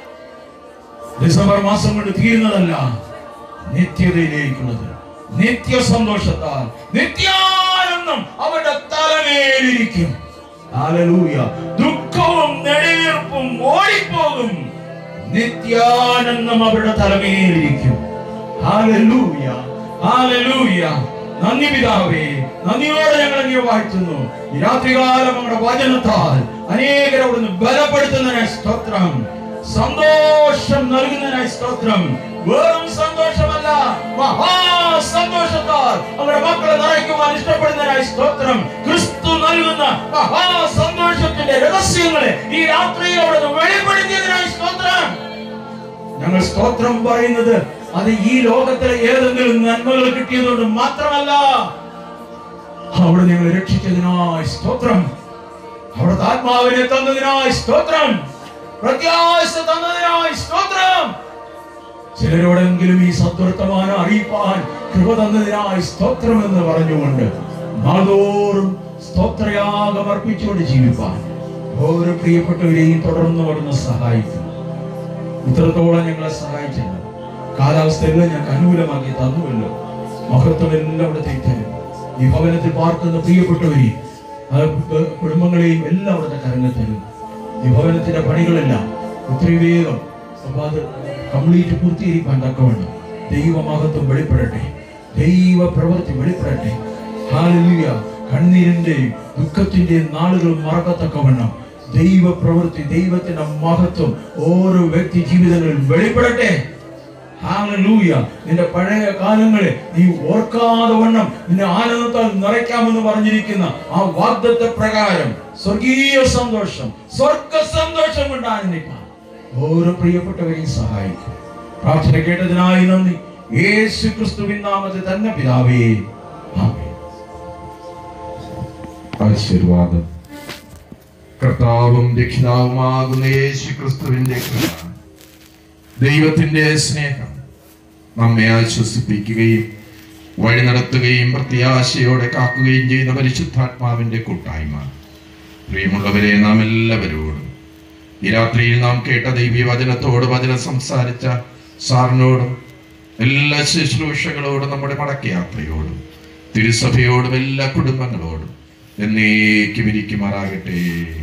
[SPEAKER 1] ഡിസംബർ മാസം കൊണ്ട് തീരുന്നതല്ല നിത്യതയിലേക്കുള്ളത് നിത്യ സന്തോഷത്താൽ നിത്യാനന്ദം അവരുടെ തലമേലിരിക്കും ഹല്ലേലൂയ ദുഃഖവും നെടുവീർപ്പും ഓടിപ്പോകും നിത്യാനന്ദം അവരുടെ തലമേലിരിക്കും ഹല്ലേലൂയ ഹല്ലേലൂയ നന്ദി പിതാവേ നന്ദിയോടെ ഞങ്ങൾ അങ്ങേ വാഴ്ത്തുന്നു ഈ രാത്രികാലം നമ്മുടെ വചനത്താൽ അനേകരെ അവിടുന്ന് ബലപ്പെടുത്തുന്നതിനായി സ്തോത്രം സന്തോഷം നൽകുന്നതിനായി സ്തോത്രം വെറും സന്തോഷമല്ല മഹാ സന്തോഷത്താൽ അവരുടെ മക്കളെ നിറയ്ക്കുവാൻ ഇഷ്ടപ്പെടുന്നതിനായി സ്തോത്രം ക്രിസ്തു നൽകുന്ന മഹാ സന്തോഷത്തിന്റെ രഹസ്യങ്ങളെ ഈ രാത്രിയിൽ അവിടുന്ന് വെളിപ്പെടുത്തിയതിനായി സ്തോത്രം ഞങ്ങൾ സ്തോത്രം പറയുന്നത് അത് ഈ ലോകത്തിലെ ഏതെങ്കിലും നന്മകൾ കിട്ടിയതുകൊണ്ട് മാത്രമല്ല അവിടെ ഞങ്ങളെ രക്ഷിച്ചതിനായി സ്തോത്രം അവിടുത്തെ ആത്മാവിനെ തന്നതിനായി സ്തോത്രം പ്രത്യാശ തന്നതിനായി സ്തോത്രം ചിലരോടെങ്കിലും ഈ സദ്വർത്തമാനം അറിയിപ്പാൻ കൃപ തന്നതിനായി സ്തോത്രം എന്ന് പറഞ്ഞുകൊണ്ട് നാളോറും സ്തോത്രയാഗം അർപ്പിച്ചുകൊണ്ട് ജീവിപ്പാൻ ഓരോ പ്രിയപ്പെട്ടവരെയും തുടർന്ന് അവിടുന്ന് സഹായിക്കും ഇത്രത്തോളം ഞങ്ങളെ സഹായിച്ചല്ലോ കാലാവസ്ഥയെല്ലാം ഞങ്ങൾക്ക് അനുകൂലമാക്കി തന്നുവല്ലോ മഹത്വം എല്ലാം അവിടെ തരും ഈ ഭവനത്തിൽ പാർക്കുന്ന പ്രിയപ്പെട്ടവരെ ആ കു- കുടുംബങ്ങളെയും എല്ലാം അവിടുത്തെ കരങ്ങൾ തരും ഈ ഭവനത്തിന്റെ പണികളെല്ലാം ഒത്തിരി വേഗം അപ്പൊ അത് കംപ്ലീറ്റ് പൂർത്തീകരിക്കാൻ തക്കവണ്ണം ദൈവമഹത്വം വെളിപ്പെടട്ടെ ദൈവ പ്രവൃത്തി വെളിപ്പെടട്ടെ ഹാലലുയ കണ്ണീരിന്റെയും ദുഃഖത്തിന്റെയും നാളുകൾ മറക്കത്തക്കവണ്ണം ദൈവ പ്രവൃത്തി ദൈവത്തിന്റെ മഹത്വം ഓരോ വ്യക്തി ജീവിതങ്ങളിൽ വെളിപ്പെടട്ടെ ഹാലലൂയ നിന്റെ പഴയ കാലങ്ങളെ നീ ഓർക്കാതെ വണ്ണം നിന്നെ ആനന്ദത്താൽ നിറയ്ക്കാമെന്ന് പറഞ്ഞിരിക്കുന്ന ആ വാഗ്ദത്ത പ്രകാരം സ്വർഗീയ സന്തോഷം സ്വർഗ സന്തോഷം കൊണ്ട് ആനന്ദിപ്പാൻ ഓരോ പ്രിയപ്പെട്ടവരെയും സഹായിക്കും പ്രാർത്ഥന കേട്ടതിനായി നന്ദി യേശു ക്രിസ്തുവിൻ നാമത്തിൽ തന്നെ പിതാവേ ആമേൻ
[SPEAKER 3] ആശീർവാദം കർത്താവും രക്ഷിതാവുമാകുന്ന യേശു ക്രിസ്തുവിന്റെ കൃപ ദൈവത്തിന്റെ സ്നേഹം നമ്മെ ആശ്വസിപ്പിക്കുകയും വഴി നടത്തുകയും പ്രത്യാശയോടെ കാക്കുകയും ചെയ്യുന്ന പരിശുദ്ധാത്മാവിന്റെ കൂട്ടായ്മ പ്രിയമുള്ളവരെ നാം എല്ലാവരോടും ഈ രാത്രിയിൽ നാം കേട്ട ദൈവീയ വചനത്തോട് വചനം സംസാരിച്ച സാറിനോടും എല്ലാ ശുശ്രൂഷകളോടും നമ്മുടെ മടക്കയാത്രയോടും തിരുസഭയോടും എല്ലാ കുടുംബങ്ങളോടും എന്നേക്കും ഇരിക്കുമാറാകട്ടെ